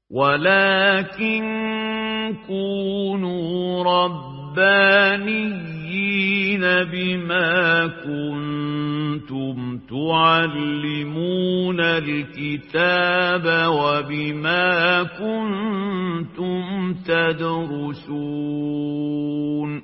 ولكن كونوا ربانيين بما كنتم تعلمون الكتاب وبما كنتم تدرسون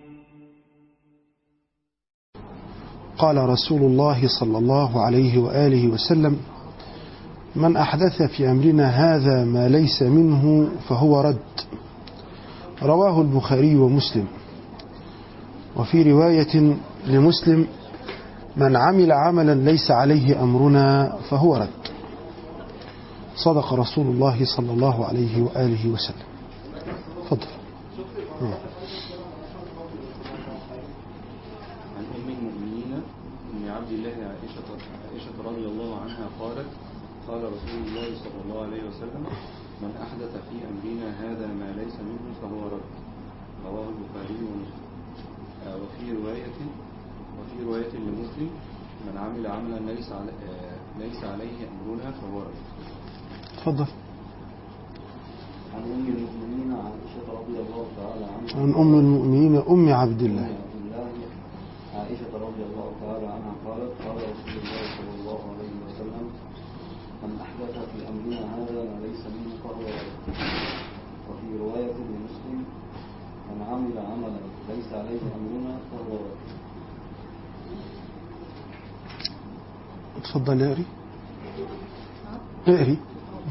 قال رسول الله صلى الله عليه وآله وسلم من أحدث في أمرنا هذا ما ليس منه فهو رد رواه البخاري ومسلم وفي رواية لمسلم من عمل عملا ليس عليه أمرنا فهو رد صدق رسول الله صلى الله عليه وآله وسلم فضل عن أم المؤمنين أم عبد الله عائشة, عائشة رضي الله عنها قالت قال رسول الله صلى الله عليه وسلم من أحدث في أمرنا هذا ما ليس منه فهو رد رواه البخاري ومسلم آه، وفي رواية وفي رواية لمسلم من عمل عملا ليس على آه، ليس عليه أمرنا فهو رد تفضل عن أم المؤمنين عائشة رضي الله تعالى عنها عن أم المؤمنين أم عبد الله عبد الله عائشة رضي الله تعالى عنها قالت قال رسول الله صلى الله عليه وسلم من أحدث في أمرنا هذا ما ليس منه فهو رد وفي رواية لمسلم من عمل عملا ليس عليه أمرنا فهو رد تفضل اقري اقري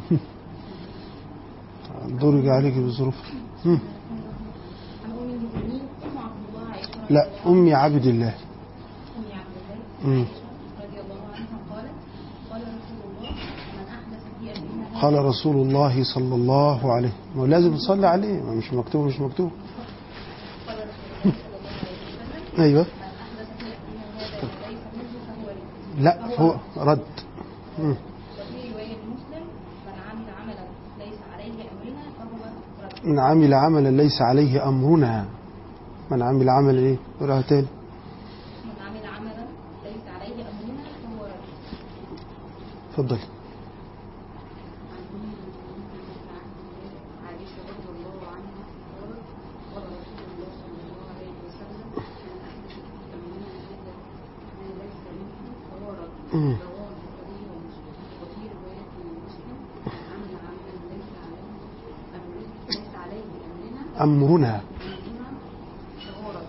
الدور يجي عليك بالظروف هم. عن أم المؤمنين أم عبد الله عائشة لا أمي عبد الله أم عبد الله مم. عائشة رضي الله عنها قالت قال رسول الله من أحدث في أمرنا هذا قال رسول الله صلى الله عليه ما هو لازم تصلي عليه ما مش مكتوب مش مكتوب قال رسول الله صلى الله عليه وسلم ايوه من أحدث في أمرنا هذا ما ليس منه فهو رد لا هو رد مم. وفي رواية مسلم من عمل عملا ليس عليه أمرنا فهو رد من عمل عملا ليس عليه امرنا من عمل عمل ايه قراها تاني من عمل عملا ليس عليه أمرنا فهو رد اتفضل عن أم المؤمنين عائشة رضي الله عنها قالت قال رسول الله صلى الله عليه وسلم من أحدث في أمرنا هذا ما ليس منه فهو رد مم. رواه البخاري ومسلم وفي رواية لمسلم من عمل عملا ليس عليه أمر- ليس عليه أمرنا امرنا أمرنا فهو رد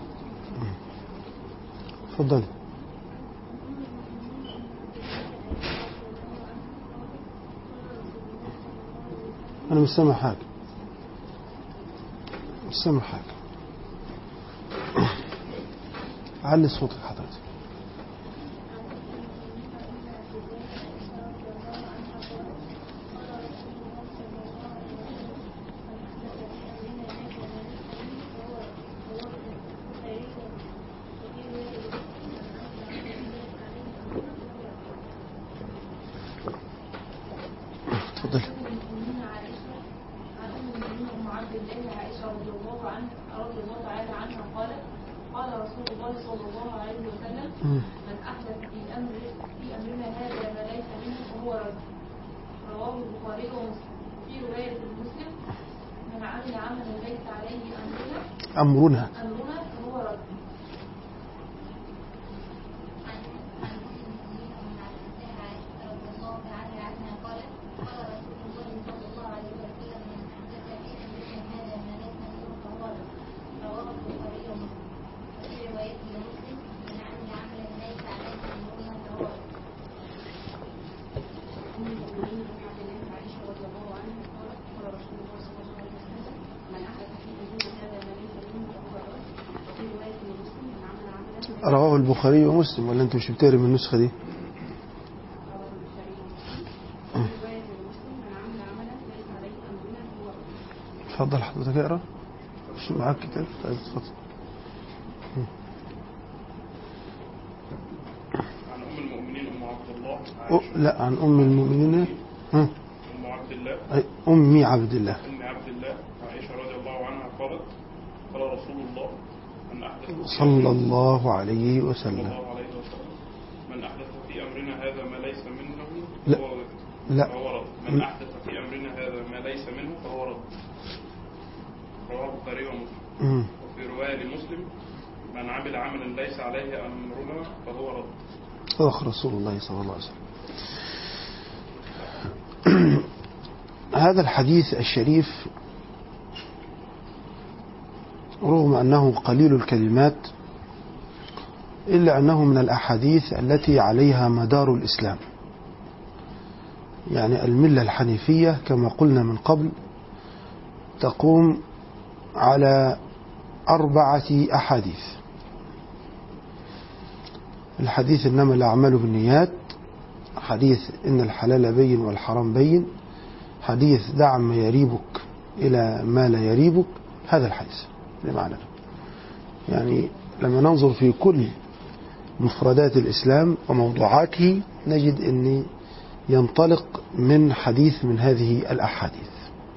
اتفضل انا مش سامع حاجه مش سامع حاجه علي صوتك حضرتك اتفضل المؤمنين عائشة عن أم المؤمنين أم عبد الله عائشة رضي الله عنها رضي الله تعالى عنها قالت قال رسول الله صلى الله عليه وسلم مم. من أحدث في أمر في أمرنا هذا ما ليس منه فهو رد رواه البخاري ومسلم في رواية مسلم من عمل عملا ليس عليه أمرنا امرنا أمرنا فهو رد أم المؤمنين أم عبد الله عائشة رضي الله عنها قالت قال رسول الله صلى الله عليه وسلم من أحدث في أمرنا هذا ما ليس منه فهو رد وفي رواية لمسلم من عمل عملا رواه البخاري ومسلم ولا انت مش بتقري من النسخه دي رواه البخاري ومسلم وفي رواية لمسلم من عمل عملا ليس عليه أمرنا فهو رد اتفضل حضرتك اقرا مش معاك كتاب طيب اتفضل عن أم المؤمنين أم عبد الله أو عائشة لا عن ام المؤمنين ها أم عبد الله أي امي عبد الله أم عبد الله عائشة رضي الله عنها قالت قال رسول الله من أحدث في صلى الله عليه صلى وسلم الله عليه وسلم من أحدث في أمرنا هذا ما ليس منه لا. فهو رد لا فهو رد من أحدث في أمرنا هذا ما ليس منه فهو رد رواه البخاري ومسلم مم. وفي رواية لمسلم من عمل عملا ليس عليه أمرنا فهو رد صدق رسول الله صلى الله عليه وسلم هذا الحديث الشريف رغم أنه قليل الكلمات إلا أنه من الأحاديث التي عليها مدار الإسلام يعني الملة الحنيفية كما قلنا من قبل تقوم على أربعة أحاديث الحديث إنما الأعمال بالنيات حديث إن الحلال بين والحرام بين حديث دع ما يريبك إلى ما لا يريبك هذا الحديث بمعنى ده. يعني لما ننظر في كل مفردات الإسلام وموضوعاته نجد أن ينطلق من حديث من هذه الأحاديث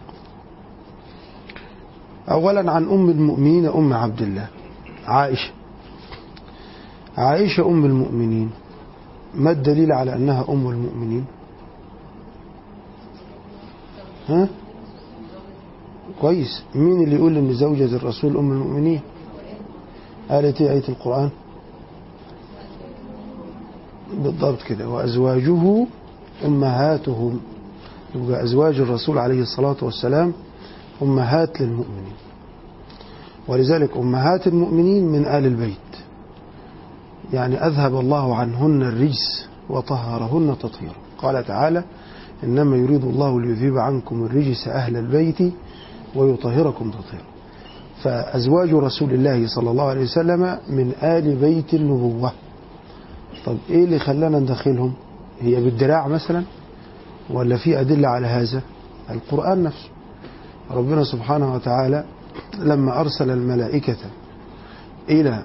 أولا عن أم المؤمنين أم عبد الله عائشة عائشة أم المؤمنين ما الدليل على أنها أم المؤمنين ها كويس مين اللي يقول ان زوجة الرسول ام المؤمنين قالت ايه آية القرآن بالضبط كده وأزواجه أمهاتهم يبقى أزواج الرسول عليه الصلاة والسلام أمهات للمؤمنين ولذلك أمهات المؤمنين من آل البيت يعني أذهب الله عنهن الرجس وطهرهن تطهيرا قال تعالى إنما يريد الله ليذهب عنكم الرجس أهل البيت ويطهركم تطهيرا فأزواج رسول الله صلى الله عليه وسلم من آل بيت النبوة طب إيه اللي خلانا ندخلهم هي بالدراع مثلا ولا في أدلة على هذا القرآن نفسه ربنا سبحانه وتعالى لما أرسل الملائكة إلى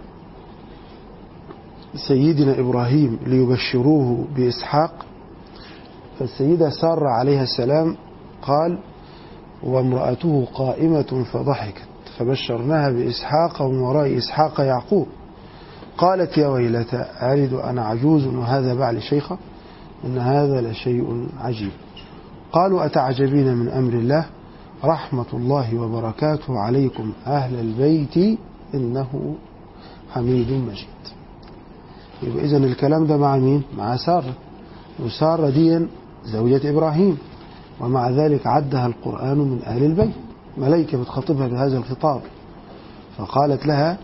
سيدنا إبراهيم ليبشروه بإسحاق فالسيدة سارة عليها السلام قال وامرأته قائمة فضحكت فبشرناها بإسحاق ومن وراء إسحاق يعقوب قالت يا ويلتى ألد أنا عجوز وهذا بعل شيخة إن هذا لشيء عجيب قالوا أتعجبين من أمر الله رحمة الله وبركاته عليكم أهل البيت إنه حميد مجيد يبقى إذن الكلام ده مع مين؟ مع سارة وسارة دي زوجة إبراهيم ومع ذلك عدها القرآن من أهل البيت ملائكة بتخاطبها بهذا الخطاب فقالت لها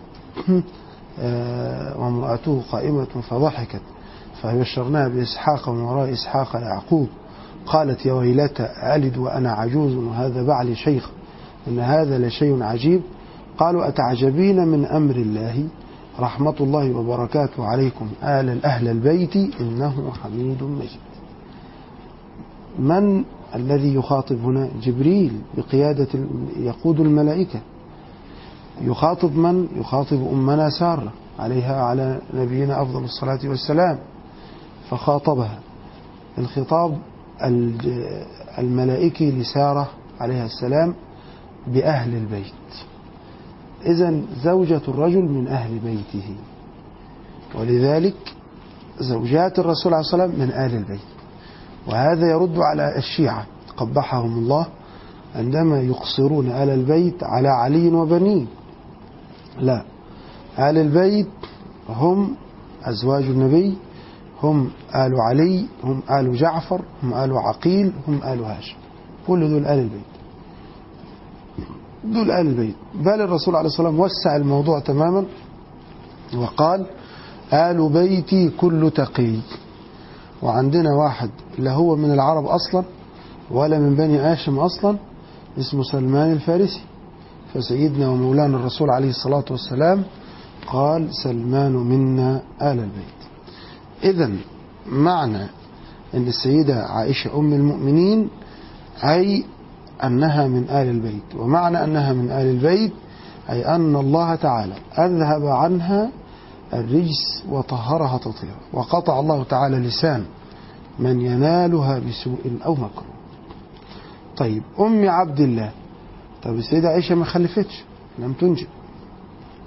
آه، وامرأته قائمة فضحكت فبشرناها بإسحاق ومن وراء إسحاق يعقوب قالت يا ويلتى ألد وأنا عجوز وهذا بعلي شيخ إن هذا لشيء عجيب قالوا أتعجبين من أمر الله رحمة الله وبركاته عليكم آل أهل البيت إنه حميد مجيد من الذي يخاطب هنا جبريل بقيادة يقود الملائكة يخاطب من يخاطب أمنا سارة عليها على نبينا أفضل الصلاة والسلام فخاطبها الخطاب الج- الملائكي لسارة عليها السلام بأهل البيت إذا زوجة الرجل من أهل بيته ولذلك زوجات الرسول عليه الصلاة والسلام من آل البيت وهذا يرد على الشيعة قبحهم الله عندما يقصرون آل البيت على علي وبنيه لا آل البيت هم أزواج النبي هم آل علي هم آل جعفر هم آل عقيل هم آل هاشم كل دول آل البيت دول آل البيت بل الرسول عليه الصلاة والسلام وسع الموضوع تماما وقال آل بيتي كل تقي وعندنا واحد لا هو من العرب أصلا ولا من بني هاشم أصلا اسمه سلمان الفارسي فسيدنا ومولانا الرسول عليه الصلاة والسلام قال سلمان منا آل البيت إذا معنى أن السيدة عائشة أم المؤمنين أي أنها من آل البيت ومعنى أنها من آل البيت أي أن الله تعالى أذهب عنها الرجس وطهرها تطهيرا وقطع الله تعالى لسان من ينالها بسوء أو مكروه طيب أم عبد الله طب السيدة عائشة ما خلفتش لم تنجب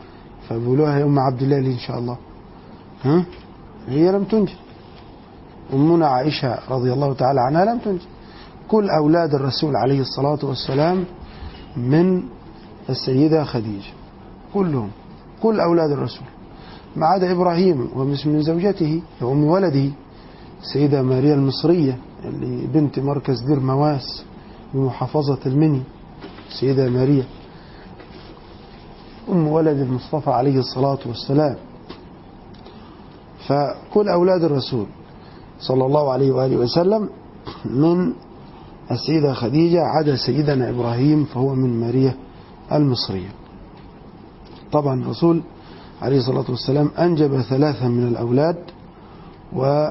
فبيقولوها يا أم عبد الله ليه إن شاء الله ها هي لم تنجب أمنا عائشة رضي الله تعالى عنها لم تنجب كل أولاد الرسول عليه الصلاة والسلام من السيدة خديجة كلهم كل أولاد الرسول ما عدا إبراهيم ومن من زوجته وأم ولده السيدة ماريا المصرية اللي بنت مركز دير مواس بمحافظة المني السيدة ماريا أم ولد المصطفى عليه الصلاة والسلام فكل أولاد الرسول صلى الله عليه وآله وسلم من السيدة خديجة عدا سيدنا إبراهيم فهو من ماريا المصرية طبعا الرسول عليه الصلاة والسلام أنجب ثلاثة من الأولاد و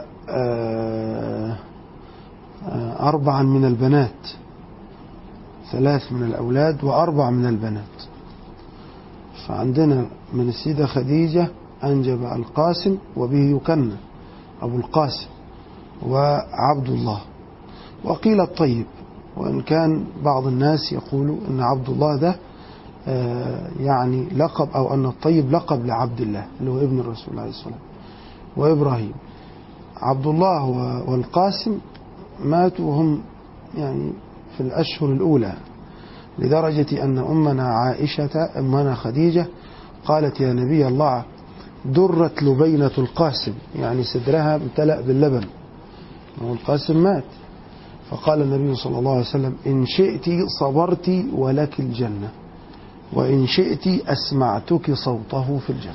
أربعا من البنات ثلاث من الأولاد وأربع من البنات فعندنا من السيدة خديجة أنجب القاسم وبه يكنى أبو القاسم وعبد الله وقيل الطيب وإن كان بعض الناس يقول أن عبد الله ده يعني لقب أو أن الطيب لقب لعبد الله اللي هو ابن الرسول عليه الصلاة والسلام وإبراهيم عبد الله والقاسم ماتوا وهم يعني في الأشهر الأولى لدرجة أن أمنا عائشة أمنا خديجة قالت يا نبي الله درت لبينة القاسم يعني صدرها امتلأ باللبن والقاسم مات فقال النبي صلى الله عليه وسلم إن شئت صبرت ولك الجنة وإن شئت أسمعتك صوته في الجنة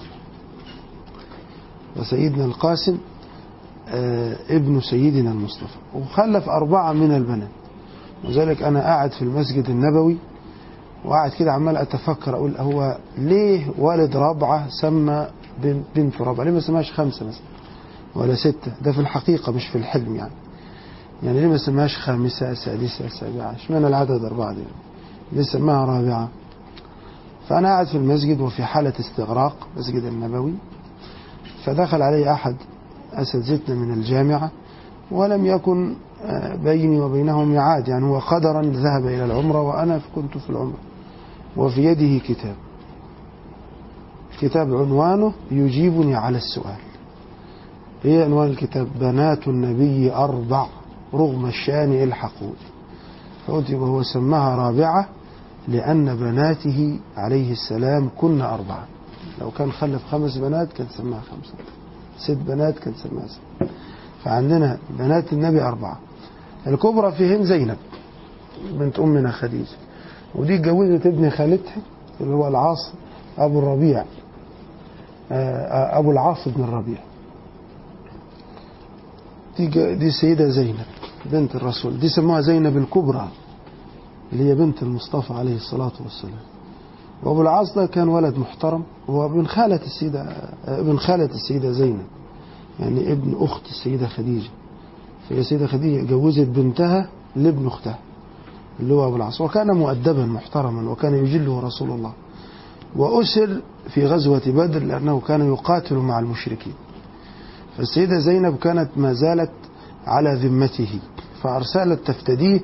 وسيدنا القاسم آه ابن سيدنا المصطفى وخلف أربعة من البنات وذلك أنا قاعد في المسجد النبوي وقاعد كده عمال أتفكر أقول هو ليه والد رابعة سمى بنت رابعة ليه ما سماش خمسة مثلا ولا ستة ده في الحقيقة مش في الحلم يعني يعني ليه ما سماش خامسة سادسة سابعة اشمعنى العدد أربعة دي ليه سماها رابعة فأنا قاعد في المسجد وفي حالة استغراق مسجد النبوي فدخل علي أحد أساتذتنا من الجامعة ولم يكن بيني وبينه ميعاد يعني هو قدرا ذهب إلى العمرة وأنا كنت في العمرة وفي يده كتاب كتاب عنوانه يجيبني على السؤال ايه عنوان الكتاب بنات النبي أربع رغم الشان الحقود فقلت يبقى هو سماها رابعة لأن بناته عليه السلام كن أربعة لو كان خلف خمس بنات كان سماها خمسة ست بنات كان سماها ست فعندنا بنات النبي أربعة الكبرى فيهن زينب بنت أمنا خديجة ودي اتجوزت ابن خالتها اللي هو العاص أبو الربيع أبو العاص بن الربيع دي دي السيدة زينب بنت الرسول دي سموها زينب الكبرى اللي هي بنت المصطفى عليه الصلاة والسلام وأبو العاص ده كان ولد محترم هو ابن خالة السيدة ابن خالة السيدة زينب يعني ابن أخت السيدة خديجة فهي السيدة خديجة جوزت بنتها لابن أختها اللي هو أبو العاص وكان مؤدبا محترما وكان يجله رسول الله وأسر في غزوة بدر لأنه كان يقاتل مع المشركين فالسيدة زينب كانت ما زالت على ذمته فأرسلت تفتديه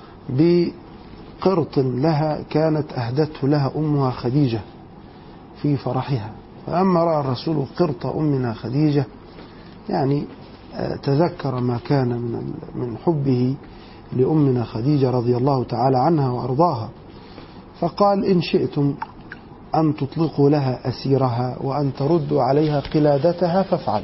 بقرط لها كانت أهدته لها أمها خديجة في فرحها فأما رأى الرسول قرط أمنا خديجة يعني تذكر ما كان من من حبه لأمنا خديجة رضي الله تعالى عنها وأرضاها فقال إن شئتم أن تطلقوا لها أسيرها وأن تردوا عليها قلادتها فافعل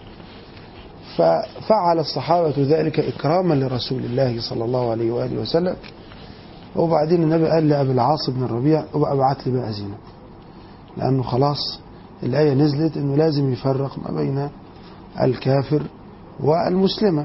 ففعل الصحابة ذلك إكراما لرسول الله صلى الله عليه وآله وسلم وبعدين النبي قال لأبي العاص بن الربيع ابعت لي بقى زينب لأنه خلاص الآية نزلت أنه لازم يفرق ما بين الكافر والمسلمة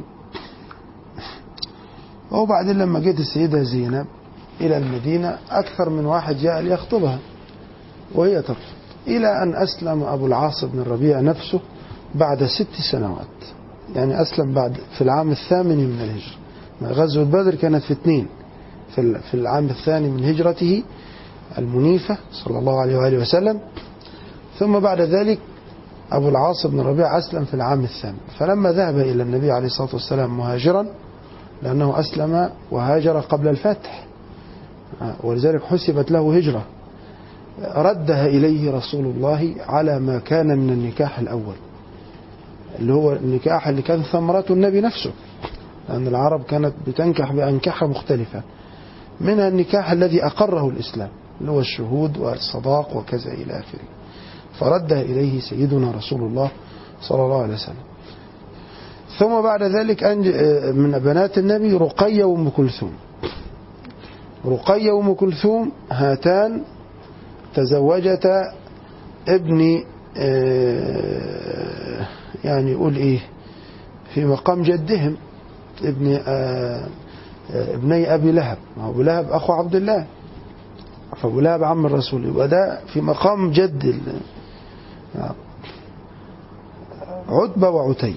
وبعدين لما جت السيدة زينب إلى المدينة أكثر من واحد جاء ليخطبها وهي ترفض إلى أن أسلم أبو العاص بن الربيع نفسه بعد ست سنوات يعني أسلم بعد في العام الثامن من الهجرة غزوة بدر كانت في اثنين في في العام الثاني من هجرته المنيفة صلى الله عليه وآله وسلم ثم بعد ذلك أبو العاص بن الربيع أسلم في العام الثامن فلما ذهب إلى النبي عليه الصلاة والسلام مهاجرا لأنه أسلم وهاجر قبل الفتح ولذلك حسبت له هجرة ردها إليه رسول الله على ما كان من النكاح الأول اللي هو النكاح اللي كان ثمرته النبي نفسه لأن العرب كانت بتنكح بأنكحة مختلفة منها النكاح الذي أقره الإسلام اللي هو الشهود والصداق وكذا إلى آخره فردها إليه سيدنا رسول الله صلى الله عليه وسلم ثم بعد ذلك أنج- من بنات النبي رقية وأم كلثوم رقية وأم كلثوم هاتان تزوجتا ابن آه، يعني يقول إيه في مقام جدهم ابن آه، آه، ابني أبي لهب ما هو أبو لهب أخو عبد الله فأبو لهب عم الرسول يبقى ده في مقام جد ال- آه. عتبة وعتيب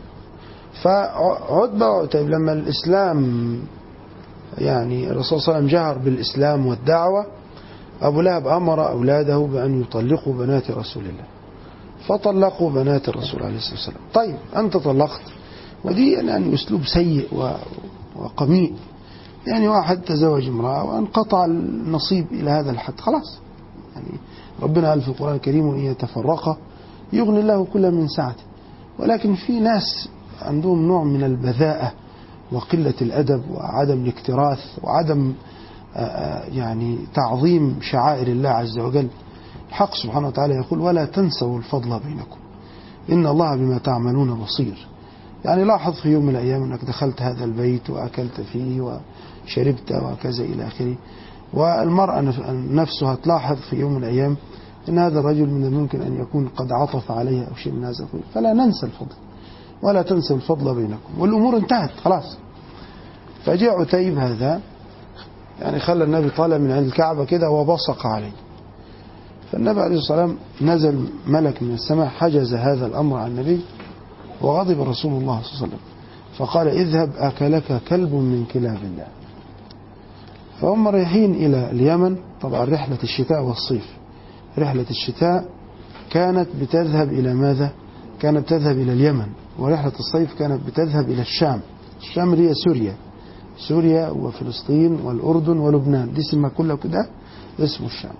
فعتبة وعتيب لما الإسلام يعني الرسول صلى الله عليه وسلم جهر بالإسلام والدعوة أبو لهب أمر أولاده بأن يطلقوا بنات رسول الله فطلقوا بنات الرسول عليه الصلاة والسلام طيب أنت طلقت ودي يعني أسلوب سيء و- وقميء يعني واحد تزوج امرأة وانقطع النصيب إلى هذا الحد خلاص يعني ربنا قال في القرآن الكريم وإن يتفرقا يغني الله كل من سعته ولكن في ناس عندهم نوع من البذاءة وقلة الأدب وعدم الاكتراث وعدم آه، آه، يعني تعظيم شعائر الله عز وجل الحق سبحانه وتعالى يقول ولا تنسوا الفضل بينكم إن الله بما تعملون بصير يعني لاحظ في يوم من الأيام أنك دخلت هذا البيت وأكلت فيه وشربت وكذا إلى آخره والمرأة نف- نفسها تلاحظ في يوم من الأيام أن هذا الرجل من الممكن أن يكون قد عطف عليها أو شيء من هذا القبيل فلا ننسى الفضل ولا تنسوا الفضل بينكم والأمور انتهت خلاص فجاء عتيب هذا يعني خلى النبي طالع من عند الكعبة كده وبصق عليه فالنبي عليه الصلاة والسلام نزل ملك من السماء حجز هذا الأمر عن النبي وغضب رسول الله صلى الله عليه وسلم فقال اذهب أكلك كلب من كلاب الله فهم رايحين إلى اليمن طبعا رحلة الشتاء والصيف رحلة الشتاء كانت بتذهب إلى ماذا؟ كانت تذهب إلى اليمن ورحلة الصيف كانت بتذهب إلى الشام الشام اللي هي سوريا سوريا وفلسطين والأردن ولبنان دي اسمها كلها كده اسمه الشام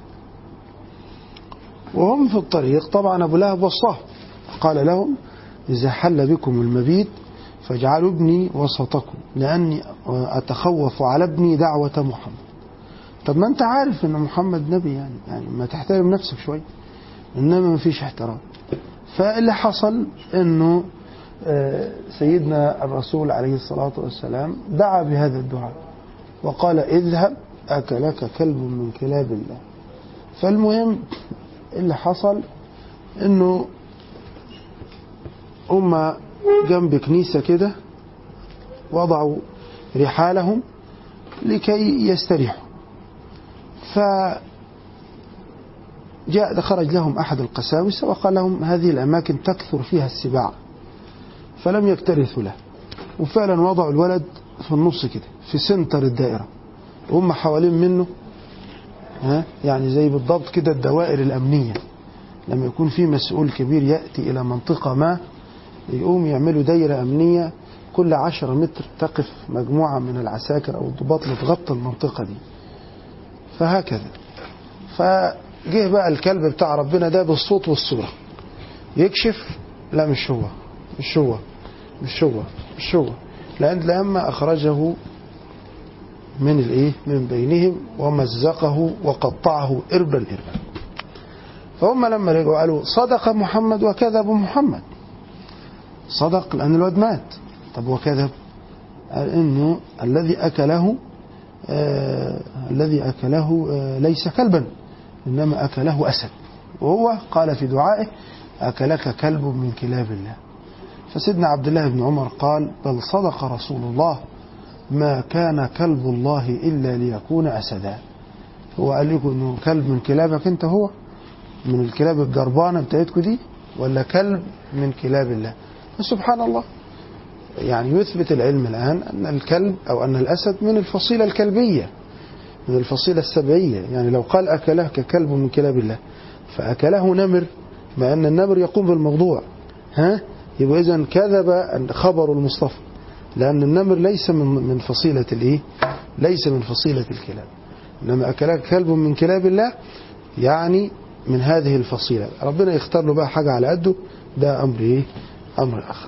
وهم في الطريق طبعا أبو لهب وصاه قال لهم إذا حل بكم المبيت فاجعلوا ابني وسطكم لأني أتخوف على ابني دعوة محمد طب ما أنت عارف أن محمد نبي يعني يعني ما تحترم نفسك شوي إنما ما فيش احترام فاللي حصل أنه آه، سيدنا الرسول عليه الصلاة والسلام دعا بهذا الدعاء وقال اذهب أكلك كلب من كلاب الله فالمهم اللي حصل انه هم جنب كنيسة كده وضعوا رحالهم لكي يستريحوا فجاء خرج لهم أحد القساوسة وقال لهم هذه الأماكن تكثر فيها السباع فلم يكترثوا له وفعلا وضعوا الولد في النص كده في سنتر الدائرة وهم حوالين منه ها يعني زي بالضبط كده الدوائر الأمنية لما يكون في مسؤول كبير يأتي إلى منطقة ما يقوم يعملوا دايرة أمنية كل عشرة متر تقف مجموعة من العساكر أو الضباط لتغطي المنطقة دي فهكذا فجه بقى الكلب بتاع ربنا ده بالصوت والصورة يكشف لا مش هو مش هو مش هو مش هو لأن لما أخرجه من الايه من بينهم ومزقه وقطعه اربا اربا فهم لما رجعوا قالوا صدق محمد وكذب محمد صدق لان الواد مات طب وكذب قال انه الذي اكله آه الذي اكله آه ليس كلبا انما اكله اسد وهو قال في دعائه اكلك كلب من كلاب الله فسيدنا عبد الله بن عمر قال بل صدق رسول الله ما كان كلب الله إلا ليكون أسدا هو قال لكم أنه كلب من كلابك أنت هو من الكلاب الجربانة بتاعتكم دي ولا كلب من كلاب الله سبحان الله يعني يثبت العلم الآن أن الكلب أو أن الأسد من الفصيلة الكلبية من الفصيلة السبعية يعني لو قال أكله ككلب من كلاب الله فأكله نمر مع أن النمر يقوم بالموضوع ها يبقى إذا كذب خبر المصطفى لأن النمر ليس من من فصيلة الإيه؟ ليس من فصيلة الكلاب إنما أكلك كلب من كلاب الله يعني من هذه الفصيلة ربنا يختار له بقى حاجة على قده ده أمر إيه؟ أمر آخر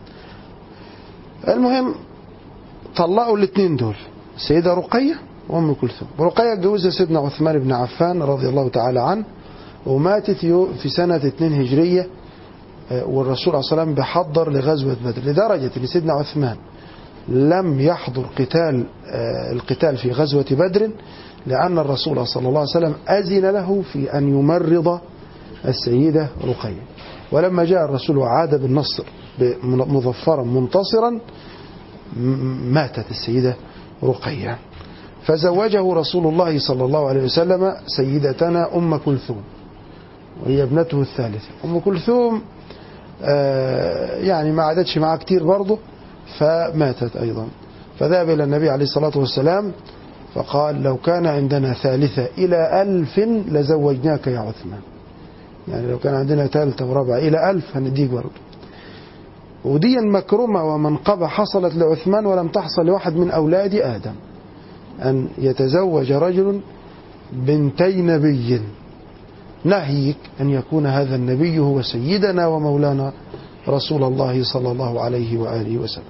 المهم طلقوا الاثنين دول السيدة رقية وأم كلثوم رقية اتجوزها سيدنا عثمان بن عفان رضي الله تعالى عنه وماتت يو- في سنة 2 هجرية آه، والرسول عليه الصلاة والسلام بيحضر لغزوة بدر لدرجة أن سيدنا عثمان لم يحضر قتال آه، القتال في غزوة بدر لأن الرسول صلى الله عليه وسلم أذن له في أن يمرض السيدة رقية ولما جاء الرسول وعاد بالنصر مظفرا منتصرا م- ماتت السيدة رقية فزوجه رسول الله صلى الله عليه وسلم سيدتنا أم كلثوم وهي ابنته الثالثة أم كلثوم آه، يعني ما عادتش معاه كتير برضه فماتت أيضا فذهب إلى النبي عليه الصلاة والسلام فقال لو كان عندنا ثالثة إلى ألف لزوجناك يا عثمان يعني لو كان عندنا ثالثة ورابعة إلى ألف هنديك برضه ودي مكرمة ومنقبة حصلت لعثمان ولم تحصل لواحد من أولاد آدم أن يتزوج رجل بنتي نبي نهيك أن يكون هذا النبي هو سيدنا ومولانا رسول الله صلى الله عليه وآله وسلم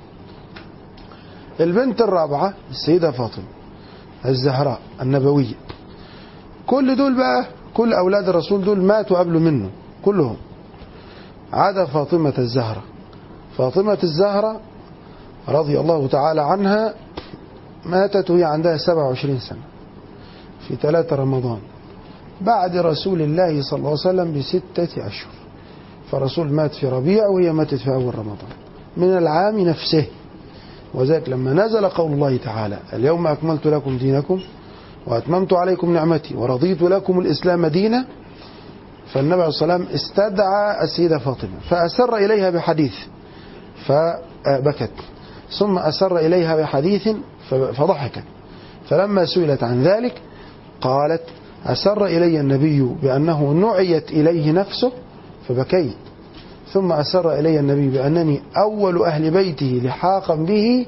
البنت الرابعة السيدة فاطمة الزهراء النبوية كل دول بقى كل أولاد الرسول دول ماتوا قبل منه كلهم عدا فاطمة الزهرة فاطمة الزهرة رضي الله تعالى عنها ماتت وهي عندها 27 سنة في ثلاثة رمضان بعد رسول الله صلى الله عليه وسلم بستة أشهر فالرسول مات في ربيع وهي ماتت في أول رمضان من العام نفسه وذلك لما نزل قول الله تعالى اليوم أكملت لكم دينكم وأتممت عليكم نعمتي ورضيت لكم الإسلام دينا فالنبي عليه الصلاة والسلام استدعى السيدة فاطمة فأسر إليها بحديث فبكت ثم أسر إليها بحديث فضحكت فلما سئلت عن ذلك قالت أسر إلي النبي بأنه نعيت إليه نفسه فبكيت ثم أسر إلي النبي بأنني أول أهل بيته لحاقا به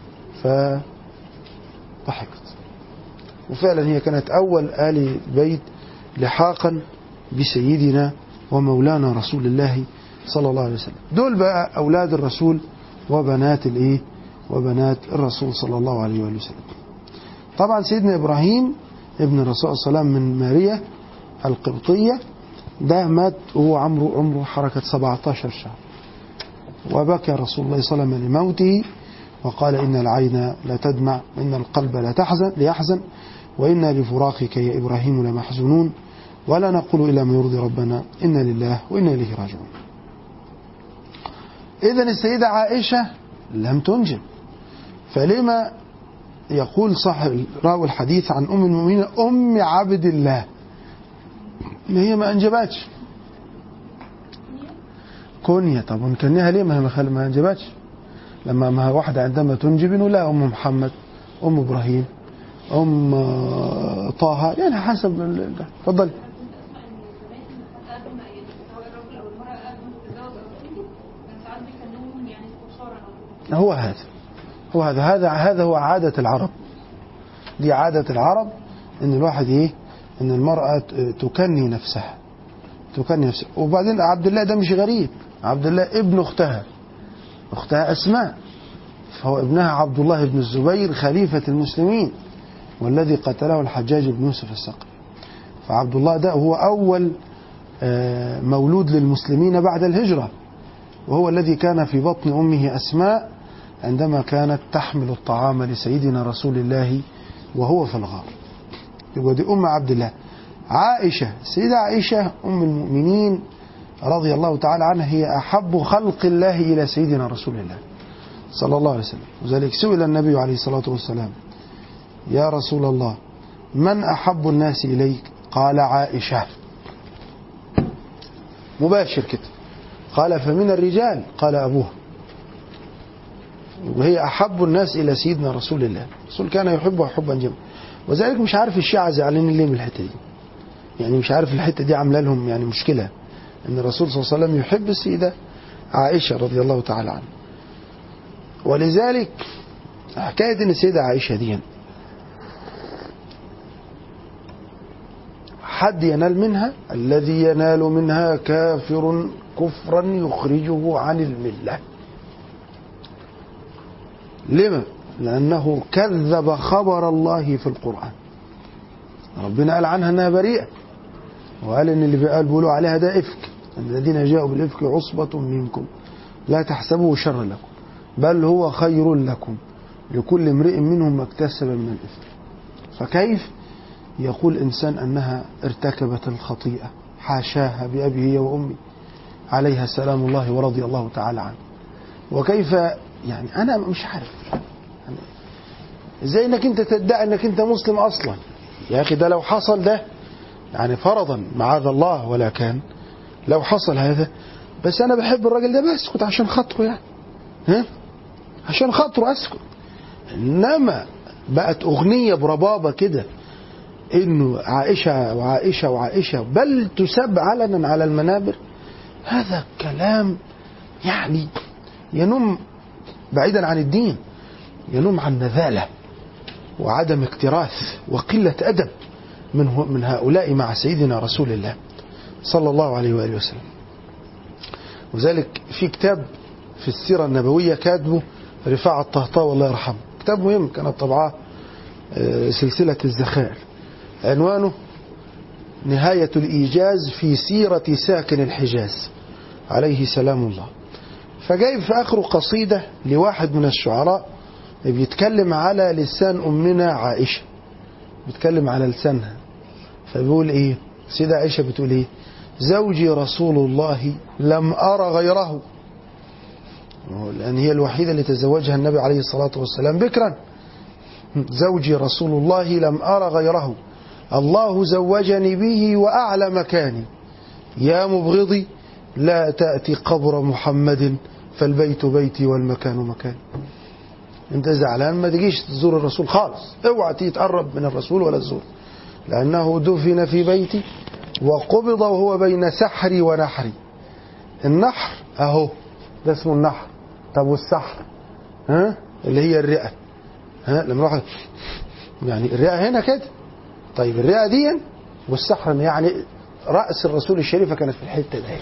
فضحكت وفعلا هي كانت أول آل بيت لحاقا بسيدنا ومولانا رسول الله صلى الله عليه وسلم دول بقى أولاد الرسول وبنات الإيه وبنات الرسول صلى الله عليه وآله وسلم طبعا سيدنا إبراهيم ابن الرسول صلى الله عليه وسلم من ماريا القبطية ده مات وهو عمره عمره حركة 17 شهر وبكى رسول الله صلى الله عليه وسلم لموته وقال إن العين لا تدمع وإن القلب لا تحزن ليحزن وإنا لفراقك يا إبراهيم لمحزونون ولا نقول إلا ما يرضي ربنا إنا لله وإنا إليه راجعون إذا السيدة عائشة لم تنجب فلما يقول صاحب راوي الحديث عن أم المؤمنين أم عبد الله ما هي ما أنجبتش كونية طب ونكنيها ليه ما هي ما أنجبتش لما ما واحدة عندما تنجب نقول لا أم محمد أم إبراهيم أم طه يعني حسب ال- تفضل هو هذا هو هذا هذا هذا هو عادة العرب دي عادة العرب ان الواحد ايه ان المرأة ت- تكني نفسها تكني نفسها وبعدين عبد الله ده مش غريب عبد الله ابن اختها اختها اسماء فهو ابنها عبد الله بن الزبير خليفة المسلمين والذي قتله الحجاج بن يوسف الثقفي فعبد الله ده هو أول آه، مولود للمسلمين بعد الهجرة وهو الذي كان في بطن أمه أسماء عندما كانت تحمل الطعام لسيدنا رسول الله وهو في الغار يبقى دي أم عبد الله عائشة السيدة عائشة أم المؤمنين رضي الله تعالى عنها هي أحب خلق الله إلى سيدنا رسول الله صلى الله عليه وسلم وذلك سئل النبي عليه الصلاة والسلام يا رسول الله من أحب الناس إليك قال عائشة مباشر كده قال فمن الرجال قال أبوه وهي أحب الناس إلى سيدنا رسول الله الرسول كان يحبها حبا جما وذلك مش عارف الشيعة زعلانين ليه من الحتة دي يعني مش عارف الحتة دي عاملة لهم يعني مشكلة أن الرسول صلى الله عليه وسلم يحب السيدة عائشة رضي الله تعالى عنها ولذلك حكاية أن السيدة عائشة دي حد ينال منها الذي ينال منها كافر كفرا يخرجه عن الملة لما؟ لأنه كذب خبر الله في القرآن ربنا قال عنها أنها بريئة وقال إن اللي قال بيقولوا عليها ده إفك الذين جاءوا بالإفك عصبة منكم لا تحسبوه شرا لكم بل هو خير لكم لكل امرئ منهم ما اكتسب من الإثم فكيف يقول إنسان أنها ارتكبت الخطيئة حاشاها بأبيه وأمي عليها سلام الله ورضي الله تعالى عنه وكيف يعني أنا مش عارف يعني زي انك انت تدعي انك انت مسلم اصلا يا اخي ده لو حصل ده يعني فرضا معاذ الله ولا كان لو حصل هذا بس انا بحب الراجل ده بسكت عشان خاطره يعني ها عشان خاطره اسكت انما بقت اغنيه بربابه كده انه عائشه وعائشه وعائشه بل تسب علنا على المنابر هذا كلام يعني ينم بعيدا عن الدين ينم عن نذاله وعدم اكتراث وقله ادب من من هؤلاء مع سيدنا رسول الله صلى الله عليه واله وسلم. وذلك في كتاب في السيره النبويه كاتبه رفاعة الطهطاوي الله يرحمه، كتاب مهم كانت طبعاه سلسله الذخائر. عنوانه نهايه الايجاز في سيره ساكن الحجاز عليه سلام الله. فجايب في اخره قصيده لواحد من الشعراء بيتكلم على لسان امنا عائشه بيتكلم على لسانها فبيقول ايه سيدة عائشة بتقول ايه زوجي رسول الله لم أرى غيره لأن هي الوحيدة اللي تزوجها النبي عليه الصلاة والسلام بكرا زوجي رسول الله لم أرى غيره الله زوجني به وأعلى مكاني يا مبغضي لا تأتي قبر محمد فالبيت بيتي والمكان مكاني انت زعلان ما تجيش تزور الرسول خالص اوعى تيجي تقرب من الرسول ولا تزور لانه دفن في بيتي وقبض وهو بين سحري ونحري النحر اهو ده اسمه النحر طب والسحر ها اللي هي الرئه ها لما نروح يعني الرئه هنا كده طيب الرئه دي والسحر يعني راس الرسول الشريفه كانت في الحته دي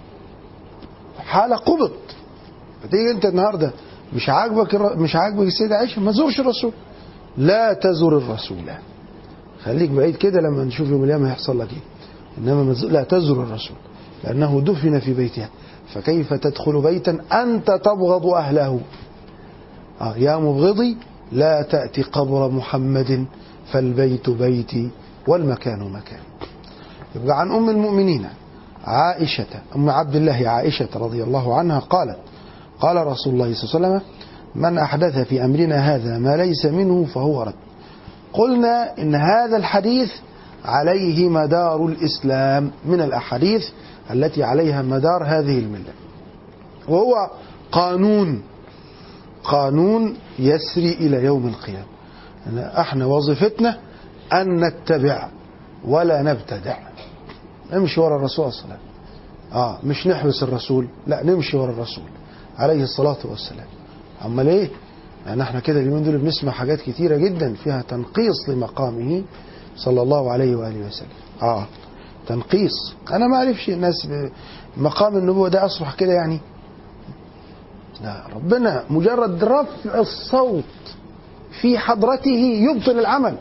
حاله قبض فتيجي انت النهارده مش عاجبك مش عاجبك السيدة عائشة ما تزورش الرسول لا تزور الرسول خليك بعيد كده لما نشوف يوم القيامة هيحصل لك ايه انما لا تزور الرسول لانه دفن في بيتها فكيف تدخل بيتا انت تبغض اهله آه يا مبغضي لا تأتي قبر محمد فالبيت بيتي والمكان مكان يبقى عن ام المؤمنين عائشة ام عبد الله عائشة رضي الله عنها قالت قال رسول الله صلى الله عليه وسلم من أحدث في أمرنا هذا ما ليس منه فهو رد قلنا إن هذا الحديث عليه مدار الإسلام من الأحاديث التي عليها مدار هذه الملة وهو قانون قانون يسري إلى يوم القيامة احنا وظيفتنا أن نتبع ولا نبتدع نمشي ورا الرسول صلى الله عليه وسلم آه مش نحبس الرسول لا نمشي ورا الرسول عليه الصلاة والسلام أما ليه يعني احنا كده اليومين دول بنسمع حاجات كتيرة جدا فيها تنقيص لمقامه صلى الله عليه وآله وسلم آه تنقيص أنا ما أعرفش الناس مقام النبوة ده أصبح كده يعني لا ربنا مجرد رفع الصوت في حضرته يبطل العمل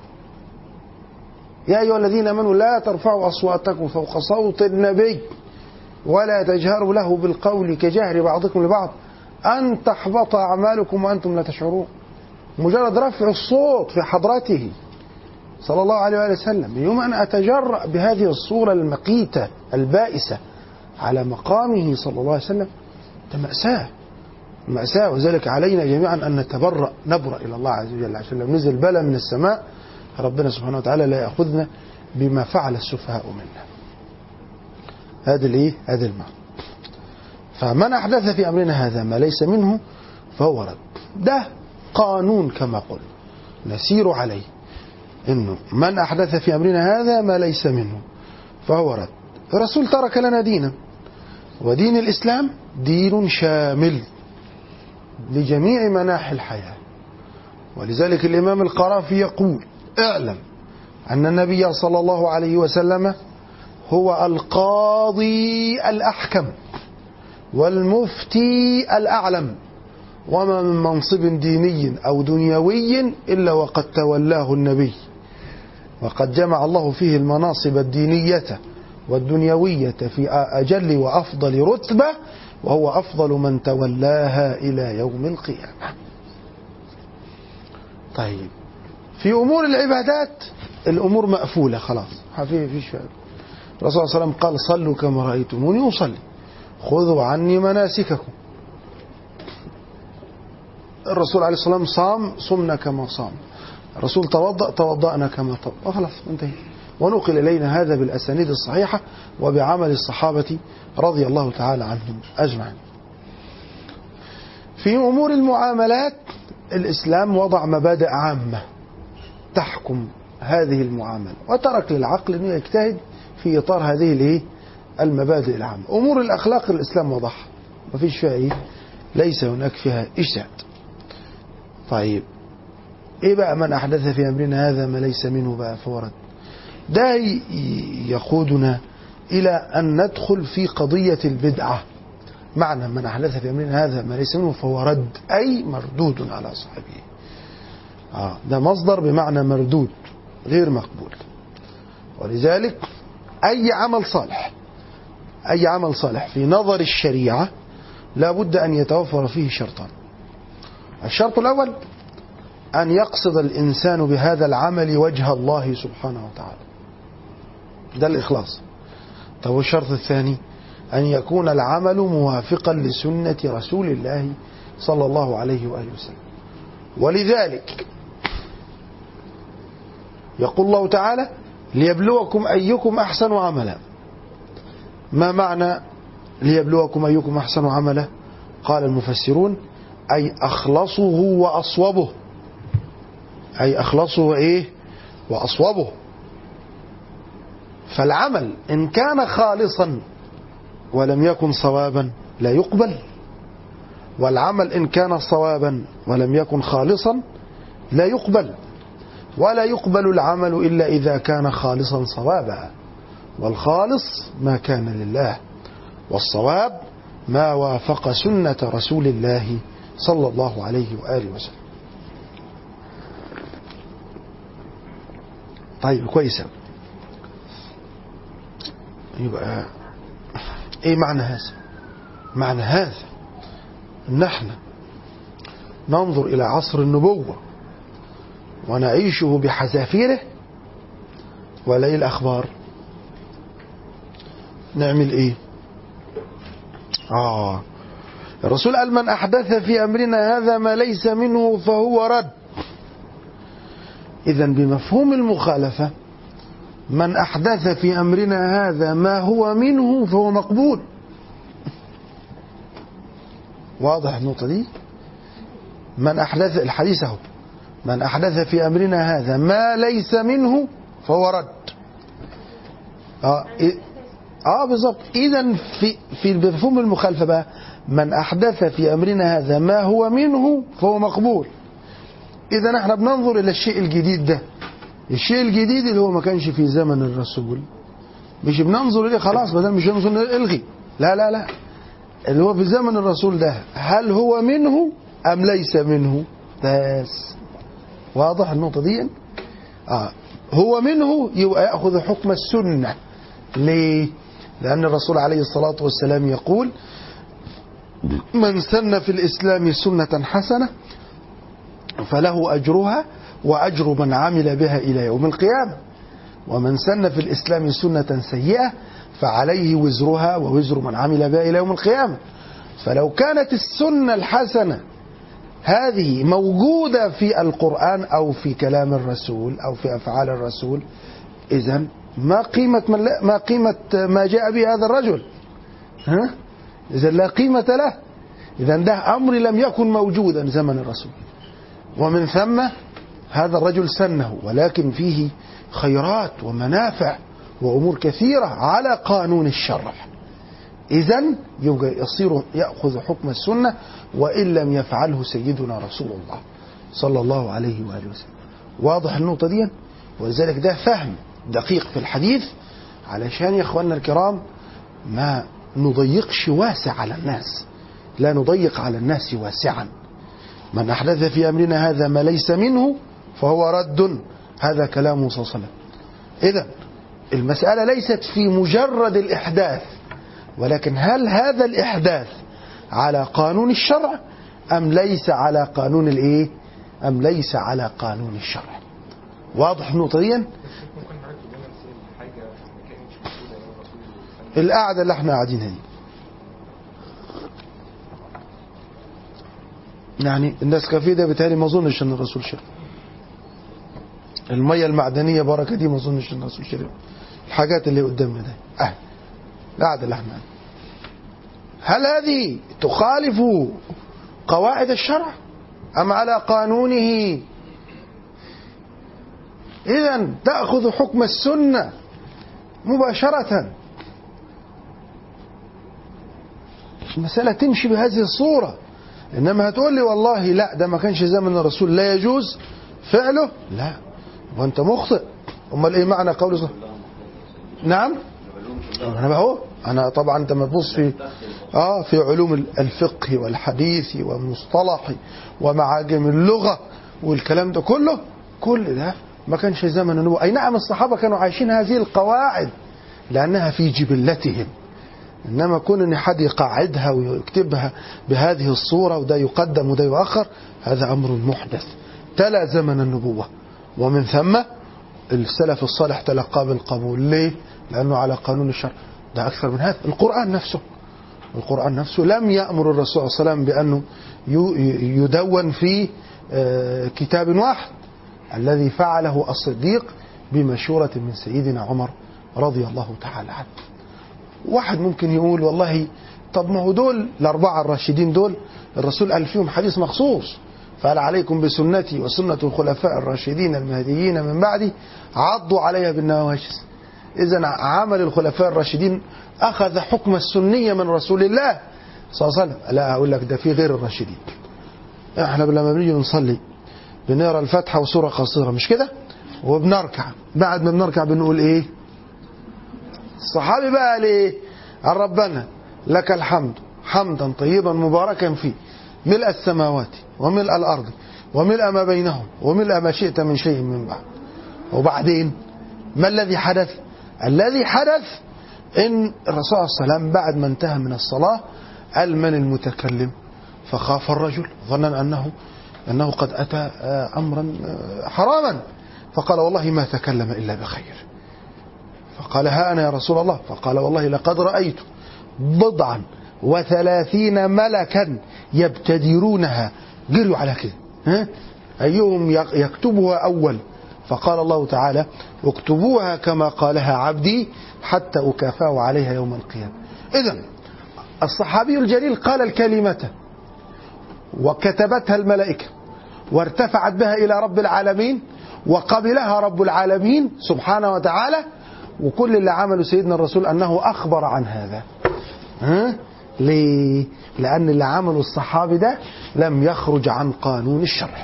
يا أيها الذين آمنوا لا ترفعوا أصواتكم فوق صوت النبي ولا تجهروا له بالقول كجهر بعضكم لبعض أن تحبط أعمالكم وأنتم لا تشعرون مجرد رفع الصوت في حضرته صلى الله عليه وآله وسلم يوم أن أتجرأ بهذه الصورة المقيتة البائسة على مقامه صلى الله عليه وسلم ده مأساة مأساة وذلك علينا جميعا أن نتبرأ نبرأ إلى الله عز وجل عشان لو نزل بلا من السماء ربنا سبحانه وتعالى لا يأخذنا بما فعل السفهاء منا هذا الايه هذا المعنى فمن احدث في امرنا هذا ما ليس منه فهو رد ده قانون كما قلنا نسير عليه انه من احدث في امرنا هذا ما ليس منه فهو رد الرسول ترك لنا دينا ودين الاسلام دين شامل لجميع مناحي الحياه ولذلك الامام القرافي يقول اعلم ان النبي صلى الله عليه وسلم هو القاضي الأحكم والمفتي الأعلم وما من منصب ديني أو دنيوي إلا وقد تولاه النبي وقد جمع الله فيه المناصب الدينية والدنيوية في أجل وأفضل رتبة وهو أفضل من تولاها إلى يوم القيامة طيب في أمور العبادات الأمور مقفولة خلاص حفيه فيش فعل الرسول صلى الله عليه وسلم قال صلوا كما رأيتموني أصلي خذوا عني مناسككم الرسول عليه الصلاة والسلام صام صمنا كما صام الرسول توضأ توضأنا كما توضأ وخلاص انتهي ونقل إلينا هذا بالأسانيد الصحيحة وبعمل الصحابة رضي الله تعالى عنهم أجمعين في أمور المعاملات الإسلام وضع مبادئ عامة تحكم هذه المعاملة وترك للعقل أنه يجتهد في إطار هذه الايه المبادئ العامة أمور الأخلاق الإسلام وضعها ما فيش فيها إيه ليس هناك فيها اجتهاد طيب إيه بقى من أحدث في أمرنا هذا ما ليس منه بقى فورد ده يقودنا إلى أن ندخل في قضية البدعة معنى من أحدث في أمرنا هذا ما ليس منه فهو رد أي مردود على صاحبه آه ده مصدر بمعنى مردود غير مقبول ولذلك أي عمل صالح أي عمل صالح في نظر الشريعة لا بد أن يتوفر فيه شرطان الشرط الأول أن يقصد الإنسان بهذا العمل وجه الله سبحانه وتعالى ده الإخلاص طب والشرط الثاني أن يكون العمل موافقا لسنة رسول الله صلى الله عليه وآله وسلم ولذلك يقول الله تعالى ليبلوكم أيكم أحسن عملا ما معنى ليبلوكم أيكم أحسن عملا قال المفسرون أي أخلصه وأصوبه أي أخلصه إيه وأصوبه فالعمل إن كان خالصا ولم يكن صوابا لا يقبل والعمل إن كان صوابا ولم يكن خالصا لا يقبل ولا يقبل العمل إلا إذا كان خالصا صوابا والخالص ما كان لله والصواب ما وافق سنة رسول الله صلى الله عليه وآله وسلم طيب كويس يبقى ايه معنى هذا معنى هذا ان احنا ننظر الى عصر النبوة ونعيشه بحذافيره ولا ايه الاخبار نعمل ايه اه الرسول قال من احدث في امرنا هذا ما ليس منه فهو رد اذا بمفهوم المخالفه من أحدث في أمرنا هذا ما هو منه فهو مقبول واضح النقطة دي من أحدث الحديث اهو من أحدث في أمرنا هذا ما ليس منه فهو رد اه, إيه؟ آه بالظبط إذا في في مفهوم المخالفة بقى من أحدث في أمرنا هذا ما هو منه فهو مقبول إذا احنا بننظر إلى الشيء الجديد ده الشيء الجديد اللي هو ما كانش في زمن الرسول مش بننظر إليه خلاص بدل مش بننظر الغي لا لا لا اللي هو في زمن الرسول ده هل هو منه أم ليس منه بس واضح النقطة دي آه هو منه يبقى يأخذ حكم السنة ليه لأن الرسول عليه الصلاة والسلام يقول من سن في الإسلام سنة حسنة فله أجرها وأجر من عمل بها إلى يوم القيامة ومن سن في الإسلام سنة سيئة فعليه وزرها ووزر من عمل بها إلى يوم القيامة فلو كانت السنة الحسنة هذه موجودة في القرآن أو في كلام الرسول أو في أفعال الرسول إذا ما قيمة من لا ما قيمة ما جاء به هذا الرجل ها إذا لا قيمة له إذا ده أمر لم يكن موجودا زمن الرسول ومن ثم هذا الرجل سنه ولكن فيه خيرات ومنافع وأمور كثيرة على قانون الشرع إذا يبقى يصير يأخذ حكم السنة وإن لم يفعله سيدنا رسول الله صلى الله عليه وآله وسلم واضح النقطة دي ولذلك ده فهم دقيق في الحديث علشان يا اخواننا الكرام ما نضيقش واسع على الناس لا نضيق على الناس واسعا من أحدث في أمرنا هذا ما ليس منه فهو رد هذا كلامه صلى الله عليه وسلم إذا المسألة ليست في مجرد الإحداث ولكن هل هذا الإحداث على قانون الشرع أم ليس على قانون الإيه أم ليس على قانون الشرع واضح نقطيا ممكن معاك تقول لنا مثال حاجه ما كانتش موجوده يا رسول الله القعدة اللي احنا قاعدينها دي يعني الناس كافيه ده بيتهيألي ما اظنش ان الرسول شرب المية المعدنية بركة دي ما اظنش ان الرسول شرب الحاجات اللي قدامنا ده اه القعدة اللي احنا قاعدين. هل هذه تخالف قواعد الشرع ام على قانونه اذا تأخذ حكم السنة مباشرة المسألة تمشي بهذه الصورة إنما هتقول لي والله لا ده ما كانش زمن الرسول لا يجوز فعله لا وأنت مخطئ أمال إيه معنى قول صلى نعم أنا بقى أنا طبعا أنت ما تبص في آه في علوم الفقه والحديث والمصطلح ومعاجم اللغة والكلام ده كله كل ده ما كانش زمن النبوة أي نعم الصحابة كانوا عايشين هذه القواعد لأنها في جبلتهم إنما كون إن حد يقعدها ويكتبها بهذه الصورة وده يقدم وده يؤخر هذا أمر محدث تلا زمن النبوة ومن ثم السلف الصالح تلقاه بالقبول ليه؟ لأنه على قانون الشرع ده أكثر من هذا القرآن نفسه القرآن نفسه لم يأمر الرسول صلى الله عليه وسلم بأنه ي- يدون في آه، كتاب واحد الذي فعله الصديق بمشورة من سيدنا عمر رضي الله تعالى عنه واحد ممكن يقول والله طب ما هو دول الأربعة الراشدين دول الرسول قال فيهم حديث مخصوص فقال عليكم بسنتي وسنة الخلفاء الراشدين المهديين من بعدي عضوا عليها بالنواجس إذا عمل الخلفاء الراشدين أخذ حكم السنية من رسول الله صلى الله عليه وسلم لا أقول لك ده في غير الراشدين احنا لما بنيجي نصلي بنقرا الفاتحة وسورة قصيرة مش كده وبنركع بعد ما بنركع بنقول ايه الصحابي بقى قال ايه قال ربنا لك الحمد حمدا طيبا مباركا فيه ملء السماوات وملء الارض وملء ما بينهم وملء ما شئت من شيء من بعد وبعدين ما الذي حدث الذي حدث ان الرسول صلى الله عليه وسلم بعد ما انتهى من الصلاه قال من المتكلم فخاف الرجل ظنا انه انه قد اتى آه، امرا آه، حراما فقال والله ما تكلم الا بخير فقال ها أنا يا رسول الله فقال والله لقد رأيت بضعا وثلاثين ملكا يبتدرونها جروا على كده ها؟ أيهم يك- يكتبها أول فقال الله تعالى اكتبوها كما قالها عبدي حتى أكافاه عليها يوم القيامة إذا الصحابي الجليل قال الكلمة وكتبتها الملائكة وارتفعت بها إلى رب العالمين وقبلها رب العالمين سبحانه وتعالى وكل اللي عمله سيدنا الرسول أنه أخبر عن هذا ها؟ ليه؟ لأن اللي عمله الصحابي ده لم يخرج عن قانون الشرع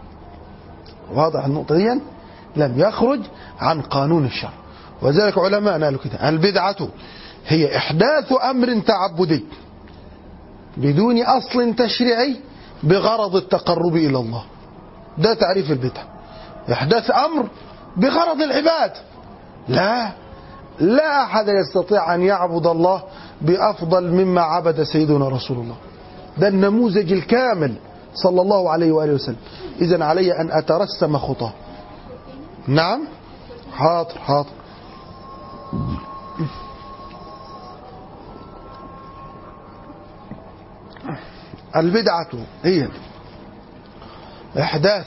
واضح النقطة دي لم يخرج عن قانون الشرع وذلك علماء قالوا كده البدعة هي إحداث أمر تعبدي بدون أصل تشريعي بغرض التقرب إلى الله ده تعريف البدعة إحداث أمر بغرض العباد لا لا أحد يستطيع أن يعبد الله بأفضل مما عبد سيدنا رسول الله ده النموذج الكامل صلى الله عليه وآله وسلم إذا علي أن أترسم خطاه نعم حاضر حاضر البدعة هي إحداث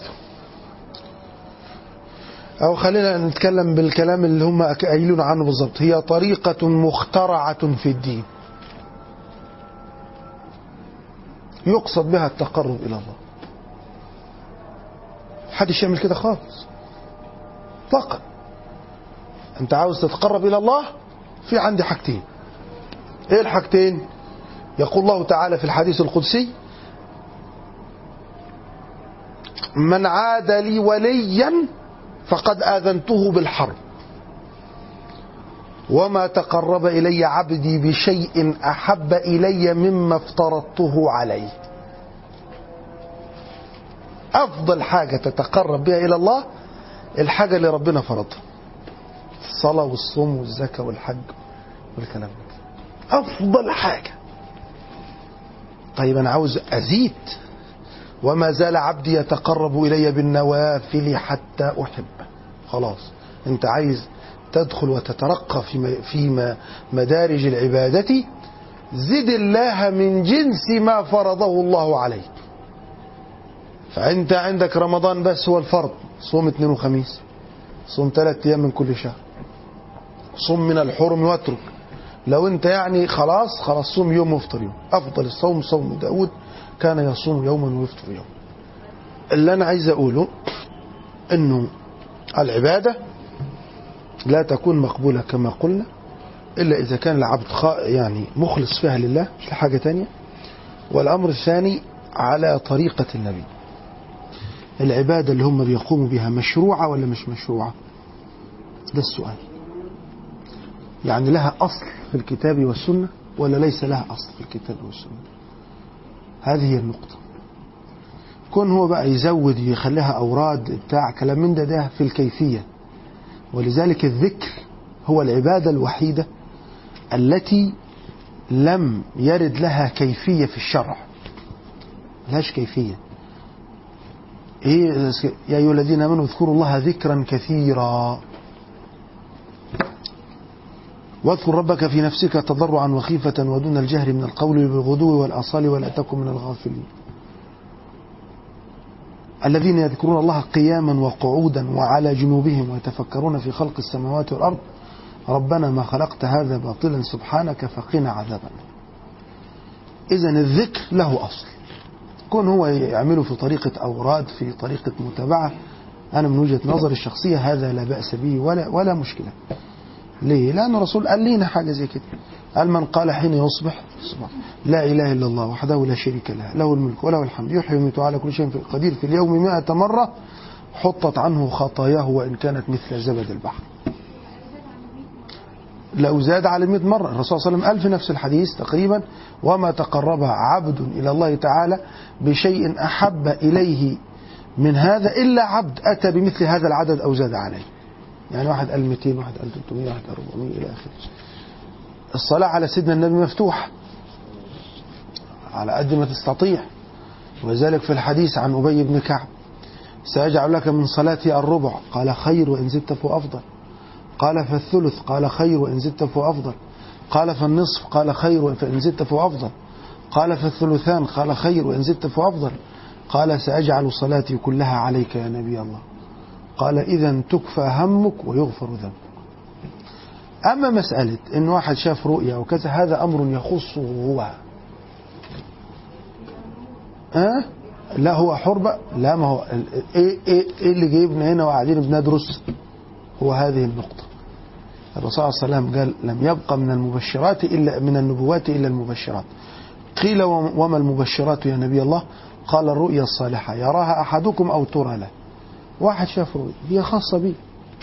أو خلينا نتكلم بالكلام اللي هم قايلون عنه بالضبط هي طريقة مخترعة في الدين يقصد بها التقرب إلى الله محدش يعمل كده خالص اطلاقا انت عاوز تتقرب الى الله في عندي حاجتين ايه الحاجتين يقول الله تعالى في الحديث القدسي من عاد لي وليا فقد آذنته بالحرب وما تقرب إلي عبدي بشيء أحب إلي مما افترضته عليه أفضل حاجة تتقرب بها إلى الله الحاجة اللي ربنا فرضها الصلاة والصوم والزكاة والحج والكلام ده أفضل حاجة طيب أنا عاوز أزيد وما زال عبدي يتقرب إلي بالنوافل حتى أحبه خلاص أنت عايز تدخل وتترقى في في مدارج العبادة زد الله من جنس ما فرضه الله عليك فأنت عندك رمضان بس هو الفرض صوم اثنين وخميس صوم ثلاث أيام من كل شهر صوم من الحرم واترك لو انت يعني خلاص خلاص صوم يوم وافطر يوم افضل الصوم صوم داود كان يصوم يوما ويفطر يوم اللي انا عايز اقوله انه العباده لا تكون مقبوله كما قلنا الا اذا كان العبد يعني مخلص فيها لله مش لحاجه تانية والامر الثاني على طريقه النبي العباده اللي هم بيقوموا بها مشروعه ولا مش مشروعه ده السؤال يعني لها أصل في الكتاب والسنة ولا ليس لها أصل في الكتاب والسنة هذه هي النقطة كون هو بقى يزود يخليها أوراد بتاع كلام من ده ده في الكيفية ولذلك الذكر هو العبادة الوحيدة التي لم يرد لها كيفية في الشرع لهاش كيفية إيه يا أيها الذين آمنوا اذكروا الله ذكرا كثيرا واذكر ربك في نفسك تضرعا وخيفة ودون الجهر من القول بالغدو والآصال ولا تكن من الغافلين الذين يذكرون الله قياما وقعودا وعلى جنوبهم ويتفكرون في خلق السماوات والأرض ربنا ما خلقت هذا باطلا سبحانك فقنا عذابا إذا الذكر له أصل كون هو يعمله في طريقة أوراد في طريقة متابعة أنا من وجهة نظري الشخصية هذا لا بأس به ولا, ولا مشكلة ليه؟ لأن الرسول قال لنا حاجة زي كده قال من قال حين يصبح صبح لا إله إلا الله وحده لا شريك له له الملك وله الحمد يحيي ويميت على كل شيء قدير في اليوم مئة مرة حطت عنه خطاياه وإن كانت مثل زبد البحر لو زاد على 100 مرة الرسول صلى الله عليه وسلم قال في نفس الحديث تقريبا وما تقرب عبد إلى الله تعالى بشيء أحب إليه من هذا إلا عبد أتى بمثل هذا العدد أو زاد عليه يعني واحد قال 200 واحد قال 300 واحد قال 400 إلى آخره الصلاة على سيدنا النبي مفتوحة على قد ما تستطيع وذلك في الحديث عن أبي بن كعب سأجعل لك من صلاتي الربع قال خير وإن زدت فأفضل قال فالثلث قال خير وإن زدت فأفضل قال فالنصف قال خير فإن زدت فأفضل قال فالثلثان قال خير وإن زدت فأفضل قال سأجعل صلاتي كلها عليك يا نبي الله قال إذا تكفى همك ويغفر ذنبك أما مسألة إن واحد شاف رؤيا وكذا هذا أمر يخصه هو أه؟ لا هو حر بقى لا ما هو إيه, إيه, إيه اللي جايبنا هنا وقاعدين بندرس هو هذه النقطة الرسول صلى الله عليه وسلم قال لم يبقى من المبشرات إلا من النبوات إلا المبشرات قيل وما المبشرات يا نبي الله قال الرؤيا الصالحة يراها أحدكم أو ترى له واحد شاف رؤيا هي خاصة به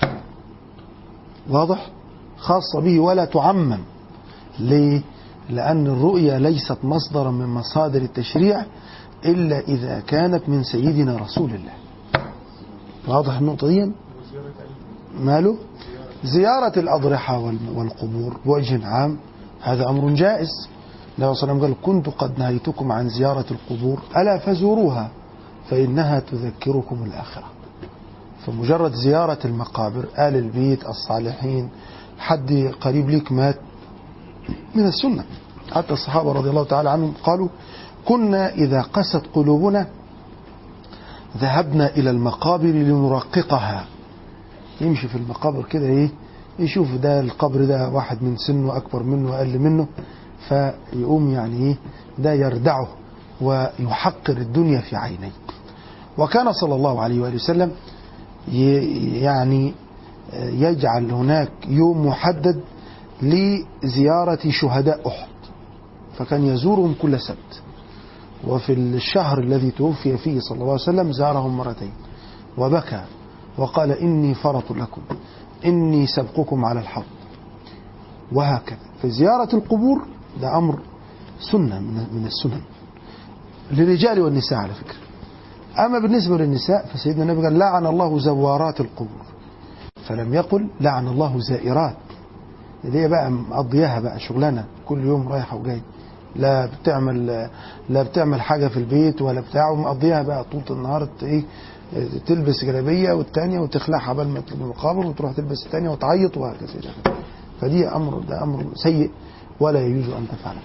واضح خاصة به ولا تعمم ليه لأن الرؤيا ليست مصدرا من مصادر التشريع إلا إذا كانت من سيدنا رسول الله واضح النقطة دي ماله زيارة الأضرحة والقبور بوجه عام هذا أمر جائز النبي صلى الله عليه وسلم قال كنت قد نهيتكم عن زيارة القبور ألا فزوروها فإنها تذكركم الآخرة فمجرد زيارة المقابر آل البيت الصالحين حد قريب ليك مات من السنة حتى الصحابة رضي الله تعالى عنهم قالوا كنا إذا قست قلوبنا ذهبنا إلى المقابر لنرققها يمشي في المقابر كده إيه يشوف ده القبر ده واحد من سنه أكبر منه أقل منه فيقوم يعني إيه ده يردعه ويحقر الدنيا في عينيه وكان صلى الله عليه وآله وسلم يعني يجعل هناك يوم محدد لزيارة شهداء أحد فكان يزورهم كل سبت وفي الشهر الذي توفي فيه صلى الله عليه وسلم زارهم مرتين وبكى وقال إني فرط لكم إني سبقكم على الحوض وهكذا فزيارة القبور ده أمر سنة من من السنن للرجال والنساء على فكرة أما بالنسبة للنساء فسيدنا النبي قال لعن الله زوارات القبور فلم يقل لعن الله زائرات دي هي بقى مقضياها بقى شغلانة كل يوم رايحة وجاي لا بتعمل لا بتعمل حاجة في البيت ولا بتاع ومقضيها بقى طول النهار ت- ايه تلبس جلابية والتانية وتخلعها قبل ما تطلب المقابر وتروح تلبس التانية وتعيط وهكذا إلى آخره. فدي أمر ده أمر سيء ولا يجوز أن تفعله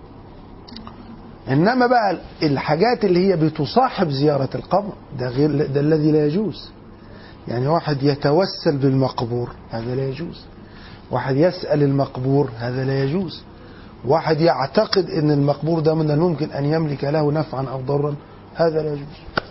انما بقى الحاجات اللي هي بتصاحب زياره القبر ده غير ده الذي لا يجوز يعني واحد يتوسل بالمقبور هذا لا يجوز واحد يسال المقبور هذا لا يجوز واحد يعتقد ان المقبور ده من الممكن ان يملك له نفعا او ضرا هذا لا يجوز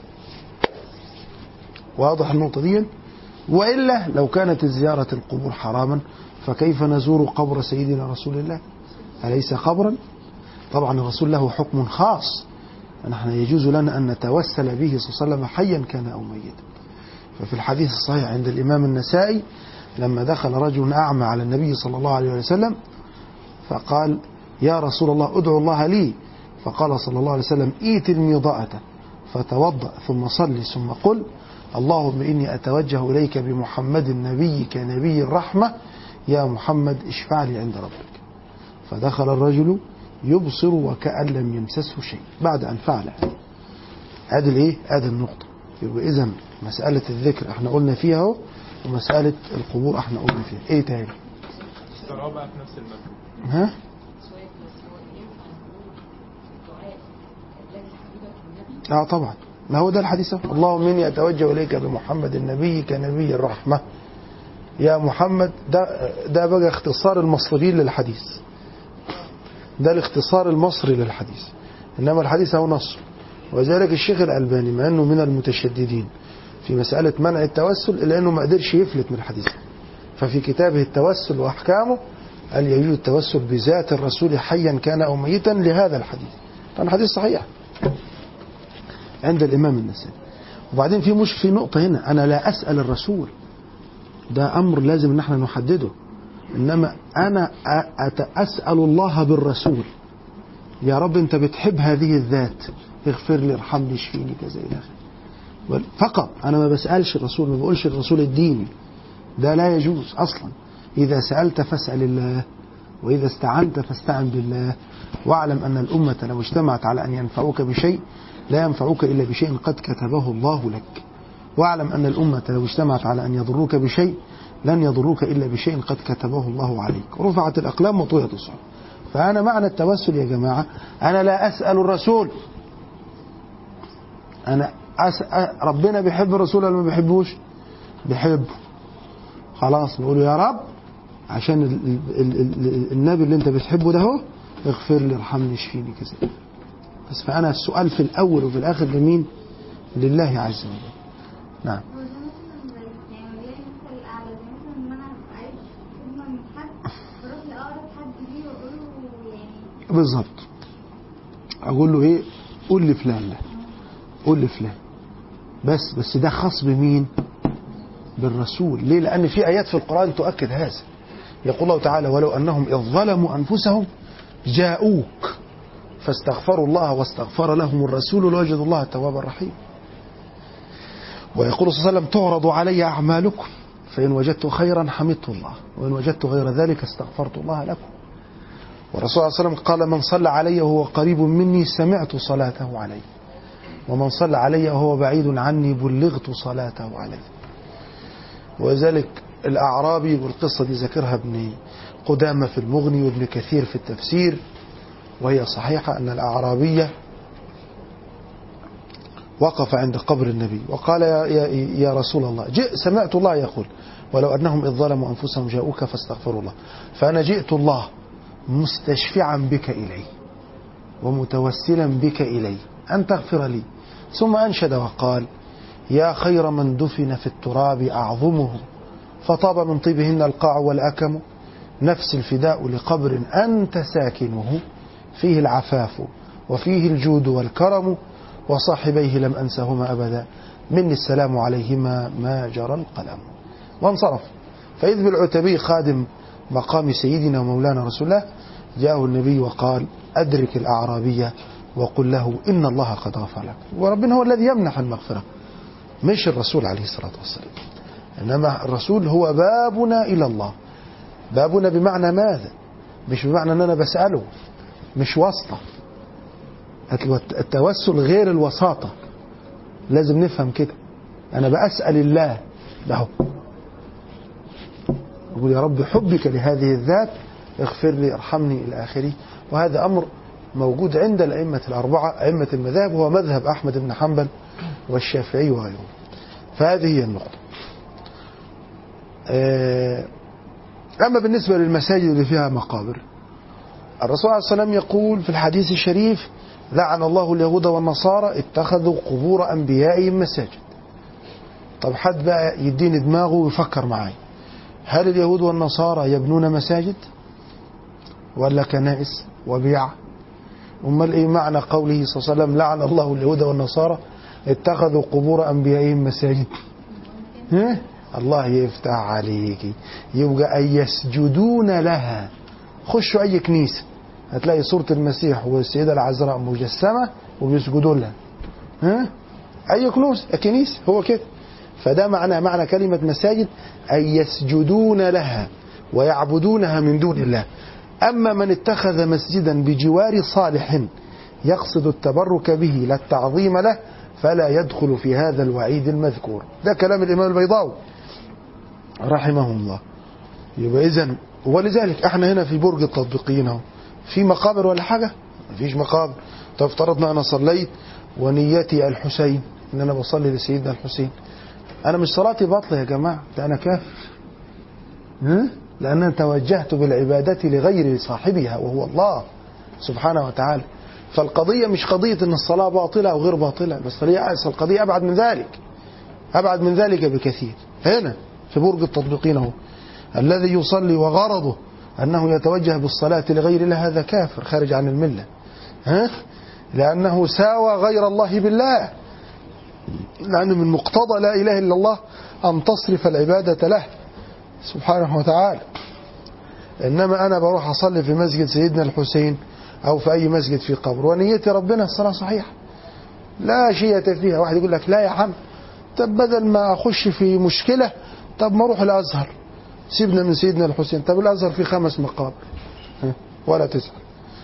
واضح النقطه دي والا لو كانت زياره القبور حراما فكيف نزور قبر سيدنا رسول الله اليس قبرا طبعا الرسول له حكم خاص نحن يجوز لنا أن نتوسل به صلى الله عليه وسلم حيا كان أو ميتا ففي الحديث الصحيح عند الإمام النسائي لما دخل رجل أعمى على النبي صلى الله عليه وسلم فقال يا رسول الله ادعو الله لي فقال صلى الله عليه وسلم ايت الميضاءة فتوضأ ثم صلي ثم قل اللهم إني أتوجه إليك بمحمد نبيك نبي الرحمة يا محمد اشفع لي عند ربك فدخل الرجل يبصر وكأن لم يمسسه شيء بعد أن فعل هذا. هذه الايه؟ هذه النقطة يبقى إذا مسألة الذكر احنا قلنا فيها اهو ومسألة القبور احنا قلنا فيها ايه تاني؟ الصلاة بقى في نفس المكان ها؟ سؤال بس هو ينفع نقول الدعاء الذي حبيبك النبي اه طبعا ما هو ده الحديث أهو. اللهم اني اتوجه اليك بمحمد النبي كنبي الرحمه يا محمد ده ده بقى اختصار المصريين للحديث ده الاختصار المصري للحديث انما الحديث هو نص وذلك الشيخ الالباني مع انه من المتشددين في مساله منع التوسل الا انه ما قدرش يفلت من الحديث ففي كتابه التوسل واحكامه قال يجوز التوسل بذات الرسول حيا كان او ميتا لهذا الحديث كان الحديث صحيح عند الإمام النسائي وبعدين في مش في نقطة هنا أنا لا أسأل الرسول ده أمر لازم إن احنا نحدده إنما أنا أ- أت- أسأل الله بالرسول يا رب أنت بتحب هذه الذات اغفر لي ارحمني اشفيني كذا إلى آخره بل- فقط أنا ما بسألش الرسول ما بقولش الرسول الديني ده لا يجوز أصلا إذا سألت فاسأل الله وإذا استعنت فاستعن بالله واعلم أن الأمة لو اجتمعت على أن ينفعوك بشيء لا ينفعوك إلا بشيء قد كتبه الله لك واعلم أن الأمة لو اجتمعت على أن يضروك بشيء لن يضروك إلا بشيء قد كتبه الله عليك رفعت الأقلام وطويت الصحف فأنا معنى التوسل يا جماعة أنا لا أسأل الرسول أنا أسأل ربنا بيحب الرسول ولا ما بيحبوش بيحبه خلاص نقول يا رب عشان ال ال ال ال النبي اللي انت بتحبه ده هو اغفر لي ارحمني اشفيني كذا بس فأنا السؤال في الأول وفي الآخر لمين لله عز وجل نعم هو ده مثلا زي- يعني ولله المثل الأعلى زي مثلا إن أنا أبقى عايز خدمة من حد بروح لأقرب حد ليه وأقول له يعني بالظبط أقول له إيه قول لي فلان لا قول لي فلان بس بس ده خاص بمين بالرسول ليه لأن في آيات في القرآن تؤكد هذا يقول الله تعالى ولو أنهم إذ ظلموا أنفسهم جاءوك فاستغفروا الله واستغفر لهم الرسول لوجدوا الله توابا رحيما ويقول صلى الله عليه وسلم تعرض علي أعمالكم فإن وجدت خيرا حمدت الله وإن وجدت غير ذلك استغفرت الله لكم والرسول صلى الله عليه وسلم قال من صلى علي وهو قريب مني سمعت صلاته عليه ومن صلى علي وهو بعيد عني بلغت صلاته عليه وذلك الأعرابي والقصة دي ذكرها ابن قدامة في المغني وابن كثير في التفسير وهي صحيحة أن الأعرابية وقف عند قبر النبي وقال يا, يا, يا رسول الله جئ سمعت الله يقول ولو أنهم إذ ظلموا أنفسهم جاءوك فاستغفروا الله فأنا جئت الله مستشفعا بك إليه ومتوسلا بك إليه أن تغفر لي ثم أنشد وقال يا خير من دفن في التراب أعظمه فطاب من طيبهن القاع والأكم نفس الفداء لقبر أنت ساكنه فيه العفاف وفيه الجود والكرم وصاحبيه لم أنسهما أبدا مني السلام عليهما ما جرى القلم وانصرف فإذ بالعتبي خادم مقام سيدنا ومولانا رسول الله جاءه النبي وقال أدرك الأعرابية وقل له إن الله قد غفر لك وربنا هو الذي يمنح المغفرة مش الرسول عليه الصلاة والسلام إنما الرسول هو بابنا إلى الله بابنا بمعنى ماذا مش بمعنى أن أنا بسأله مش واسطة التوسل غير الوساطة لازم نفهم كده أنا بأسأل الله له يقول يا رب حبك لهذه الذات اغفر لي ارحمني إلى آخره وهذا أمر موجود عند الأئمة الأربعة أئمة المذاهب هو مذهب أحمد بن حنبل والشافعي وغيره فهذه هي النقطة آه، أما بالنسبة للمساجد اللي فيها مقابر الرسول عليه الصلاة والسلام يقول في الحديث الشريف لعن الله اليهود والنصارى اتخذوا قبور أنبيائهم مساجد طب حد بقى يديني دماغه ويفكر معايا هل اليهود والنصارى يبنون مساجد ولا كنائس وبيع امال ايه معنى قوله صلى الله عليه وسلم لعن الله اليهود والنصارى اتخذوا قبور انبيائهم مساجد ها؟ الله يفتح عليك يبقى أن يسجدون لها خشوا أي كنيسة هتلاقي صورة المسيح والسيدة العذراء مجسمة وبيسجدوا لها ها؟ أي كنوز كنيسة هو كده فده معنى معنى كلمة مساجد أن يسجدون لها ويعبدونها من دون الله أما من اتخذ مسجدا بجوار صالح يقصد التبرك به لا التعظيم له فلا يدخل في هذا الوعيد المذكور ده كلام الإمام البيضاوي رحمه الله يبقى إذن ولذلك احنا هنا في برج التطبيقيين اهو في مقابر ولا حاجة مفيش مقابر طب افترضنا أنا صليت ونيتي الحسين إن أنا بصلي لسيدنا الحسين أنا مش صلاتي باطلة يا جماعة ده أنا كافر ها؟ لأن أنا توجهت بالعبادة لغير صاحبها وهو الله سبحانه وتعالى فالقضية مش قضية أن الصلاة باطلة أو غير باطلة بس القضية أبعد من ذلك أبعد من ذلك بكثير هنا في برج التطبيقين اهو الذي يصلي وغرضه أنه يتوجه بالصلاة لغير الله هذا كافر خارج عن الملة ها؟ لأنه ساوى غير الله بالله لأنه من مقتضى لا إله إلا الله أن تصرف العبادة له سبحانه وتعالى إنما أنا بروح أصلي في مسجد سيدنا الحسين أو في أي مسجد في قبر ونيتي ربنا الصلاة صحيحة لا شيء فيها واحد يقول لك لا يا عم طب بدل ما أخش في مشكلة طب ما أروح الأزهر سيبنا من سيدنا الحسين طب الأزهر فيه خمس مقابر ولا تسأل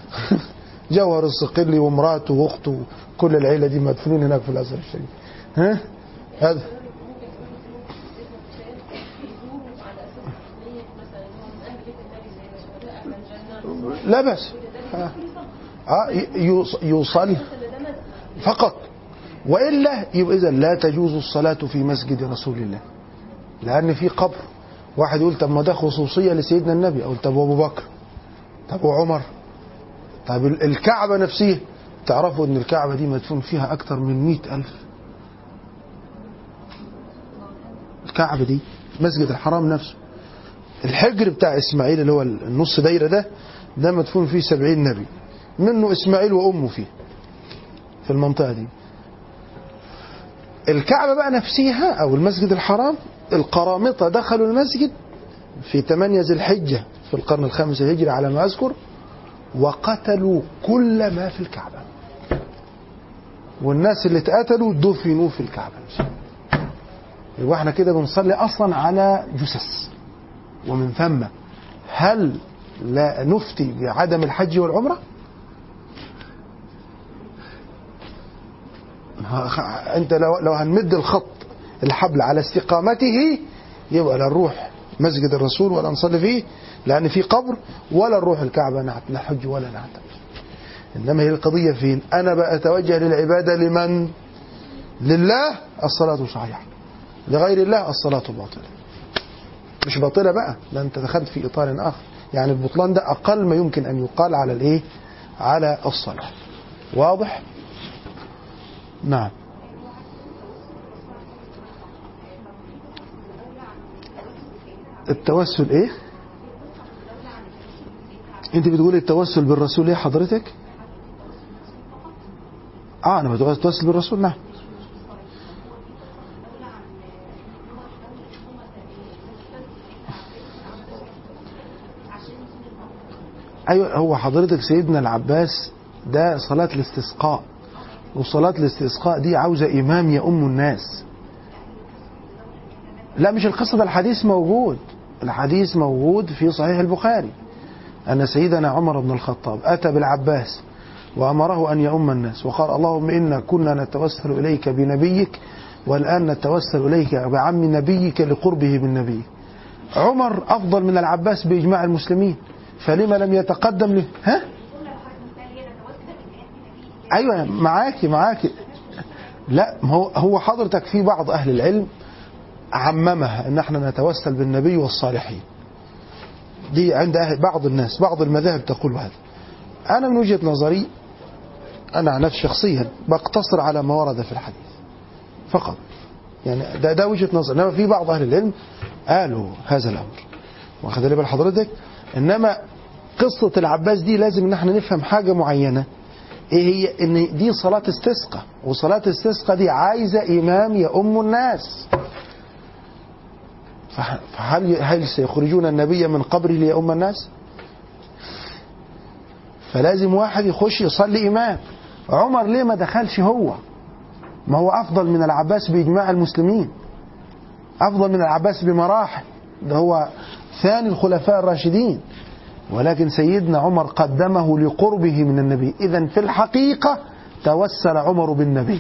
جوهر الصقلي ومراته واخته كل العيلة دي مدفونين هناك في الأزهر الشريف ها هذا لا بس آه يصلي فقط وإلا يبقى إذا لا تجوز الصلاة في مسجد رسول الله لأن في قبر واحد يقول طب ما ده خصوصية لسيدنا النبي أقول طب أبو بكر طب وعمر طب الكعبة نفسها تعرفوا أن الكعبة دي مدفون فيها أكثر من مئة ألف الكعبة دي مسجد الحرام نفسه الحجر بتاع إسماعيل اللي هو النص دايرة ده ده مدفون فيه سبعين نبي منه إسماعيل وأمه فيه في المنطقة دي الكعبة بقى نفسها أو المسجد الحرام القرامطة دخلوا المسجد في 8 ذي الحجة في القرن الخامس الهجري على ما أذكر وقتلوا كل ما في الكعبة والناس اللي اتقتلوا دفنوا في الكعبة يبقى احنا كده بنصلي أصلا على جثث ومن ثم هل لا نفتي بعدم الحج والعمرة انت لو لو هنمد الخط الحبل على استقامته يبقى لا نروح مسجد الرسول ولا نصلي فيه لان في قبر ولا نروح الكعبه نحج ولا نعتمر انما هي القضيه فين انا بأتوجه للعباده لمن لله الصلاه صحيحه لغير الله الصلاه باطله مش باطله بقى ده انت دخلت في اطار اخر يعني البطلان ده اقل ما يمكن ان يقال على الايه على الصلاه واضح نعم التوسل ايه انت بتقولي التوسل بالرسول ايه حضرتك اه انا بتقول التوسل بالرسول نعم ايوه هو حضرتك سيدنا العباس ده صلاة الاستسقاء وصلاة الاستسقاء دي عاوزة إمام يؤم الناس لا مش القصة ده الحديث موجود الحديث موجود في صحيح البخاري أن سيدنا عمر بن الخطاب أتى بالعباس وأمره أن يؤم الناس وقال اللهم إنا كنا نتوسل إليك بنبيك والآن نتوسل إليك بعم نبيك لقربه من نبيك عمر أفضل من العباس بإجماع المسلمين فلما لم يتقدم له ها ايوه معاكي معاكي لا ما هو هو حضرتك في بعض اهل العلم عممها ان احنا نتوسل بالنبي والصالحين دي عند أهل بعض الناس بعض المذاهب تقول هذا انا من وجهه نظري انا عن نفسي شخصيا بقتصر على ما ورد في الحديث فقط يعني ده ده وجهه نظر انما في بعض اهل العلم قالوا هذا الامر واخد بالي بال حضرتك انما قصه العباس دي لازم ان احنا نفهم حاجه معينه ايه هي ان دي صلاة استسقاء وصلاة استسقاء دي عايزة امام يؤم الناس فح- فهل هل سيخرجون النبي من قبره ليؤم الناس فلازم واحد يخش يصلي امام عمر ليه ما دخلش هو ما هو افضل من العباس باجماع المسلمين افضل من العباس بمراحل ده هو ثاني الخلفاء الراشدين ولكن سيدنا عمر قدمه لقربه من النبي إذا في الحقيقة توسل عمر بالنبي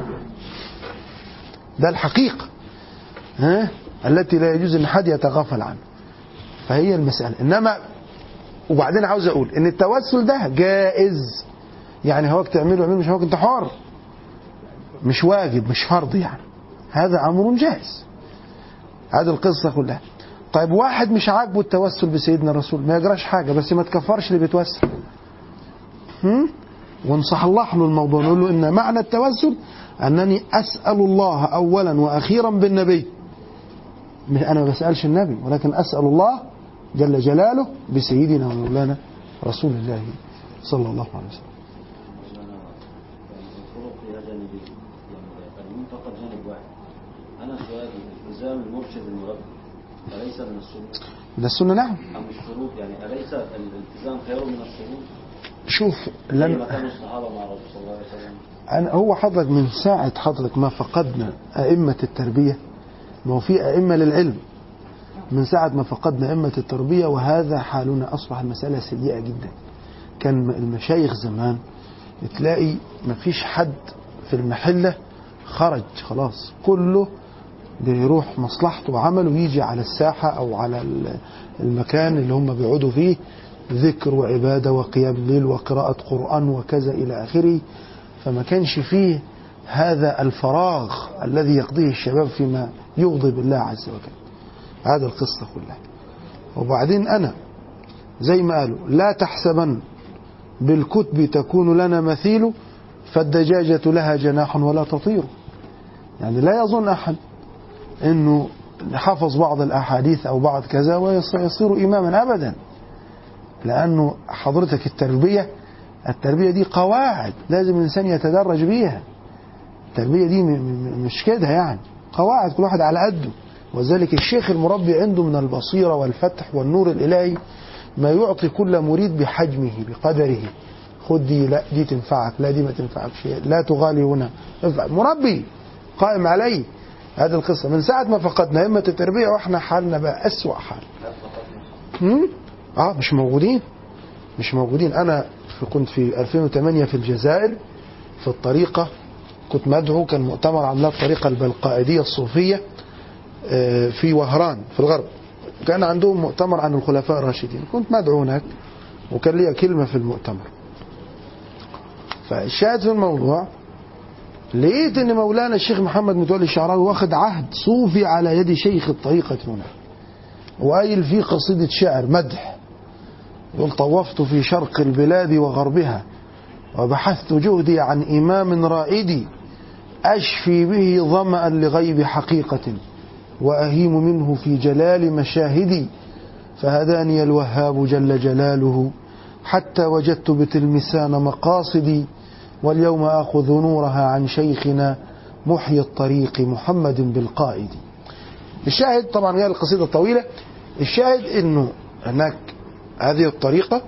ده الحقيقة ها؟ التي لا يجوز أن حد يتغافل عنها فهي المسألة إنما وبعدين عاوز أقول إن التوسل ده جائز يعني هواك تعمله اعمله مش هواك أنت حر مش واجب مش فرض يعني هذا أمر جائز هذه القصة كلها طيب واحد مش عاجبه التوسل بسيدنا الرسول ما يجراش حاجة بس ما تكفرش اللي بيتوسل هم؟ ونصحح له الموضوع نقول له إن معنى التوسل أنني أسأل الله أولا وأخيرا بالنبي مش أنا ما بسألش النبي ولكن أسأل الله جل جلاله بسيدنا ومولانا رسول الله صلى الله عليه وسلم الطرق فيها جانبين يعني اليمين فقط جانب واحد انا سؤالي التزام المرشد المربي أليس من السنة ده السنة نعم أم الشروط يعني أليس الالتزام خير من الشروط؟ شوف زي لن ما كانوا الصحابة مع الرسول صلى الله عليه وسلم أنا هو حضرتك من ساعة حضرتك ما فقدنا أئمة التربية ما هو في أئمة للعلم من ساعة ما فقدنا أئمة التربية وهذا حالنا أصبح المسألة سيئة جدا كان المشايخ زمان تلاقي ما فيش حد في المحلة خرج خلاص كله بيروح مصلحته وعمله يجي على الساحة أو على ال- المكان اللي هم بيقعدوا فيه ذكر وعبادة وقيام ليل وقراءة قرآن وكذا إلى آخره فما كانش فيه هذا الفراغ الذي يقضيه الشباب فيما يغضب الله عز وجل هذا القصة كلها وبعدين أنا زي ما قالوا لا تحسبن بالكتب تكون لنا مثيل فالدجاجة لها جناح ولا تطير يعني لا يظن أحد أنه حفظ بعض الأحاديث أو بعض كذا ويصير إماما أبدا لأنه حضرتك التربية التربية دي قواعد لازم الإنسان يتدرج بيها التربية دي م- م- مش كده يعني قواعد كل واحد على قده وذلك الشيخ المربي عنده من البصيرة والفتح والنور الإلهي ما يعطي كل مريد بحجمه بقدره خد دي لا دي تنفعك لا دي ما تنفعكش لا تغالي هنا انفع مربي قائم عليه هذه القصة من ساعة ما فقدنا أئمة التربية وإحنا حالنا بقى أسوأ حال هم؟ اه مش موجودين مش موجودين انا في كنت في 2008 في الجزائر في الطريقة كنت مدعو كان مؤتمر عاملاه الطريقة البلقائدية الصوفية آه، في وهران في الغرب كان عندهم مؤتمر عن الخلفاء الراشدين كنت مدعو هناك وكان لي كلمة في المؤتمر فالشاهد في الموضوع لقيت ان مولانا الشيخ محمد متولي الشعراوي واخد عهد صوفي على يد شيخ الطريقة هنا وقايل فيه قصيدة شعر مدح يقول طوفت في شرق البلاد وغربها وبحثت جهدي عن إمام رائدي أشفي به ظمأ لغيب حقيقة وأهيم منه في جلال مشاهدي فهداني الوهاب جل جلاله حتى وجدت بتلمسان مقاصدي واليوم آخذ نورها عن شيخنا محيي الطريق محمد بالقائد الشاهد طبعا هي القصيدة الطويلة الشاهد انه هناك هذه الطريقة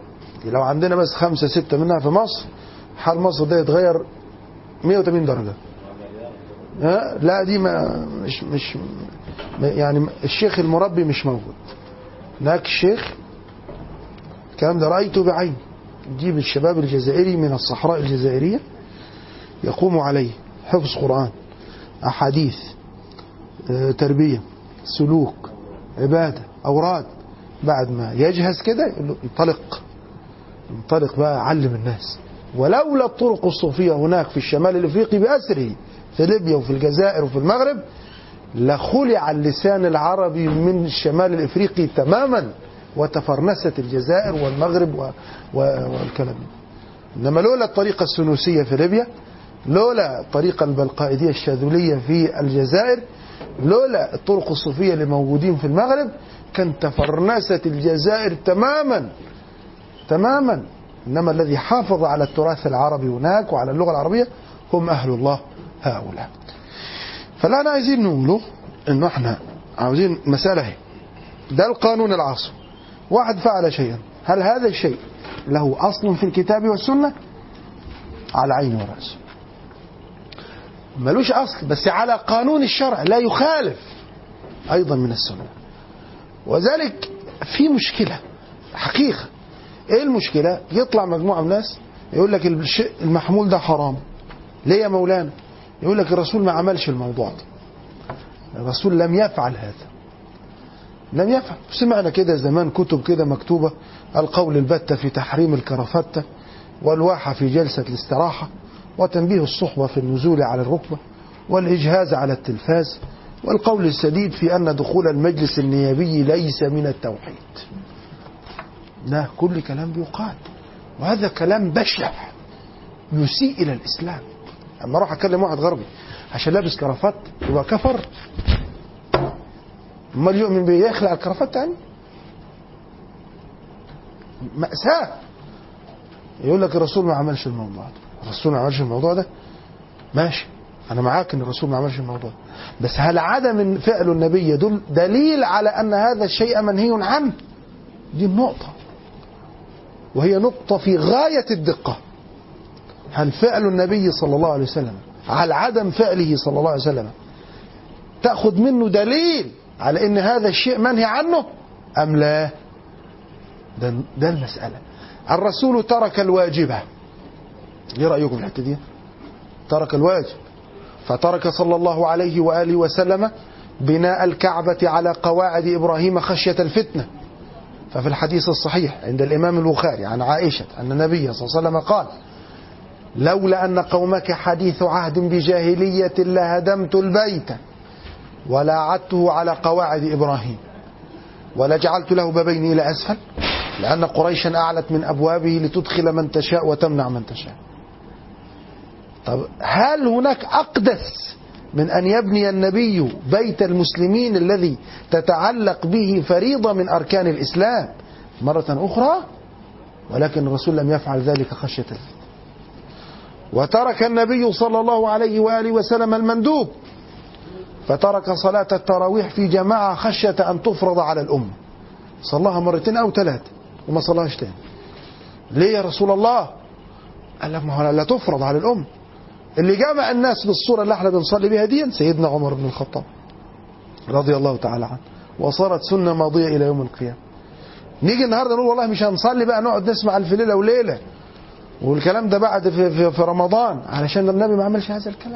لو عندنا بس خمسة ستة منها في مصر حال مصر ده يتغير 180 درجة ها لا دي ما مش مش ما- يعني الشيخ المربي مش موجود هناك الشيخ الكلام ده رأيته بعيني جيب الشباب الجزائري من الصحراء الجزائرية يقوم عليه حفظ قرآن أحاديث آه، تربية سلوك عبادة أوراد بعد ما يجهز كده يقول له انطلق انطلق بقى علم الناس ولولا الطرق الصوفية هناك في الشمال الإفريقي بأسره في ليبيا وفي الجزائر وفي المغرب لخلع اللسان العربي من الشمال الإفريقي تماما وتفرنست الجزائر والمغرب و... و... والكلام ده. إنما لولا الطريقة السنوسية في ليبيا لولا الطريقة البلقائدية الشاذلية في الجزائر لولا الطرق الصوفية اللي موجودين في المغرب كان تفرنست الجزائر تماما تماما إنما الذي حافظ على التراث العربي هناك وعلى اللغة العربية هم أهل الله هؤلاء فالآن أنا عايزين نقوله إنه إحنا عاوزين مسألة هي ده القانون العاصم واحد فعل شيئا هل هذا الشيء له أصل في الكتاب والسنة على عيني ورأسي ملوش أصل بس على قانون الشرع لا يخالف أيضا من السنة وذلك في مشكلة حقيقة ايه المشكلة يطلع مجموعة من الناس يقول لك الشيء المحمول ده حرام ليه يا مولانا يقول لك الرسول ما عملش الموضوع ده الرسول لم يفعل هذا لم يفعل سمعنا كده زمان كتب كده مكتوبة القول البتة في تحريم الكرافتة والواحة في جلسة الاستراحة وتنبيه الصحبة في النزول على الركبة والإجهاز على التلفاز والقول السديد في أن دخول المجلس النيابي ليس من التوحيد لا كل كلام بيقال وهذا كلام بشع يسيء إلى الإسلام أما أروح أكلم واحد غربي عشان لابس كرافات يبقى كفر امال يؤمن بيه يخلع الكرافات تاني مأساة يقول لك الرسول ما عملش الموضوع ده الرسول ما عملش الموضوع ده ماشي انا معاك ان الرسول ما عملش الموضوع ده بس هل عدم فعل النبي يدل دليل على ان هذا الشيء منهي عنه دي النقطة وهي نقطة في غاية الدقة هل فعل النبي صلى الله عليه وسلم على عدم فعله صلى الله عليه وسلم تأخذ منه دليل على ان هذا الشيء منهي عنه ام لا ده, ده المسألة الرسول ترك الواجبة ايه رأيكم في الحتة دي ترك الواجب فترك صلى الله عليه وآله وسلم بناء الكعبة على قواعد إبراهيم خشية الفتنة ففي الحديث الصحيح عند الإمام البخاري عن عائشة أن النبي صلى الله عليه وسلم قال لولا أن قومك حديث عهد بجاهلية لهدمت البيت ولعدته على قواعد إبراهيم ولجعلت له بابين إلى أسفل لأن قريشا أعلت من أبوابه لتدخل من تشاء وتمنع من تشاء طب هل هناك أقدس من أن يبني النبي بيت المسلمين الذي تتعلق به فريضة من أركان الإسلام مرة أخرى ولكن الرسول لم يفعل ذلك خشية الفتنة وترك النبي صلى الله عليه وآله وسلم المندوب فترك صلاة التراويح في جماعة خشية أن تفرض على الأمة صلاها مرتين أو ثلاثة وما صلاهاش تاني ليه يا رسول الله قال لك ما هو لا تفرض على الأمة اللي جمع الناس بالصورة اللي احنا بنصلي بها دي سيدنا عمر بن الخطاب رضي الله تعالى عنه وصارت سنة ماضية إلى يوم القيامة نيجي النهاردة نقول والله مش هنصلي بقى نقعد نسمع ألف ليلة وليلة والكلام ده بعد في, في, في رمضان علشان النبي ما عملش هذا الكلام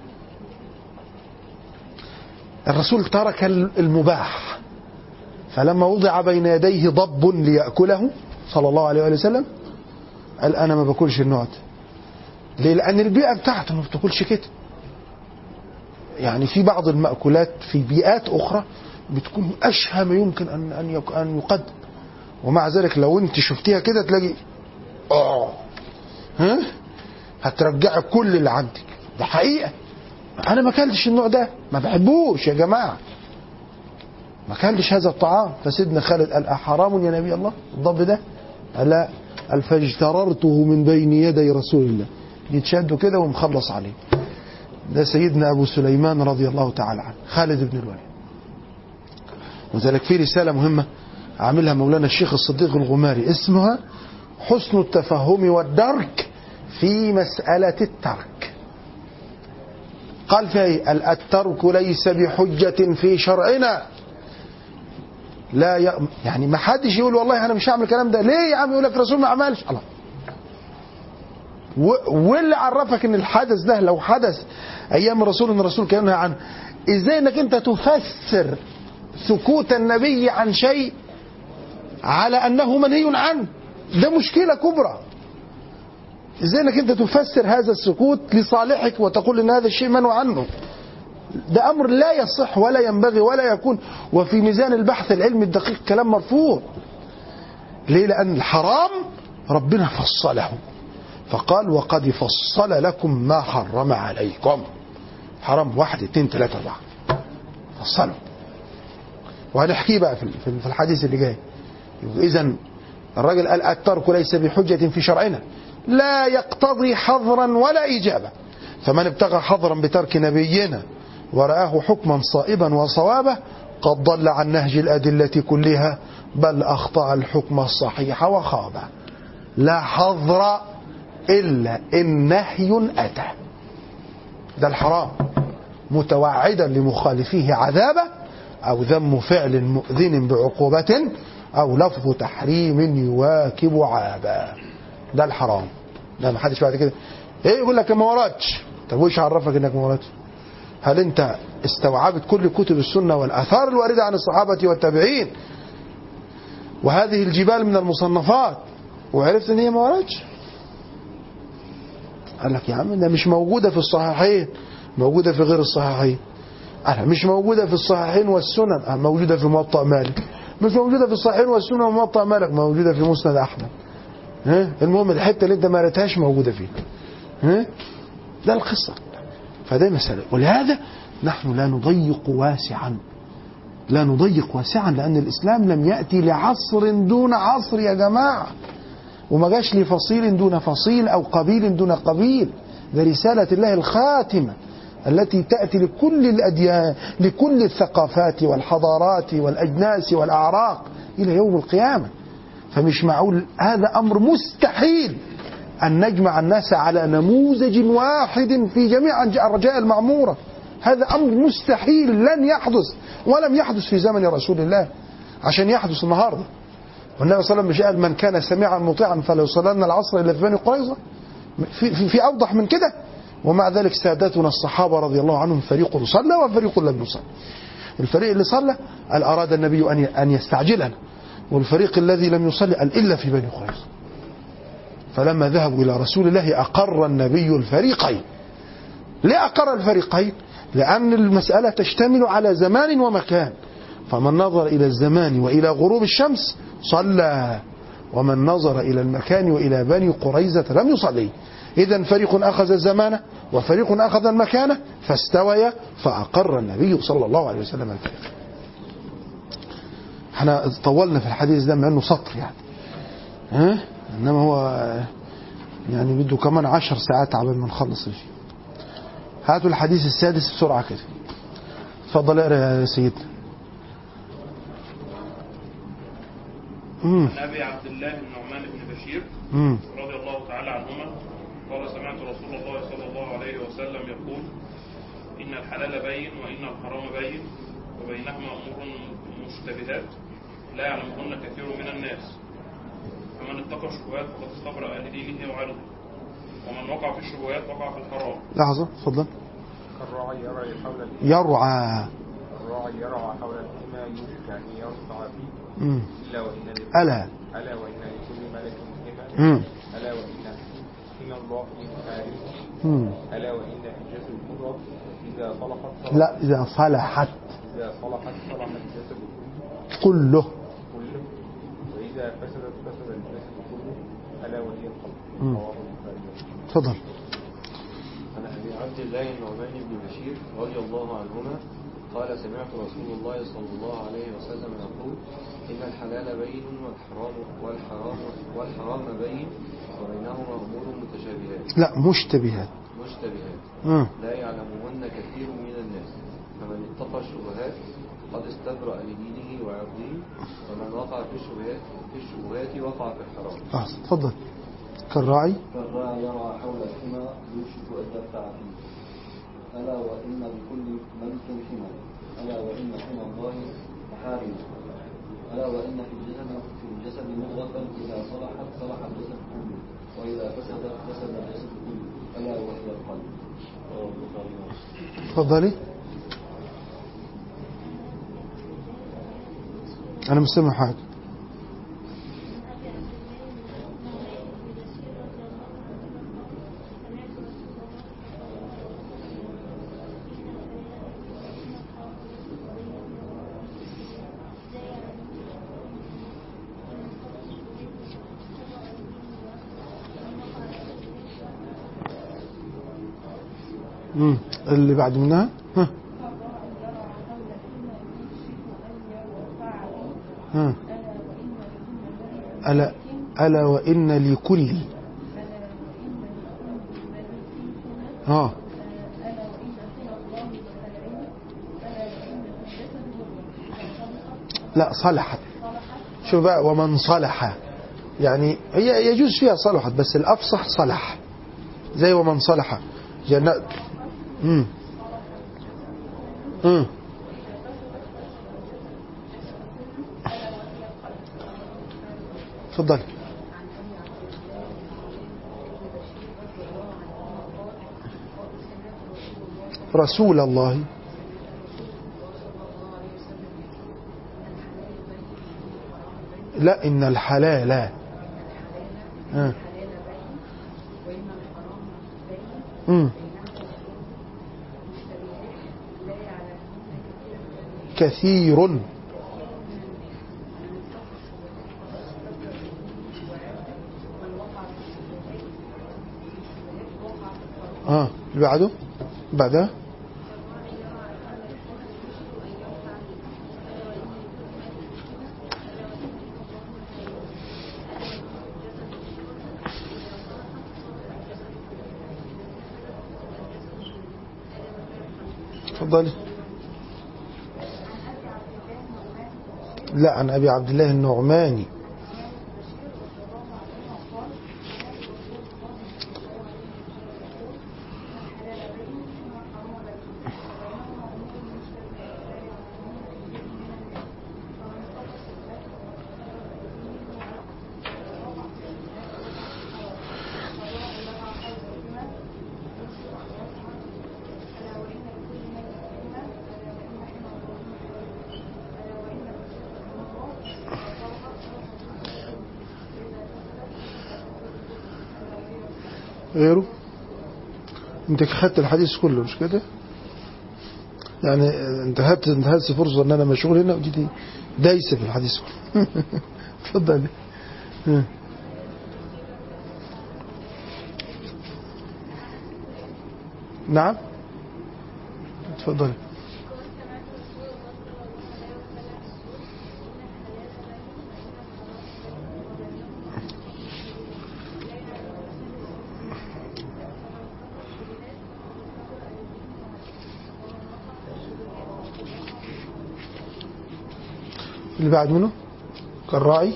الرسول ترك المباح فلما وضع بين يديه ضب ليأكله صلى الله عليه وآله وسلم قال أنا ما باكلش النوع ده ليه؟ لأن البيئة بتاعته ما بتاكلش كده يعني في بعض المأكولات في بيئات أخرى بتكون أشهى ما يمكن أن أن أن يقدم ومع ذلك لو أنت شفتيها كده تلاقي آه ها هترجعي كل اللي عندك ده حقيقة أنا ما أكلتش النوع ده ما بحبوش يا جماعة ما أكلتش هذا الطعام فسيدنا خالد قال أحرام يا نبي الله الضب ده قال لا قال فاجتررته من بين يدي رسول الله يتشدوا كده ومخلص عليه ده سيدنا أبو سليمان رضي الله تعالى عنه خالد بن الوليد وذلك في رسالة مهمة عاملها مولانا الشيخ الصديق الغماري اسمها حسن التفهم والدرك في مسألة الترك قال فيها إيه؟ ال- الترك ليس بحجة في شرعنا لا ي... يعني ما حدش يقول والله انا مش هعمل الكلام ده ليه يا عم يقول لك الرسول ما عملش الله و... واللي عرفك ان الحدث ده لو حدث ايام الرسول ان الرسول كان ينهى عنه ازاي انك انت تفسر سكوت النبي عن شيء على انه منهي عنه ده مشكله كبرى ازاي انك انت تفسر هذا السكوت لصالحك وتقول ان هذا الشيء منهى عنه ده امر لا يصح ولا ينبغي ولا يكون وفي ميزان البحث العلمي الدقيق كلام مرفوض ليه لان الحرام ربنا فصله فقال وقد فصل لكم ما حرم عليكم حرام واحد اتنين تلاتة اربعة فصلوا وهنحكيه بقى في في الحديث اللي جاي اذا الراجل قال الترك ليس بحجة في شرعنا لا يقتضي حظرا ولا إجابة فمن ابتغى حظرا بترك نبينا ورآه حكما صائبا وصوابا قد ضل عن نهج الأدلة كلها بل أخطأ الحكم الصحيح وخاب لا حظر إلا إن نهي أتى ده الحرام متوعدا لمخالفيه عذابه أو ذم فعل مؤذن بعقوبة أو لفظ تحريم يواكب عابا ده الحرام ده ما حدش بعد كده ايه يقول لك ما وردش طب وش عرفك انك ما وردش هل انت استوعبت كل كتب السنه والاثار الوارده عن الصحابه والتابعين وهذه الجبال من المصنفات وعرفت ان هي ما وردش قال لك يا عم ده مش موجوده في الصحيحين موجوده في غير الصحيحين قال مش موجوده في الصحيحين والسنن آه، موجوده في موطأ مالك مش موجوده في الصحيحين والسنن وموطأ مالك موجوده في مسند احمد ها المهم الحته اللي انت ما قريتهاش موجوده فيه ها ده القصه فده مساله ولهذا نحن لا نضيق واسعا لا نضيق واسعا لان الاسلام لم ياتي لعصر دون عصر يا جماعه وما جاش لفصيل دون فصيل او قبيل دون قبيل ده رساله الله الخاتمه التي تاتي لكل الاديان لكل الثقافات والحضارات والاجناس والاعراق الى يوم القيامه فمش معقول هذا امر مستحيل ان نجمع الناس على نموذج واحد في جميع الرجاء المعموره هذا امر مستحيل لن يحدث ولم يحدث في زمن رسول الله عشان يحدث النهارده والنبي صلى الله عليه وسلم مش قال من كان سميعا مطيعا فلا يصلن العصر الا في بني قريظه في, في, في اوضح من كده ومع ذلك سادتنا الصحابه رضي الله عنهم فريق صلى وفريق لم يصلي الفريق اللي صلى قال اراد النبي ان ان يستعجلنا والفريق الذي لم يصلي قال إلا في بني قريظة فلما ذهبوا إلى رسول الله أقر النبي الفريقين ليه أقر الفريقين لأن المسألة تشتمل على زمان ومكان فمن نظر إلى الزمان وإلى غروب الشمس صلى ومن نظر إلى المكان وإلى بني قريزة لم يصلي إذا فريق أخذ الزمان وفريق أخذ المكان فاستويا فأقر النبي صلى الله عليه وسلم الفريق احنا طولنا في الحديث ده مع انه سطر يعني ها انما هو يعني بده كمان عشر ساعات عبال ما نخلص فيه هاتوا الحديث السادس بسرعة كده اتفضل اقرا يا سيدنا امم عن ابي عبد الله النعمان بن بشير امم رضي الله تعالى عنهما قال سمعت رسول الله صلى الله عليه وسلم يقول ان الحلال بين وان الحرام بين وبينهما امور مشتبهات لا يعلمهن كثير من الناس فمن اتقى الشبهات فقد استبرأ لدينه وعرضه ومن وقع في الشبهات وقع في الحرام لحظة اتفضل كالراعي يرعى حول الإمام يرعى الراعي يرعى حول الإمام يوشك أن يرفع فيه مم. إلا وإن لكل ألا ألا وإن لكل ملك إمام مم. ألا وإن من الله فارس مم. ألا وإن الجسد المضغ إذا صلحت صلح لا إذا صلحت إذا صلحت صلح الجسد كله كله كله وإذا فسدت فسد الجسد كله ألا وهي القلب مم. رواه البخاري اتفضل عن ابي عبد الله النعمان بن بشير رضي الله عنهما قال سمعت رسول الله صلى الله عليه وسلم يقول ان الحلال بين والحرام والحرام والحرام بين وبينهما امور متشابهات لا مشتبهات مشتبهات مم. لا يعلمهن كثير من الناس فمن اتقى الشبهات قد استبرأ لدينه وعرضه ومن وقع في الشبهات في الشبهات وقع في الحرام أحسن تفضل كالراعي كالراعي يرعى حول الحمى يوشك أن يرتع فيه ألا وإن لكل ملك حمى ألا وإن حمى الله محارم ألا وإن في الجسد في الجسد مضغة إذا صلحت صلح الجسد كله وإذا فسدت فسد الجسد كله ألا وهي القلب رواه البخاري ومسلم تفضلي أنا مش سامع حاجة مم. اللي بعد منها ها ها ألا ألا وإن لكل ها لا صلحت شوف بقى ومن صلح يعني هي يجوز فيها صلحت بس الأفصح صلح زي ومن صلح جنات امم امم تفضل رسول الله لا إن الحلال آه. مم. كثير اه اللي بعده بعدها تفضلي لا عن أبي عبد الله النعماني غيره انت خدت الحديث كله مش كده يعني انتهت انتهت فرصة ان انا مشغول هنا ودي دي دايسة في الحديث كله اتفضل ها. نعم اتفضل اللي بعد منه كالراعي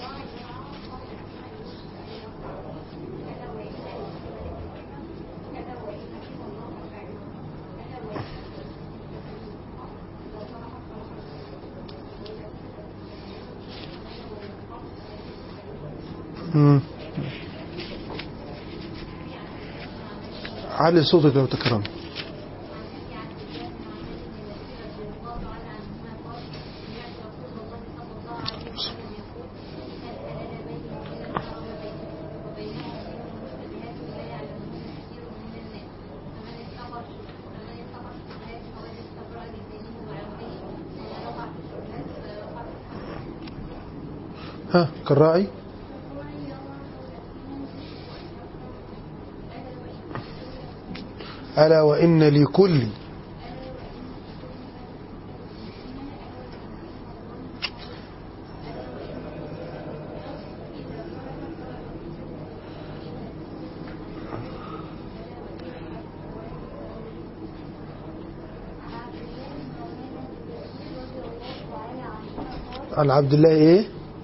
مم. علي صوتك لو تكرم ها كالراعي ألا وإن لكل عن عبد الله ايه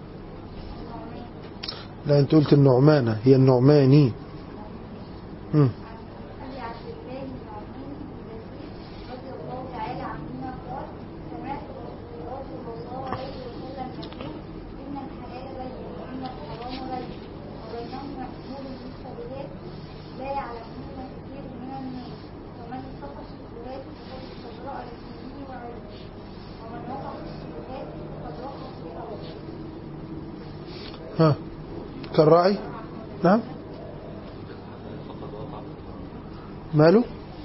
لا انت قلت النعمانة هي النعماني مم. أبي عبد الله النعمان البصري رضي الله تعالى عنهما قال سمعت رسول الله صلى الله عليه وسلم يقول إن الحلال بين وإن الحرام بين وبينهما أمور مشتبهات لا يعلمهن كثير من الناس ومن اتقى الشبهات فقد استبرأ لدينه وعرضه ومن وقع في الشبهات فقد وقع في أرضه ها كالراعي نعم ماله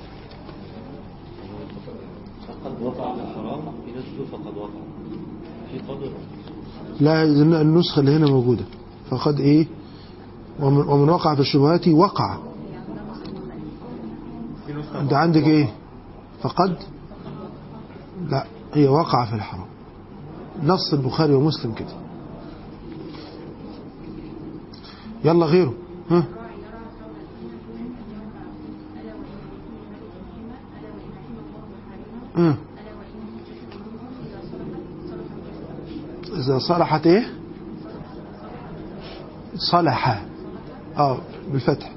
فقد وقع في الحرام في نفسه فقد وقع في قدر لا النسخة اللي هنا موجودة فقد ايه ومن, ومن وقع في الشبهات وقع انت عندك ايه فقد لا هي وقع في الحرام نص البخاري ومسلم كده يلا غيره ها ها. إذا صلحت إيه صلح آه بالفتح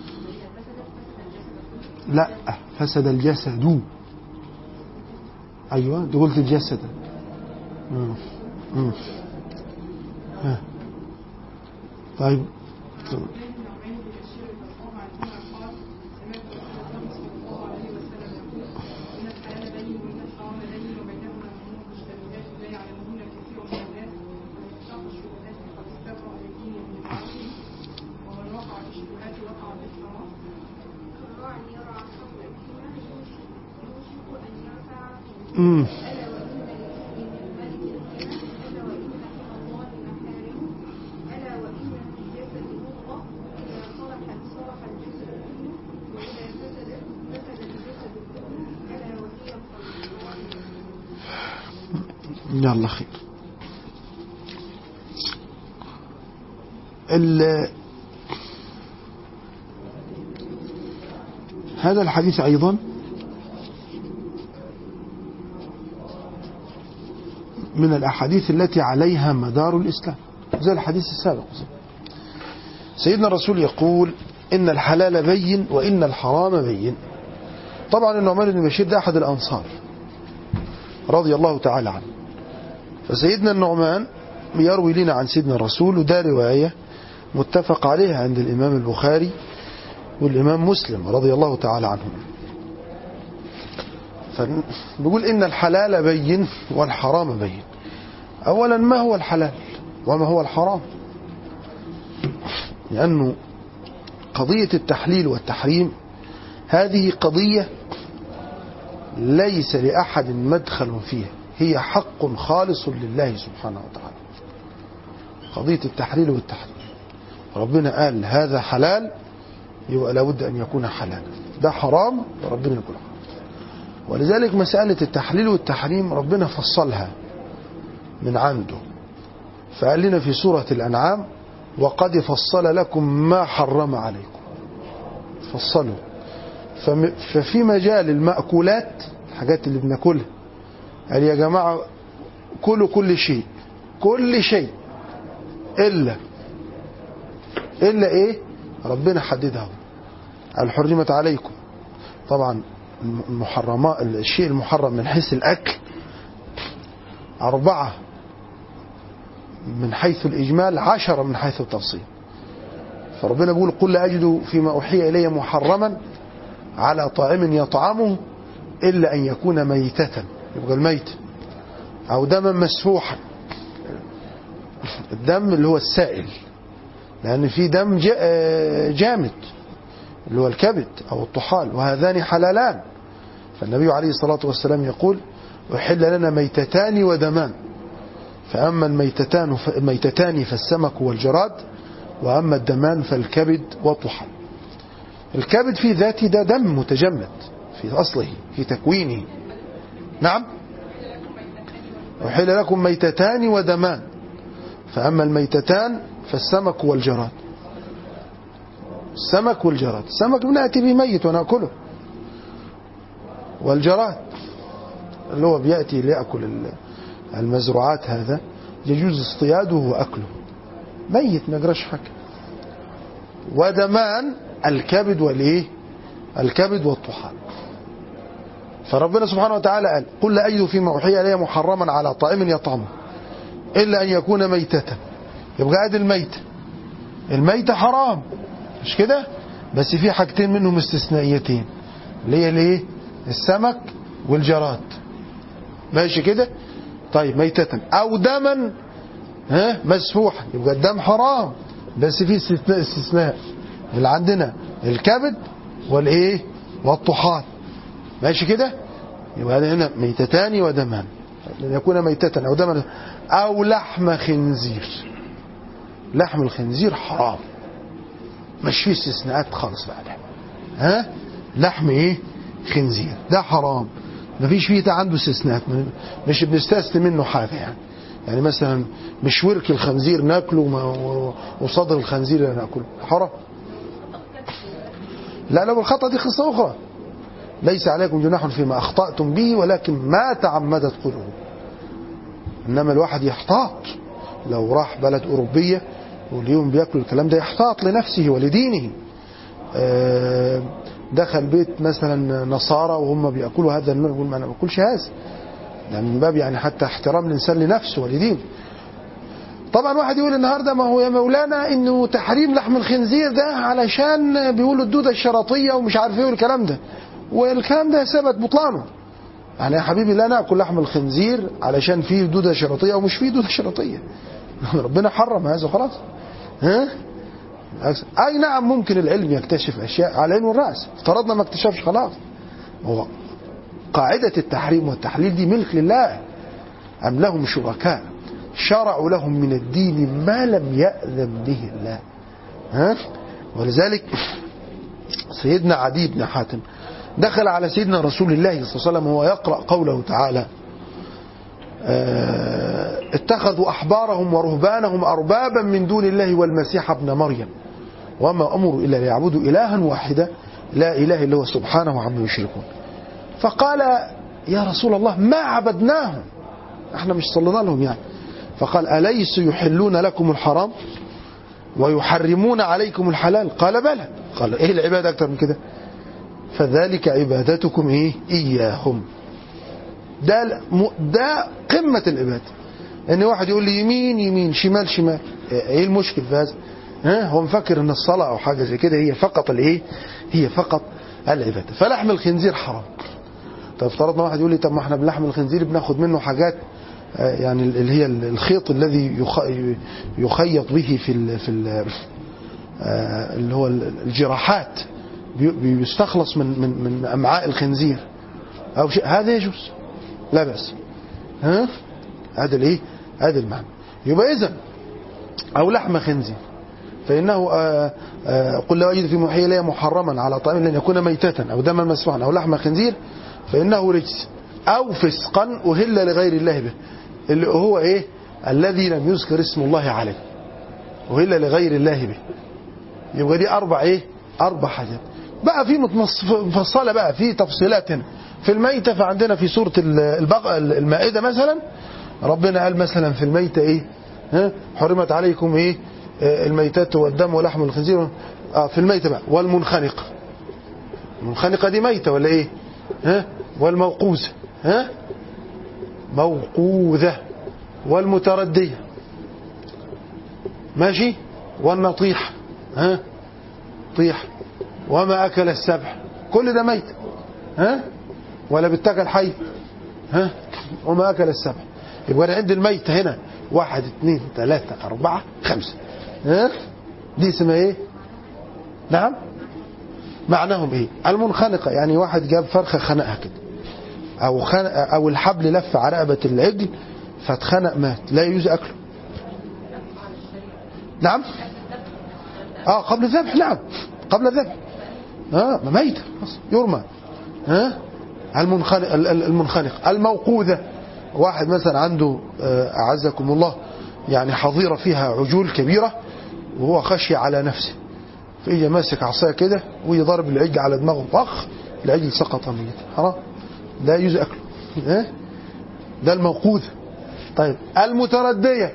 لا فسد الجسد أيوة دي قلت الجسد مم. مم. ها. طيب الراعي يرعى حول الحمى يوشك أن يرفع مم. ألا وإن للمسلم الملك الغنى ألا وإن حمى الله محارمه ألا وإن في الجسد مضغة إذا صلحت صلح الجسد كله وإذا فسدت فسد الجسد كله ألا وهي القلب يلا خير ال- هذا الحديث أيضا من الأحاديث التي عليها مدار الإسلام زي الحديث السابق سيدنا الرسول يقول إن الحلال بين وإن الحرام بين طبعا النعمان بن بشير ده أحد الأنصار رضي الله تعالى عنه فسيدنا النعمان يروي لنا عن سيدنا الرسول وده رواية متفق عليها عند الإمام البخاري والإمام مسلم رضي الله تعالى عنهم فنقول إن الحلال بين والحرام بين أولا ما هو الحلال وما هو الحرام لأنه قضية التحليل والتحريم هذه قضية ليس لأحد مدخل فيها هي حق خالص لله سبحانه وتعالى قضية التحليل والتحريم ربنا قال هذا حلال يبقى لابد أن يكون حلالا ده حرام ربنا يكون حرام ولذلك مسألة التحليل والتحريم ربنا فصلها من عنده فقال لنا في سورة الأنعام وقد فصل لكم ما حرم عليكم فصلوا فم- ففي مجال المأكولات الحاجات اللي بناكلها قال يا جماعة كلوا كل شيء كل شيء إلا إلا إيه ربنا حددها قال حرمت عليكم طبعا المحرمات الشيء المحرم من حيث الأكل أربعة من حيث الإجمال عشرة من حيث التفصيل فربنا بيقول قل لا أجد فيما أوحي إلي محرما على طاعم يطعمه إلا أن يكون ميتة يبقى الميت أو دما مسفوحا الدم اللي هو السائل لأن في دم جا- جامد اللي هو الكبد أو الطحال وهذان حلالان فالنبي عليه الصلاة والسلام يقول أحل لنا ميتتان ودمان فأما الميتتان الميتتان فالسمك والجراد وأما الدمان فالكبد والطحال الكبد في ذاته ده دم متجمد في أصله في تكوينه نعم أحل لكم ميتتان ودمان فأما الميتتان فالسمك والجراد السمك والجراد السمك بنأتي به ميت ونأكله والجراد اللي هو بيأتي ليأكل ال- المزروعات هذا يجوز اصطياده وأكله ميت ما يجراش حاجة ودمان الكبد والإيه الكبد والطحال فربنا سبحانه وتعالى قال قل لا أجد فيما أوحي إلي محرما على طائم يطعمه إلا أن يكون ميتة يبقى ادي الميتة الميتة حرام مش كده بس في حاجتين منهم استثنائيتين اللي هي الايه السمك والجراد ماشي كده طيب ميتة او دما ها مسفوحا يبقى الدم حرام بس في استثناء استثناء اللي عندنا الكبد والايه والطحال ماشي كده يبقى هذا هنا ميتتان ودمان لن يكون ميتة او دما او لحم خنزير لحم الخنزير حرام مش فيه استثناءات خالص بقى ده ها لحم ايه خنزير ده حرام مفيش فيه ده عنده استثناءات مش بنستثني منه حاجه يعني يعني مثلا مش ورك الخنزير ناكله وما- وصدر الخنزير ناكله حرام لا لو الخطأ دي قصة أخرى ليس عليكم جناح فيما أخطأتم به ولكن ما تعمدت قلوبكم إنما الواحد يحتاط لو راح بلد أوروبية واليوم بياكل الكلام ده يحتاط لنفسه ولدينه آه، دخل بيت مثلا نصارى وهم بياكلوا هذا النوع يقول ما انا ما باكلش هذا ده من باب يعني حتى احترام الانسان لنفسه ولدينه طبعا واحد يقول النهارده ما هو يا مولانا انه تحريم لحم الخنزير ده علشان بيقولوا الدوده الشرطيه ومش عارف ايه والكلام ده والكلام ده ثبت بطلانه يعني يا حبيبي لا ناكل لحم الخنزير علشان فيه دوده شرطيه ومش فيه دوده شرطيه ربنا حرم هذا خلاص ها اي نعم ممكن العلم يكتشف اشياء على العين والراس افترضنا ما اكتشفش خلاص هو قاعده التحريم والتحليل دي ملك لله ام لهم شركاء شرعوا لهم من الدين ما لم يأذن به الله ها ولذلك سيدنا عدي بن حاتم دخل على سيدنا رسول الله صلى الله عليه وسلم وهو يقرأ قوله تعالى آه، اتخذوا أحبارهم ورهبانهم أربابا من دون الله والمسيح ابن مريم وما أمروا إلا ليعبدوا إلها واحدا لا إله إلا هو سبحانه عما يشركون فقال يا رسول الله ما عبدناهم احنا مش صلينا لهم يعني فقال أليس يحلون لكم الحرام ويحرمون عليكم الحلال قال بلى قال ايه العبادة اكتر من كده فذلك عبادتكم ايه اياهم ده ده قمة العبادة ان واحد يقول لي يمين يمين شمال شمال ايه المشكل في هذا ها هو مفكر ان الصلاة او حاجة زي كده هي فقط الايه هي فقط العبادة فلحم الخنزير حرام طب افترضنا واحد يقول لي طب ما احنا بلحم الخنزير بناخد منه حاجات آه، يعني اللي هي الخيط الذي يخ- يخيط به في ال في ال آه، اللي هو الجراحات بي- بيستخلص من من من امعاء الخنزير او شيء هذا يجوز لا بأس ها هذا الايه هذا المعنى يبقى اذا او لحم خنزير فانه آه، آه، قل لو اجد في محيي الي محرما على طعام لن يكون ميتة او دما مسفوحا او لحم خنزير فانه رجس او فسقا اهل لغير الله به اللي هو ايه الذي لم يذكر اسم الله عليه اهل لغير الله به يبقى دي اربع ايه اربع حاجات بقى في متنص- مفصله بقى في تفصيلات هنا في الميتة فعندنا في سورة ال- البق... المائدة مثلا ربنا قال مثلا في الميتة ايه ها حرمت عليكم ايه آه، الميتات والدم ولحم الخنزير اه في الميتة بقى والمنخنقة المنخنقة دي ميتة ولا ايه ها والموقوذة ها موقوذة والمتردية ماشي والنطيح ها طيح وما أكل السبع كل ده ميت ها ولا بتاكل حي ها وما أكل السبع يبقى أنا عندي الميتة هنا واحد اثنين ثلاثة أربعة خمسة ها دي اسمها ايه نعم معناهم ايه المنخنقة يعني واحد جاب فرخة خنقها كده او خنق او الحبل لف على رقبة العجل فاتخنق مات لا يجوز اكله نعم اه قبل الذبح نعم قبل الذبح اه ميت خلاص، يرمى ها المنخنق ال- ال- المنخنق الموقوذة واحد مثلا عنده آه، أعزكم الله يعني حظيرة فيها عجول كبيرة وهو خشي على نفسه فيجي ماسك عصايه كده ويجي ضارب العجل على دماغه طخ العجل سقط ميت حرام لا يجوز اكله ها ده الموقوذ طيب المتردية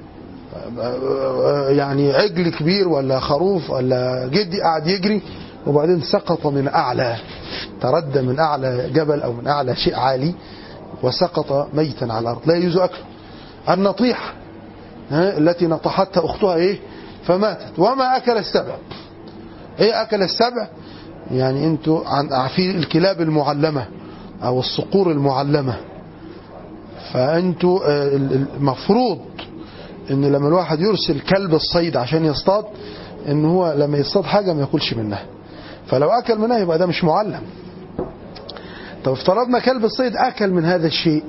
يعني عجل كبير ولا خروف ولا جدي قاعد يجري وبعدين سقط من أعلى تردى من أعلى جبل أو من أعلى شيء عالي وسقط ميتا على الأرض لا يجوز أكله النطيحة ها، التي نطحتها أختها إيه فماتت وما أكل السبع إيه أكل السبع يعني أنتوا عن عارفين الكلاب المعلمة أو الصقور المعلمة فأنتوا آه، المفروض ان لما الواحد يرسل كلب الصيد عشان يصطاد ان هو لما يصطاد حاجة ما ياكلش منها فلو اكل منها يبقى ده مش معلم طب افترضنا كلب الصيد اكل من هذا الشيء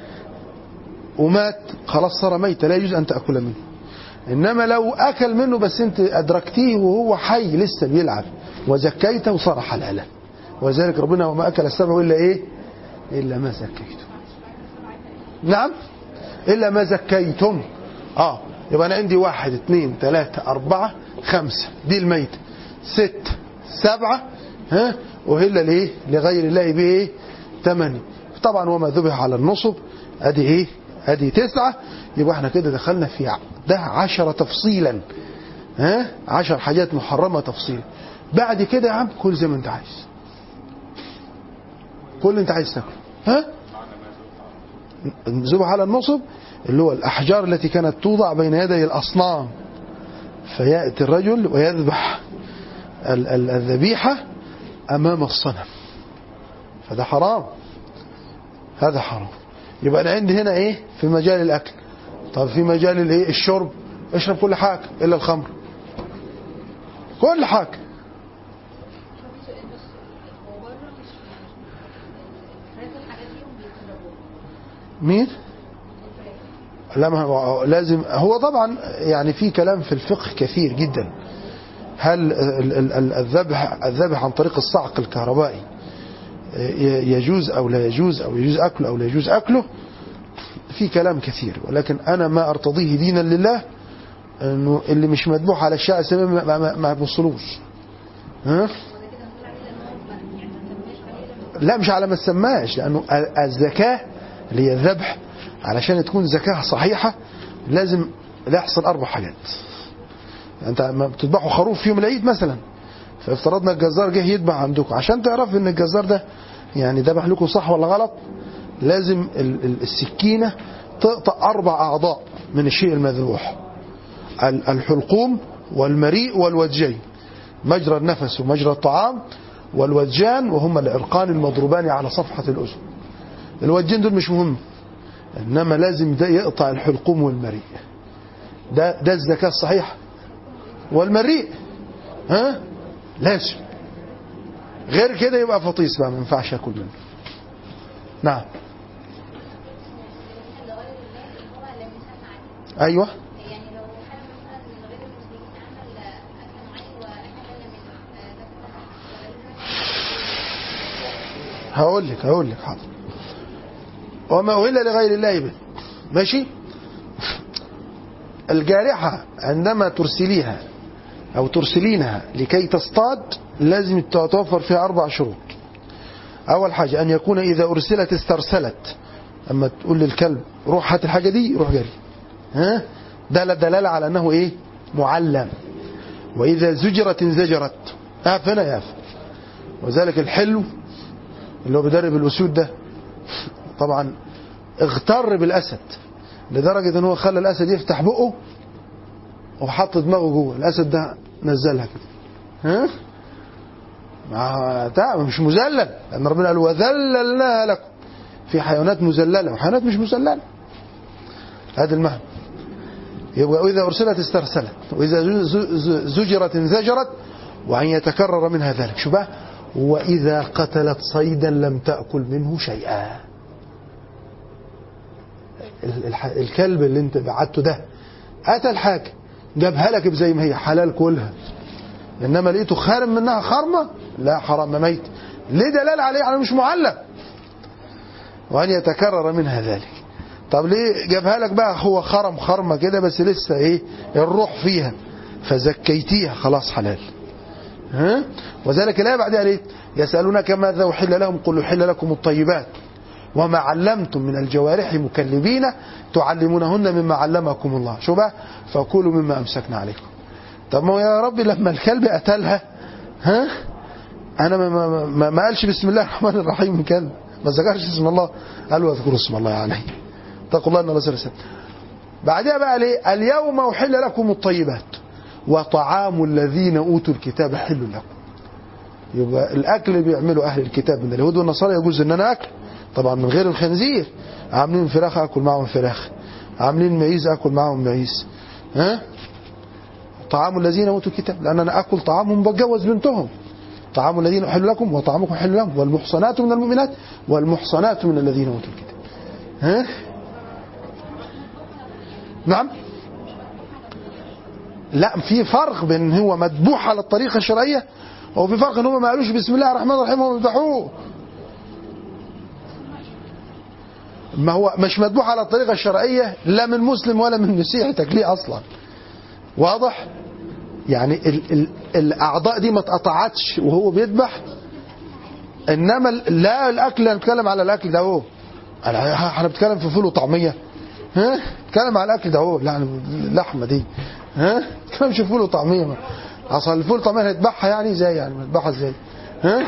ومات خلاص صار ميتا لا يجوز ان تاكل منه انما لو اكل منه بس انت ادركتيه وهو حي لسه بيلعب وزكيته صار حلالا وذلك ربنا وما اكل السبع الا ايه الا ما زكيته نعم إلا ما زكيتم آه يبقى أنا عندي واحد اثنين ثلاثة أربعة خمسة دي الميت ست سبعة ها وهلا ليه لغير الله بإيه ثمانية طبعا وما ذبح على النصب أدي إيه أدي تسعة يبقى احنا كده دخلنا في ع- ده عشرة تفصيلا ها عشر حاجات محرمة تفصيلا بعد كده يا عم كل زي ما انت عايز كل اللي انت عايز تاكله ها ذبح على النصب اللي هو الأحجار التي كانت توضع بين يدي الأصنام فيأتي الرجل ويذبح ال- ال- الذبيحة أمام الصنم فده حرام هذا حرام يبقى أنا عندي هنا إيه في مجال الأكل طب في مجال الإيه الشرب اشرب كل حاجة إلا الخمر كل حاجة هو بره مش هذا الحاجات دي هم بيجربوها مين لا ما هو لازم هو طبعا يعني في كلام في الفقه كثير جدا هل ال- ال- ال- الذبح الذبح عن طريق الصعق الكهربائي ي- يجوز او لا يجوز او يجوز اكله او لا يجوز اكله في كلام كثير ولكن انا ما ارتضيه دينا لله انه اللي مش مذبوح على الشاء سبب ما, ما, ما يبصلوش ها لا مش على ما تسماش لانه ال- الزكاه اللي هي الذبح علشان تكون زكاه صحيحه لازم يحصل اربع حاجات انت ما بتذبحوا خروف في يوم العيد مثلا فافترضنا الجزار جه يذبح عندكم عشان تعرف ان الجزار ده يعني ذبح لكم صح ولا غلط لازم ال- ال- السكينه تقطع اربع اعضاء من الشيء المذبوح ال- الحلقوم والمريء والوجين مجرى النفس ومجرى الطعام والوجان وهما العرقان المضروبان على صفحة الأذن الوجين دول مش مهم إنما لازم ده يقطع الحلقوم والمريء ده ده الزكاة الصحيحة والمريء ها لازم غير كده يبقى فطيس بقى ما ينفعش اكل منه نعم ايوه يعني لو حد مثلا من غير المسلمين عمل اكل معين واحنا قلنا من هقول لك هقول لك حاضر وما أهل لغير الله به ماشي الجارحة عندما ترسليها أو ترسلينها لكي تصطاد لازم تتوفر فيها أربع شروط أول حاجة أن يكون إذا أرسلت استرسلت أما تقول للكلب روح هات الحاجة دي روح جري ها ده لا دلالة على أنه إيه معلم وإذا زجرت انزجرت أقف هنا يقف وذلك الحلو اللي هو بيدرب الأسود ده طبعا اغتر بالأسد لدرجة ان هو خلى الأسد يفتح بقه وحط دماغه جوه الأسد ده نزلها كده ها مع تعب مش مذلل لأن ربنا قال وذللناها لكم في حيوانات مذللة وحيوانات مش مذللة هذا المهم يبقى وإذا أرسلت استرسلت وإذا ز- ز- زجرت انزجرت وأن يتكرر منها ذلك شو بقى وإذا قتلت صيدا لم تأكل منه شيئا ال- الح- الكلب اللي انت بعته ده قتل حاجة جابها لك زي ما هي حلال كلها انما لقيته خارم منها خرمة لا حرام ميت ليه دلال عليه على مش معلم وأن يتكرر منها ذلك طب ليه جابها لك بقى هو خرم خرمة كده بس لسه ايه الروح فيها فزكيتيها خلاص حلال ها وذلك لا بعدها ليه يسألونك ماذا أحل لهم قل أحل لكم الطيبات وما علمتم من الجوارح مكلبين تعلمونهن مما علمكم الله شو بقى فكلوا مما امسكنا عليكم طب ما هو يا ربي لما الكلب قتلها ها انا ما, ما, ما, ما قالش بسم الله الرحمن الرحيم كلب ما ذكرش اسم الله قال واذكروا اسم الله عليه اتقوا الله ان الله سرسل بعدها بقى ليه اليوم احل لكم الطيبات وطعام الذين اوتوا الكتاب حل لكم يبقى الاكل اللي بيعمله اهل الكتاب من اليهود والنصارى يجوز ان انا اكل طبعا من غير الخنزير عاملين فراخ اكل معهم فراخ عاملين معيز اكل معهم معيز ها طعام الذين اوتوا الكتاب لان انا اكل طعامهم بتجوز بنتهم طعام الذين احل لكم وطعامكم حل لهم والمحصنات من المؤمنات والمحصنات من الذين اوتوا الكتاب ها نعم لا في فرق بين هو مذبوح على الطريقه الشرعيه وفي فرق ان هم ما قالوش بسم الله الرحمن الرحيم وهم يذبحوه ما هو مش مذبوح على الطريقه الشرعيه لا من مسلم ولا من مسيحي تكليه اصلا واضح يعني ال ال الاعضاء دي ما اتقطعتش وهو بيذبح انما ال- لا الاكل انا بتكلم على الاكل ده هو انا احنا بنتكلم في فول وطعميه ها بتكلم على الاكل ده هو لا اللحمه دي ها بتكلمش في فول وطعميه ما. اصل الفول والطعميه هيذبحها يعني ازاي يعني هيذبحها ازاي ها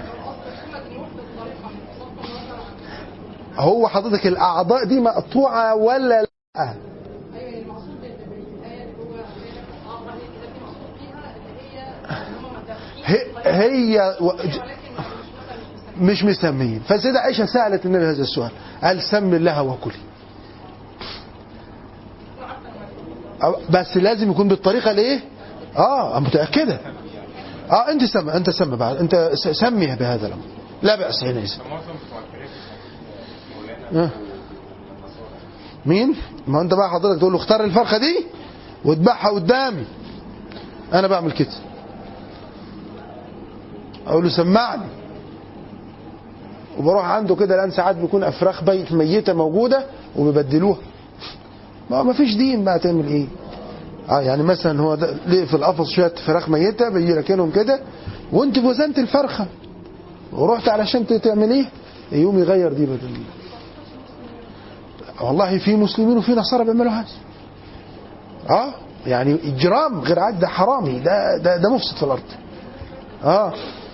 هو حضرتك الاعضاء دي مقطوعه ولا لا هي, هي و- ج- مش مسميين فالسيدة عائشة سألت النبي هذا السؤال قال سم الله وكلي أو- بس لازم يكون بالطريقة الايه اه متأكدة اه انت سمى انت سمى بعد انت س- سميها بهذا الامر لا بأس حينئذ آه. مين ما انت بقى حضرتك تقول له اختار الفرخة دي واذبحها قدامي انا بعمل كده اقول له سمعني وبروح عنده كده لان ساعات بيكون افراخ بيت ميته موجوده وبيبدلوها ما ما فيش دين بقى تعمل ايه اه يعني مثلا هو ده ليه في القفص شويه فراخ ميته بيجي راكنهم كده وانت وزنت الفرخه ورحت علشان ت- تعمل ايه يقوم يغير دي بدل دي. والله في مسلمين وفي نصارى بيعملوا هذا اه يعني اجرام غير عاد ده حرامي ده ده ده مفسد في الارض اه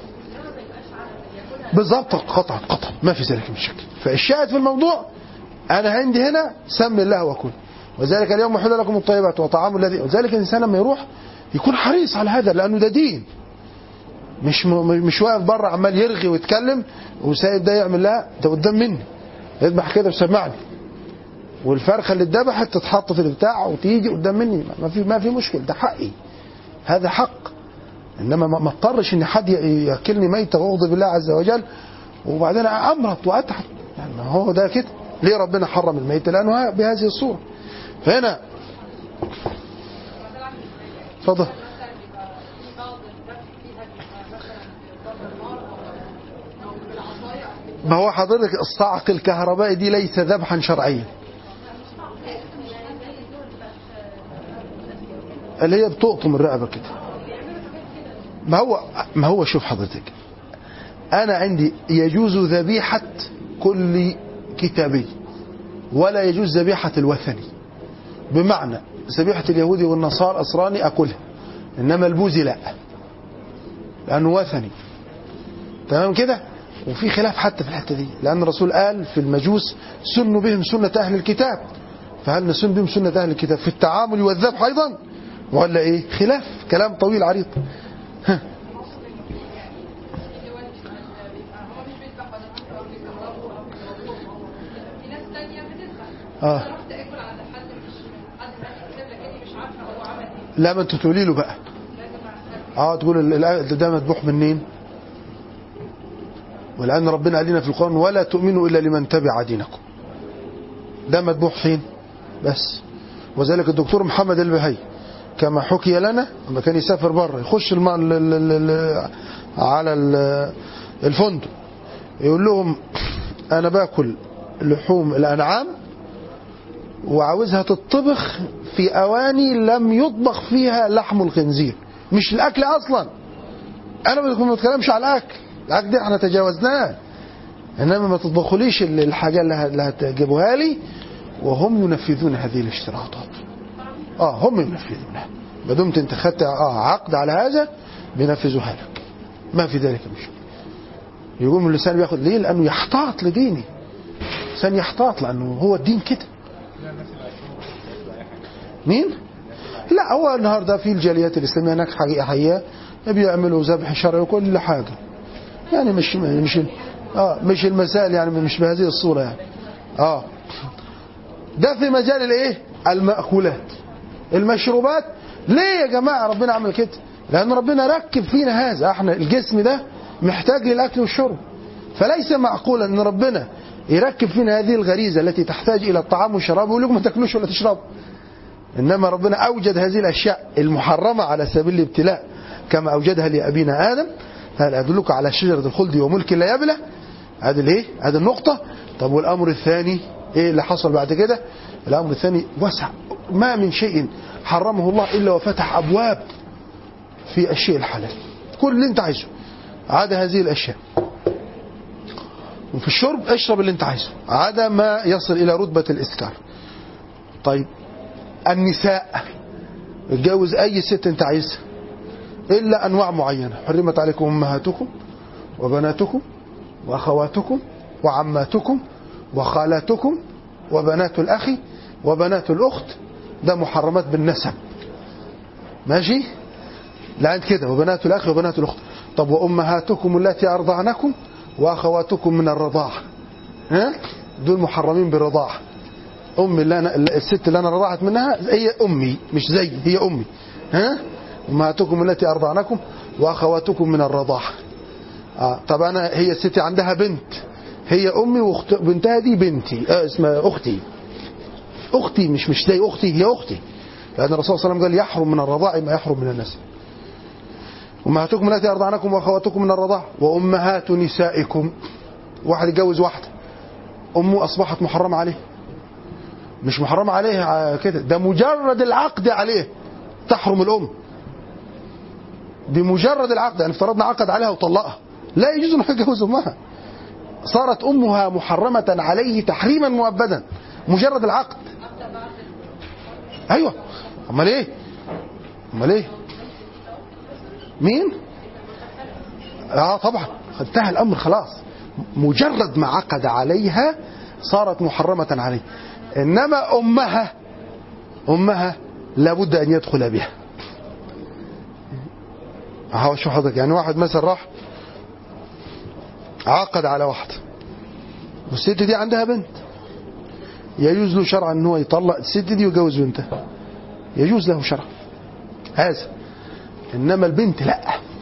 بالظبط قطعا قطعا ما في ذلك من شك فالشاهد في الموضوع انا عندي هنا سم الله وكل وذلك اليوم حل لكم الطيبات وطعام الذي وذلك الانسان لما يروح يكون حريص على هذا لانه ده دين مش م... مش واقف بره عمال يرغي ويتكلم وسايب ده يعمل لا ده قدام مني يذبح كده وسمعني والفرخه اللي اتذبحت تتحط في البتاع وتيجي قدام مني ما في ما في مشكله ده حقي هذا حق انما ما ما اضطرش ان حد ي- ياكلني ميته واغضب بالله عز وجل وبعدين امرض واتعب يعني ما هو ده كده ليه ربنا حرم الميته لانه بهذه الصوره فهنا اتفضل ما هو حضرتك الصعق الكهربائي دي ليس ذبحا شرعيا اللي هي بتقطم الرقبه كده ما هو ما هو شوف حضرتك انا عندي يجوز ذبيحه كل كتابي ولا يجوز ذبيحه الوثني بمعنى ذبيحه اليهودي والنصارى اسراني اكلها انما البوذي لا لانه وثني تمام كده وفي خلاف حتى في الحته دي لان الرسول قال في المجوس سنوا بهم سنه اهل الكتاب فهل نسن بهم سنه اهل الكتاب في التعامل والذبح ايضا ولا ايه خلاف كلام طويل عريض ها. اه لا ما انت تقولي له بقى اه تقول ال- ال- ده مذبوح منين ولأن ربنا قال لنا في القرآن ولا تؤمنوا إلا لمن تبع دينكم ده مذبوح فين بس وذلك الدكتور محمد البهي كما حكي لنا لما كان يسافر بره يخش الم... ال... ال... ال... ال... على ال... الفندق يقول لهم أنا باكل لحوم الأنعام وعاوزها تطبخ في أواني لم يطبخ فيها لحم الخنزير مش الأكل أصلا أنا ما بتكلمش على الأكل الأكل ده احنا تجاوزناه انما ما تطبخوليش ال- الحاجه اللي ه- اللي هتجيبوها لي وهم ينفذون هذه الاشتراطات اه هم ينفذونها ما دمت انت خدت اه عقد على هذا بينفذوها لك ما في ذلك مشكله يقوم اللسان بياخد ليه لانه يحتاط لديني الانسان يحتاط لانه هو الدين كده مين لا هو النهارده في الجاليات الاسلاميه هناك حقيقه حقيقه بيعملوا ذبح شرعي وكل حاجه يعني مش مش اه مش المسائل يعني مش بهذه الصوره يعني اه ده في مجال الايه المأكولات المشروبات ليه يا جماعه ربنا عمل كده لان ربنا ركب فينا هذا احنا الجسم ده محتاج للاكل والشرب فليس معقولا ان ربنا يركب فينا هذه الغريزه التي تحتاج الى الطعام والشراب ويقول لكم ما تاكلوش ولا تشربوا انما ربنا اوجد هذه الاشياء المحرمه على سبيل الابتلاء كما اوجدها لابينا ادم هل ادلك على شجره الخلد وملك لا يبلى هذه الايه هذه النقطه طب والامر الثاني ايه اللي حصل بعد كده الامر الثاني وسع ما من شيء حرمه الله الا وفتح ابواب في الشيء الحلال كل اللي انت عايزه عدا هذه الاشياء وفي الشرب اشرب اللي انت عايزه عدا ما يصل الى رتبه الاسكار طيب النساء اتجوز اي ست انت عايزها الا انواع معينه حرمت عليكم امهاتكم وبناتكم واخواتكم وعماتكم وخالاتكم وبنات الاخ وبنات الاخت ده محرمات بالنسب ماشي لا عند كده وبنات الاخ وبنات الاخت طب وامهاتكم اللاتي ارضعنكم واخواتكم من الرضاعه ها دول محرمين بالرضاعه امي اللي انا الست اللي انا رضعت منها هي امي مش زي هي امي ها امهاتكم التي ارضعنكم واخواتكم من الرضاعه آه طب انا هي ستي عندها بنت هي امي واخت بنتها دي بنتي آه اسمها اختي اختي مش مش زي اختي هي اختي لان الرسول صلى الله عليه وسلم قال يحرم من الرضاع ما يحرم من النسب امهاتكم التي ارضعنكم واخواتكم من الرضاع وامهات نسائكم واحد يتجوز واحده امه اصبحت محرمه عليه مش محرمه عليه ع- كده ده مجرد العقد عليه تحرم الام بمجرد العقد يعني افترضنا عقد عليها وطلقها لا يجوز انه يتجوز امها صارت امها محرمه عليه تحريما مؤبدا مجرد العقد ايوه امال ايه امال ايه مين اه طبعا انتهى الامر خلاص مجرد ما عقد عليها صارت محرمه عليه انما امها امها لابد ان يدخل بها اهو شو حضرتك يعني واحد مثلا راح عقد على واحده والست دي عندها بنت يجوز له شرعا ان هو يطلق الست دي ويجوز بنتها يجوز له شرعا هذا انما البنت لا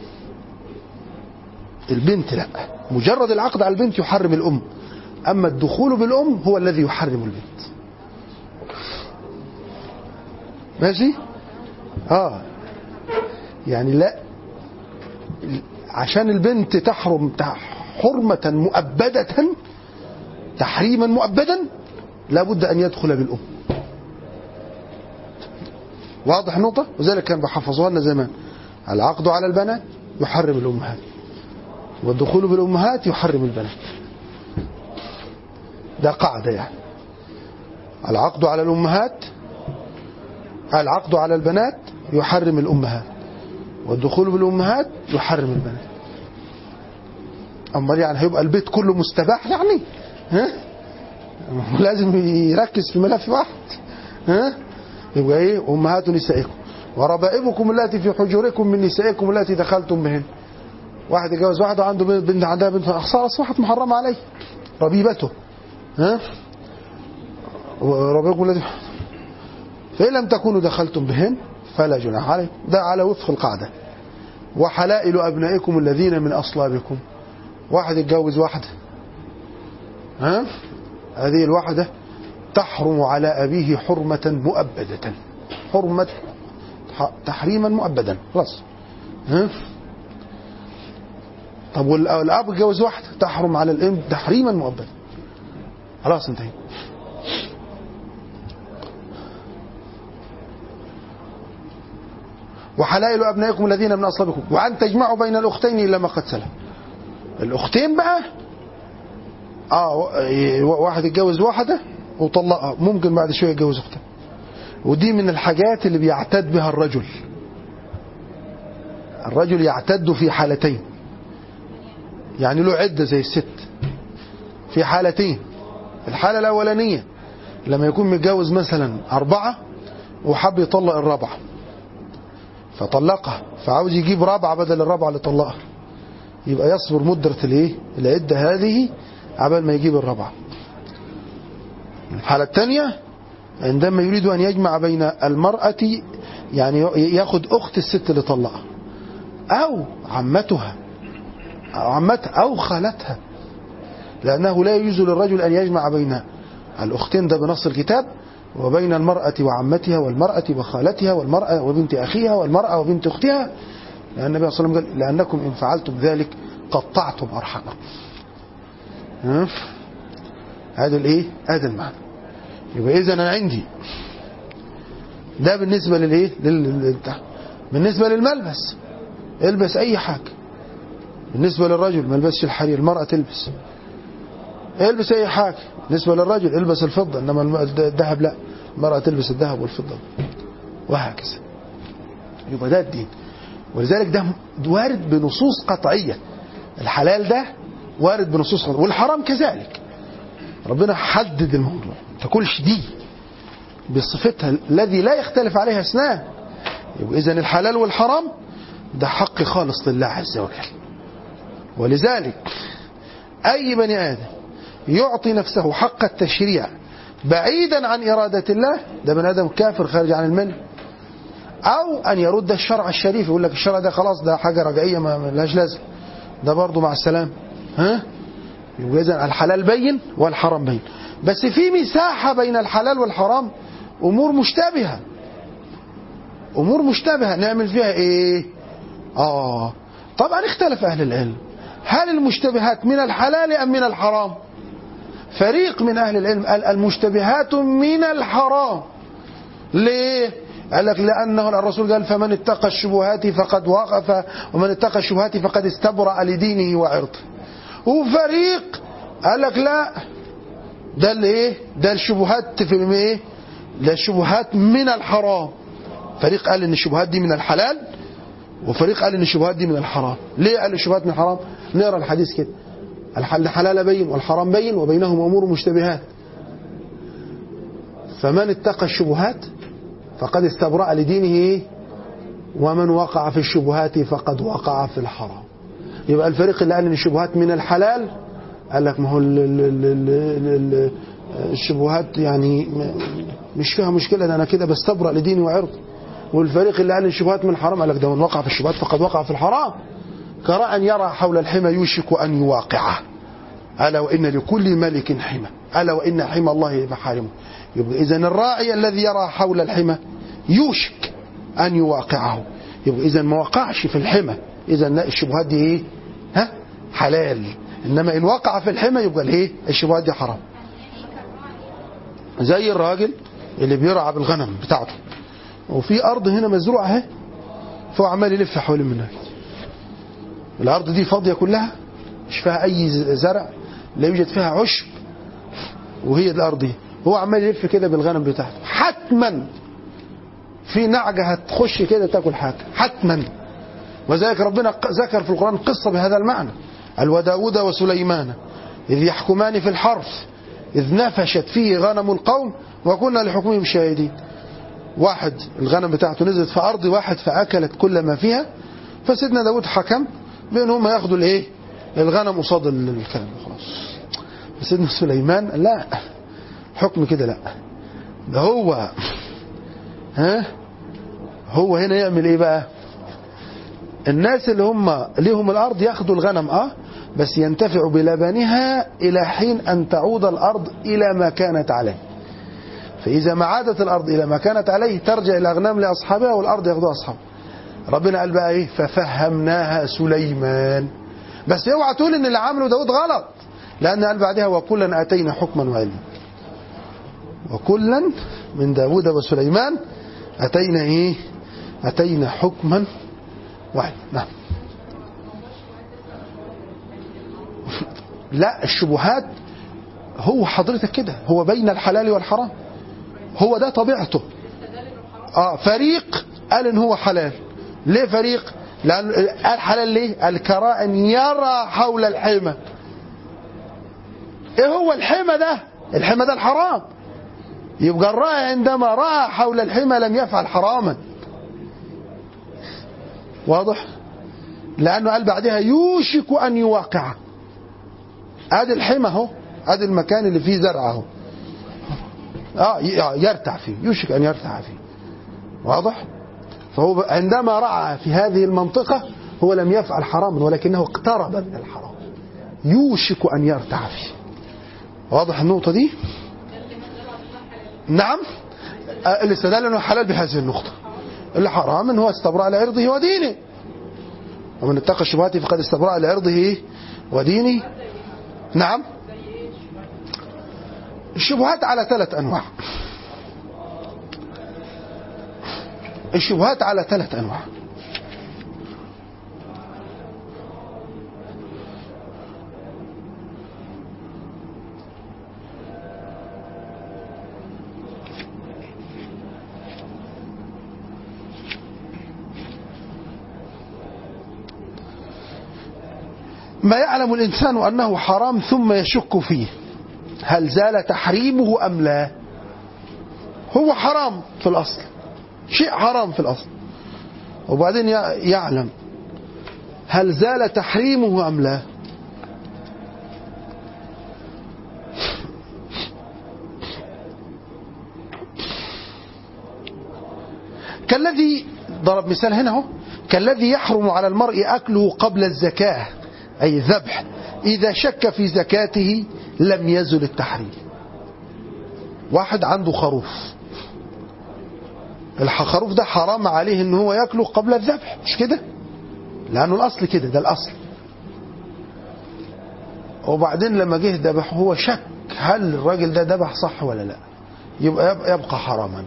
البنت لا مجرد العقد على البنت يحرم الام اما الدخول بالام هو الذي يحرم البنت ماشي اه يعني لا عشان البنت تحرم تح- حرمة مؤبدة تحريما مؤبدا لابد أن يدخل بالأم واضح النقطة وذلك كان بحفظوها لنا زمان العقد على البنات يحرم الأمهات والدخول بالأمهات يحرم البنات ده قاعدة يعني العقد على الأمهات العقد على البنات يحرم الأمهات والدخول بالأمهات يحرم البنات أمال يعني هيبقى البيت كله مستباح يعني ها لازم يركز في ملف واحد ها يبقى ايه امهات نسائكم وربائبكم التي في حجوركم من نسائكم التي دخلتم بهن واحد يتجوز واحده عنده بنت بنت عندها بنت اخصار اصبحت محرمه عليه ربيبته ها وربائبكم التي فإن لم تكونوا دخلتم بهن فلا جناح عليكم ده على وفق القاعدة وحلائل أبنائكم الذين من أصلابكم واحد يتجوز واحدة ها هذه الواحدة تحرم على أبيه حرمة مؤبدة حرمة ح- تحريما مؤبدا خلاص ها طب وال- والأب يتجوز واحدة تحرم على الأم تحريما مؤبدا خلاص انتهي وحلائل أبنائكم الذين من أصلابكم وأن تجمعوا بين الأختين إلا ما قد سلف الأختين بقى اه ي- واحد يتجوز واحدة وطلقها ممكن بعد شوية يتجوز اختها ودي من الحاجات اللي بيعتد بها الرجل الرجل يعتد في حالتين يعني له عدة زي الست في حالتين الحالة الأولانية لما يكون متجوز مثلا أربعة وحب يطلق الرابعة فطلقها فعاوز يجيب رابعة بدل الرابعة اللي طلقها يبقى يصبر مدة الايه العدة هذه عبال ما يجيب الرابعة الحالة الثانية عندما يريد أن يجمع بين المرأة يعني ياخد أخت الست اللي طلقها أو عمتها أو عمتها أو خالتها لأنه لا يجوز للرجل أن يجمع بين الأختين ده بنص الكتاب وبين المرأة وعمتها والمرأة وخالتها والمرأة وبنت أخيها والمرأة وبنت أختها لأن النبي صلى الله عليه وسلم قال لأنكم إن فعلتم ذلك قطعتم أرحامكم ها؟ هذا الإيه؟ هذا المعنى يبقى إذا أنا عندي ده بالنسبة للإيه؟ لل... لل- بالنسبة للملبس البس أي حاجة بالنسبة للرجل ما يلبسش الحرير المرأة تلبس البس أي حاجة بالنسبة للرجل البس الفضة إنما الم- الذهب لا المرأة تلبس الذهب والفضة وهكذا يبقى ده الدين ولذلك ده وارد بنصوص قطعية الحلال ده وارد بنصوص قطعية والحرام كذلك ربنا حدد الموضوع ما تاكلش دي بصفتها الذي لا يختلف عليها اثنان يبقى إذا الحلال والحرام ده حق خالص لله عز وجل ولذلك أي بني آدم يعطي نفسه حق التشريع بعيدا عن إرادة الله ده بني آدم كافر خارج عن المله أو أن يرد الشرع الشريف يقول لك الشرع ده خلاص ده حاجة رجعية ما ما لهاش لازمة ده برضه مع السلام ها يبقى إذا الحلال بين والحرام بين بس في مساحة بين الحلال والحرام أمور مشتبهة أمور مشتبهة نعمل فيها إيه آه طبعا اختلف أهل العلم هل المشتبهات من الحلال أم من الحرام فريق من أهل العلم قال المشتبهات من الحرام ليه قال لك لأنه الرسول قال فمن اتقى الشبهات فقد وقف ومن اتقى الشبهات فقد استبرأ لدينه وعرضه وفريق قال لك لا ده الايه ده الشبهات في ايه ده الشبهات من الحرام فريق قال ان الشبهات دي من الحلال وفريق قال ان الشبهات دي من الحرام ليه قال الشبهات من الحرام نقرا الحديث كده الحلال بين والحرام بين وبينهما امور مشتبهات فمن اتقى الشبهات فقد استبرأ لدينه إيه؟ ومن وقع في الشبهات فقد وقع في الحرام يبقى الفريق اللي قال ان الشبهات من الحلال قال لك ما هو ال- ال- ال- ال- ال- الشبهات يعني م- مش فيها مشكلة ده انا كده بستبرأ لديني وعرضي والفريق اللي قال ان الشبهات من الحرام قال لك ده من وقع في الشبهات فقد وقع في الحرام كراء يرى حول الحمى يوشك ان يواقعه ألا وإن لكل ملك حمى ألا وإن حمى الله محارمه يبقى إذا الراعي الذي يرى حول الحمى يوشك أن يواقعه يبقى إذا ما وقعش في الحمى إذا لا الشبهات دي إيه ها حلال إنما إن وقع في الحمى يبقى الإيه الشبهات دي حرام زي الراجل اللي بيرعى بالغنم بتاعته وفي أرض هنا مزروعة اهي فهو عمال يلف حوالين منها الأرض دي فاضية كلها مش فيها أي زرع لا يوجد فيها عشب وهي الأرض دي هو عمال يلف كده بالغنم بتاعته حتما في نعجة هتخش كده تاكل حاجة حتما وذلك ربنا ذكر في القرآن قصة بهذا المعنى الوداود وسليمان إذ يحكمان في الحرث إذ نفشت فيه غنم القوم وكنا لحكمهم شاهدين واحد الغنم بتاعته نزلت في أرض واحد فأكلت كل ما فيها فسيدنا داود حكم بأن هم ياخدوا الايه الغنم قصاد الكلام خلاص سيدنا سليمان لا حكم كده لا ده هو ها هو هنا يعمل ايه بقى الناس اللي هم ليهم الارض ياخدوا الغنم اه بس ينتفعوا بلبنها الى حين ان تعود الارض الى ما كانت عليه فاذا ما عادت الارض الى ما كانت عليه ترجع الاغنام لاصحابها والارض ياخدوها اصحابها ربنا قال بقى ايه ففهمناها سليمان بس اوعى تقول ان اللي عمله داود غلط لان قال بعدها وكلا اتينا حكما وعلما وكلا من داود وسليمان اتينا ايه اتينا حكما وعلما نعم لا الشبهات هو حضرتك كده هو بين الحلال والحرام هو ده طبيعته اه فريق قال ان هو حلال ليه فريق لان قال حلال ليه قال كراء ان يرى حول الحمى ايه هو الحمى ده الحمى ده الحرام يبقى الراعي عندما راى حول الحمى لم يفعل حراما واضح لانه قال بعدها يوشك ان يواقع ادي الحمى اهو ادي المكان اللي فيه زرع اهو اه ي- يرتع فيه يوشك ان يرتع فيه واضح فهو عندما رعى في هذه المنطقة هو لم يفعل حراما ولكنه اقترب من الحرام يوشك أن يرتع فيه واضح النقطة دي نعم آه، اللي استدل أنه حلال بهذه النقطة اللي حرام أنه استبرأ لعرضه ودينه ومن اتقى الشبهات فقد استبرأ لعرضه إيه؟ ودينه نعم الشبهات على ثلاث أنواع الشبهات على ثلاث أنواع ما يعلم الإنسان أنه حرام ثم يشك فيه هل زال تحريمه أم لا هو حرام في الأصل شيء حرام في الأصل وبعدين يع- يعلم هل زال تحريمه أم لا كالذي ضرب مثال هنا هو كالذي يحرم على المرء أكله قبل الزكاة أي الذبح إذا شك في زكاته لم يزل التحريم واحد عنده خروف الخروف ده حرام عليه ان هو ياكله قبل الذبح مش كده لانه الاصل كده ده الاصل وبعدين لما جه ذبح هو شك هل الراجل ده ذبح صح ولا لا يبقى يبقى, يبقى حراما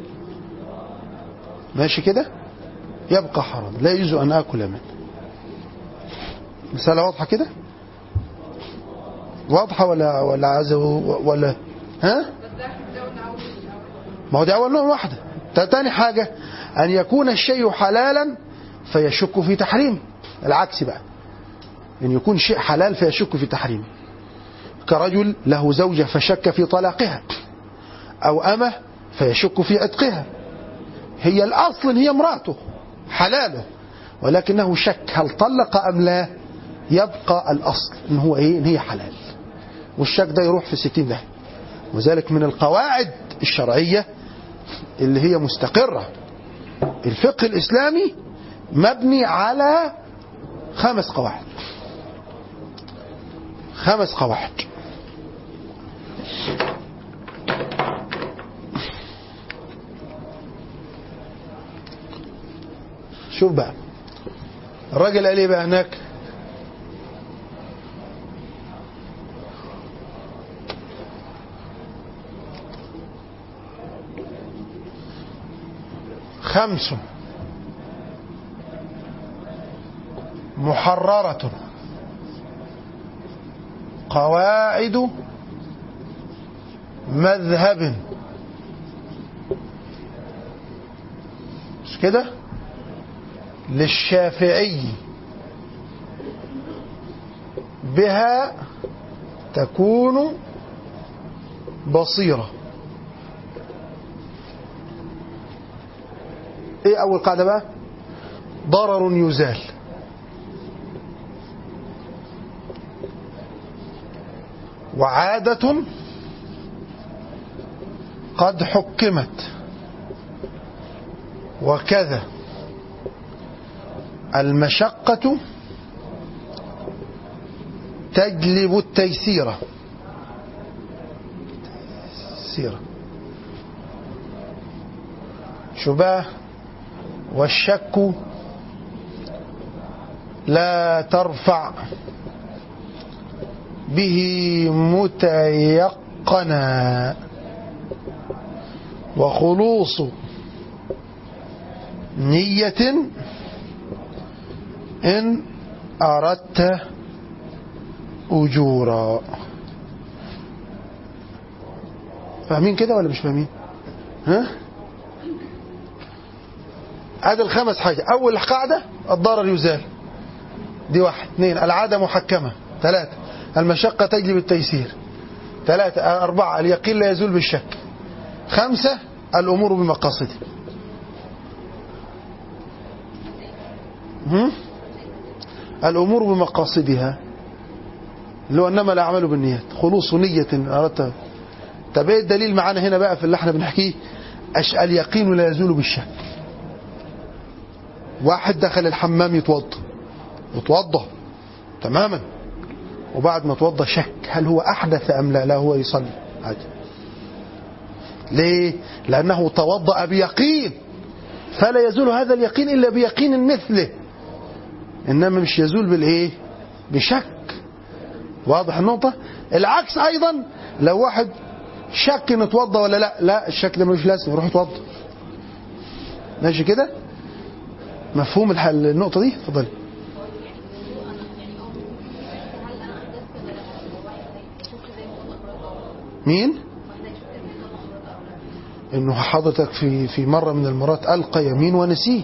ماشي كده يبقى حرام لا يجوز ان اكل منه مسألة واضحة كده واضحة ولا ولا عايز ولا ها ما هو دي أول نوع واحدة تا- تاني حاجة أن يكون الشيء حلالا فيشك في تحريمه العكس بقى أن يكون شيء حلال فيشك في تحريمه كرجل له زوجة فشك في طلاقها أو أمة فيشك في عتقها هي الأصل إن هي امرأته حلاله ولكنه شك هل طلق أم لا يبقى الأصل إن هو إيه إن هي حلال والشك ده يروح في ستين ده وذلك من القواعد الشرعية اللي هي مستقرة الفقه الإسلامي مبني على خمس قواعد خمس قواعد شوف بقى الراجل قال ايه بقى هناك خمس محررة قواعد مذهب مش كده للشافعي بها تكون بصيرة ايه اول قاعدة بقى ضرر يزال وعادة قد حكمت وكذا المشقة تجلب التيسير سيرة شباه والشك لا ترفع به متيقنا وخلوص نية إن أردت أجورا فاهمين كده ولا مش فاهمين ها ادي الخمس حاجة اول قاعدة الضرر يزال دي واحد اثنين العادة محكمة ثلاثة المشقة تجلب التيسير ثلاثة أربعة اليقين لا يزول بالشك خمسة الأمور بمقاصده هم؟ الأمور بمقاصدها اللي هو إنما الأعمال بالنيات خلوص نية أردت طب إيه الدليل معانا هنا بقى في اللي احنا بنحكيه أش اليقين لا يزول بالشك واحد دخل الحمام يتوضى يتوضى تماما وبعد ما توضى شك هل هو أحدث أم لا لا هو يصلي عادي ليه لأنه توضأ بيقين فلا يزول هذا اليقين إلا بيقين مثله إنما مش يزول بالإيه بشك واضح النقطة العكس أيضا لو واحد شك إنه اتوضى ولا لا لا الشك ده مش لازم يروح يتوضى ماشي كده مفهوم الحل النقطة دي اتفضلي مين انه حضرتك في في مره من المرات القى يمين ونسيه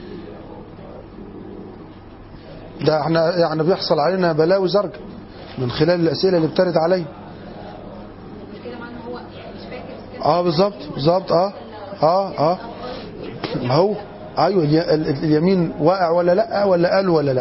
ده احنا يعني بيحصل علينا بلاوي زرقاء من خلال الاسئله اللي بترد عليا اه بالظبط بالظبط اه اه اه ما هو ايوه الي- ال- ال- اليمين واقع ولا لا ولا قال ولا لا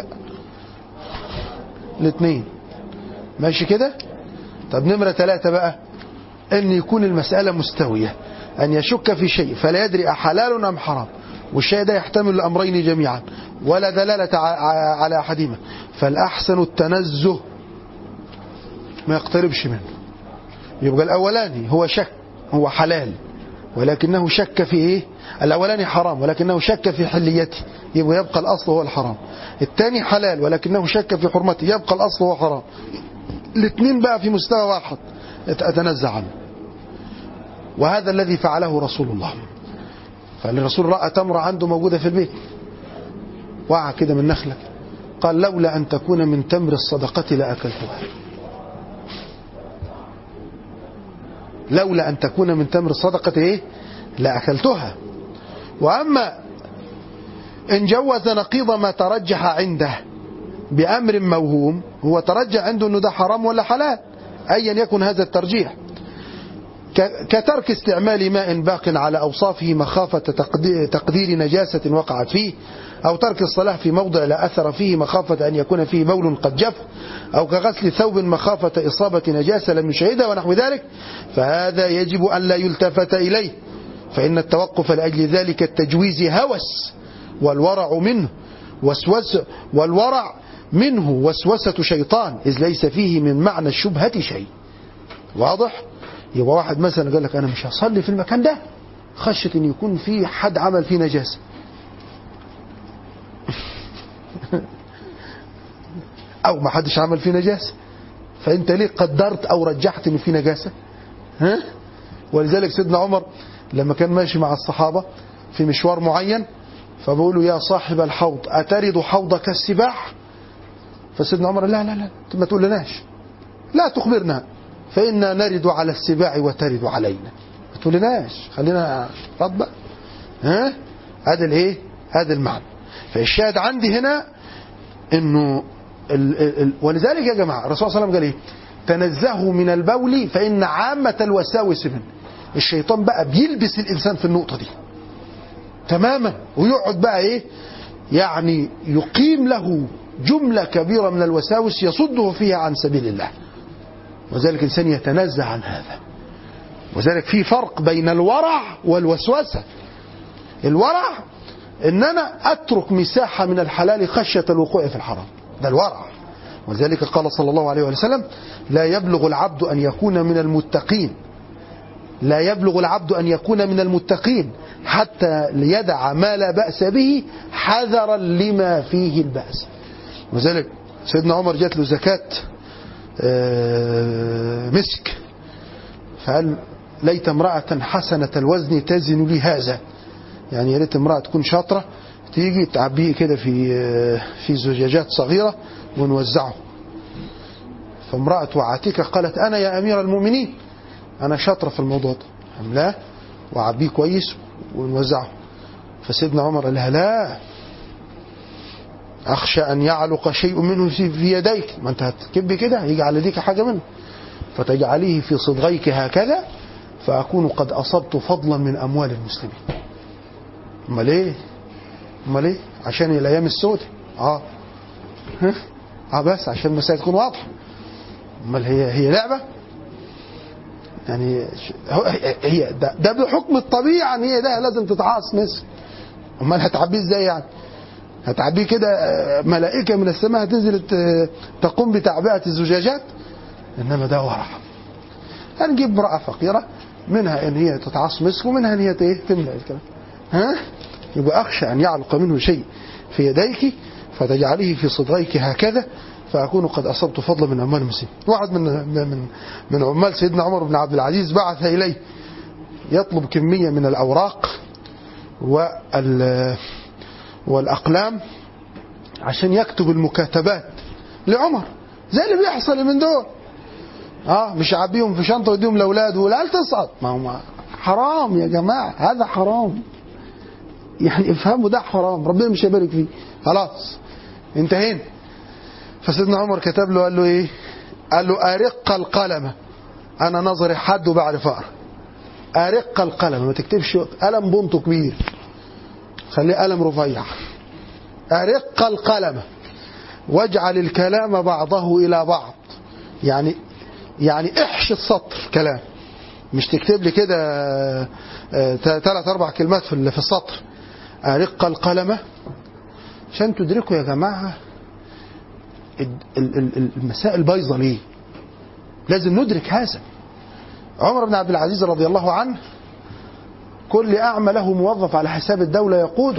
الاثنين ماشي كده طب نمره ثلاثة بقى ان يكون المسألة مستوية ان يشك في شيء فلا يدري أحلال ام حرام والشيء ده يحتمل الامرين جميعا ولا دلالة ع- ع- على احدهما فالاحسن التنزه ما يقتربش منه يبقى الاولاني هو شك هو حلال ولكنه شك في ايه الاولاني حرام ولكنه شك في حليته يبقى يبقى الاصل هو الحرام الثاني حلال ولكنه شك في حرمته يبقى الاصل هو حرام الاثنين بقى في مستوى واحد اتنزع عنه وهذا الذي فعله رسول الله فالرسول رأى تمرة عنده موجودة في البيت وقع كده من نخلة قال لولا أن تكون من تمر الصدقة لأكلتها لولا أن تكون من تمر الصدقة إيه لأكلتها وأما إن جوز نقيض ما ترجح عنده بأمر موهوم هو ترجح عنده أنه ده حرام ولا حلال أيا يكن هذا الترجيح ك- كترك استعمال ماء باق على أوصافه مخافة تقدير, تقدير نجاسة وقعت فيه أو ترك الصلاة في موضع لا أثر فيه مخافة أن يكون فيه بول قد جف أو كغسل ثوب مخافة إصابة نجاسة لم يشهدها ونحو ذلك فهذا يجب أن لا يلتفت إليه فإن التوقف لأجل ذلك التجويز هوس والورع منه وسوس والورع منه وسوسة شيطان إذ ليس فيه من معنى الشبهة شيء واضح يبقى واحد مثلا قال لك أنا مش هصلي في المكان ده خشية أن يكون في حد عمل فيه نجاسة أو ما حدش عمل فيه نجاسة فأنت ليه قدرت أو رجحت أنه في نجاسة ها؟ ولذلك سيدنا عمر لما كان ماشي مع الصحابة في مشوار معين فبقولوا يا صاحب الحوض أترد حوضك السباح فسيدنا عمر لا لا لا ما تقول لناش لا تخبرنا فإنا نرد على السباع وترد علينا ما تقولناش خلينا رد بقى ها هذا الايه هذا المعنى فالشاهد عندي هنا انه ال ال ال ولذلك يا جماعه الرسول صلى الله عليه وسلم قال ايه تنزهوا من البول فان عامه الوساوس منه الشيطان بقى بيلبس الانسان في النقطه دي تماما ويقعد بقى ايه يعني يقيم له جمله كبيره من الوساوس يصده فيها عن سبيل الله وذلك الانسان يتنزه عن هذا وذلك في فرق بين الورع والوسوسه الورع ان انا اترك مساحه من الحلال خشيه الوقوع في الحرام ده الورع ولذلك قال صلى الله عليه وسلم لا يبلغ العبد ان يكون من المتقين لا يبلغ العبد ان يكون من المتقين حتى ليدع ما لا باس به حذرا لما فيه الباس وذلك سيدنا عمر جات له زكاه آه، مسك فقال ليت امراه حسنه الوزن تزن لي هذا يعني يا ريت امرأة تكون شاطرة تيجي تعبيه كده في في زجاجات صغيرة ونوزعه فامرأة عاتكة قالت أنا يا أمير المؤمنين أنا شاطرة في الموضوع ده املاه وعبيه كويس ونوزعه فسيدنا عمر قال لها لا اخشى ان يعلق شيء منه في في يديك ما انت هتكبي كده يجي على يديك حاجه منه فتجعليه في صدغيك هكذا فاكون قد اصبت فضلا من اموال المسلمين امال ايه امال ايه عشان الايام السوداء اه ها؟ اه بس عشان المسائل تكون واضحه امال هي هي لعبه يعني ش- هو- هي ده, ده بحكم الطبيعه ان هي ده لازم تتعاص نصف امال هتعبيه ازاي يعني هتعبيه كده آه، ملائكه من السماء هتنزل ت- تقوم بتعبئه الزجاجات انما ده ورع هنجيب امراه فقيره منها ان هي تتعاص مسك ومنها ان هي ايه تملا الكلام ها يبقى اخشى ان يعلق منه شيء في يديك فتجعله في صدريك هكذا فاكون قد اصبت فضلا من اموال المسلمين واحد من من من عمال سيدنا عمر بن عبد العزيز بعث اليه يطلب كميه من الاوراق وال والاقلام عشان يكتب المكاتبات لعمر زي اللي بيحصل من دول اه مش يعبيهم في شنطه ويديهم لاولاده والعيال تصعد ما هو ما- حرام يا جماعه هذا حرام يعني افهموا ده حرام ربنا مش هيبارك فيه خلاص انتهينا فسيدنا عمر كتب له قال له ايه قال له ارق القلم انا نظري حد وبعرف اقرا ارق القلم ما تكتبش قلم بنته كبير خليه قلم رفيع ارق القلم واجعل الكلام بعضه الى بعض يعني يعني احشي السطر كلام مش تكتب لي كده ثلاث اربع كلمات في ال- في السطر ارق القلم عشان تدركوا يا جماعه ال- ال- ال- المسائل بايظه ليه؟ لازم ندرك هذا. عمر بن عبد العزيز رضي الله عنه كل اعمى له موظف على حساب الدوله يقوده.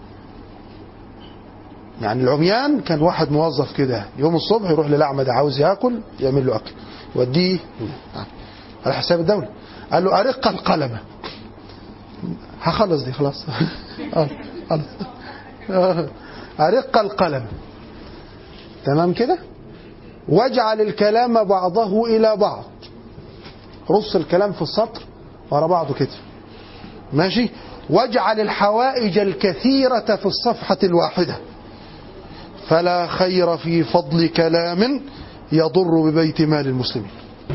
يعني العميان كان واحد موظف كده يوم الصبح يروح للاعمى ده عاوز ياكل يعمل له اكل يوديه على حساب الدوله. قال له ارق القلم. هخلص دي خلاص. آه، خلاص. آه، ارق القلم. تمام كده واجعل الكلام بعضه إلى بعض رص الكلام في السطر ورا بعضه كده ماشي واجعل الحوائج الكثيرة في الصفحة الواحدة فلا خير في فضل كلام يضر ببيت مال المسلمين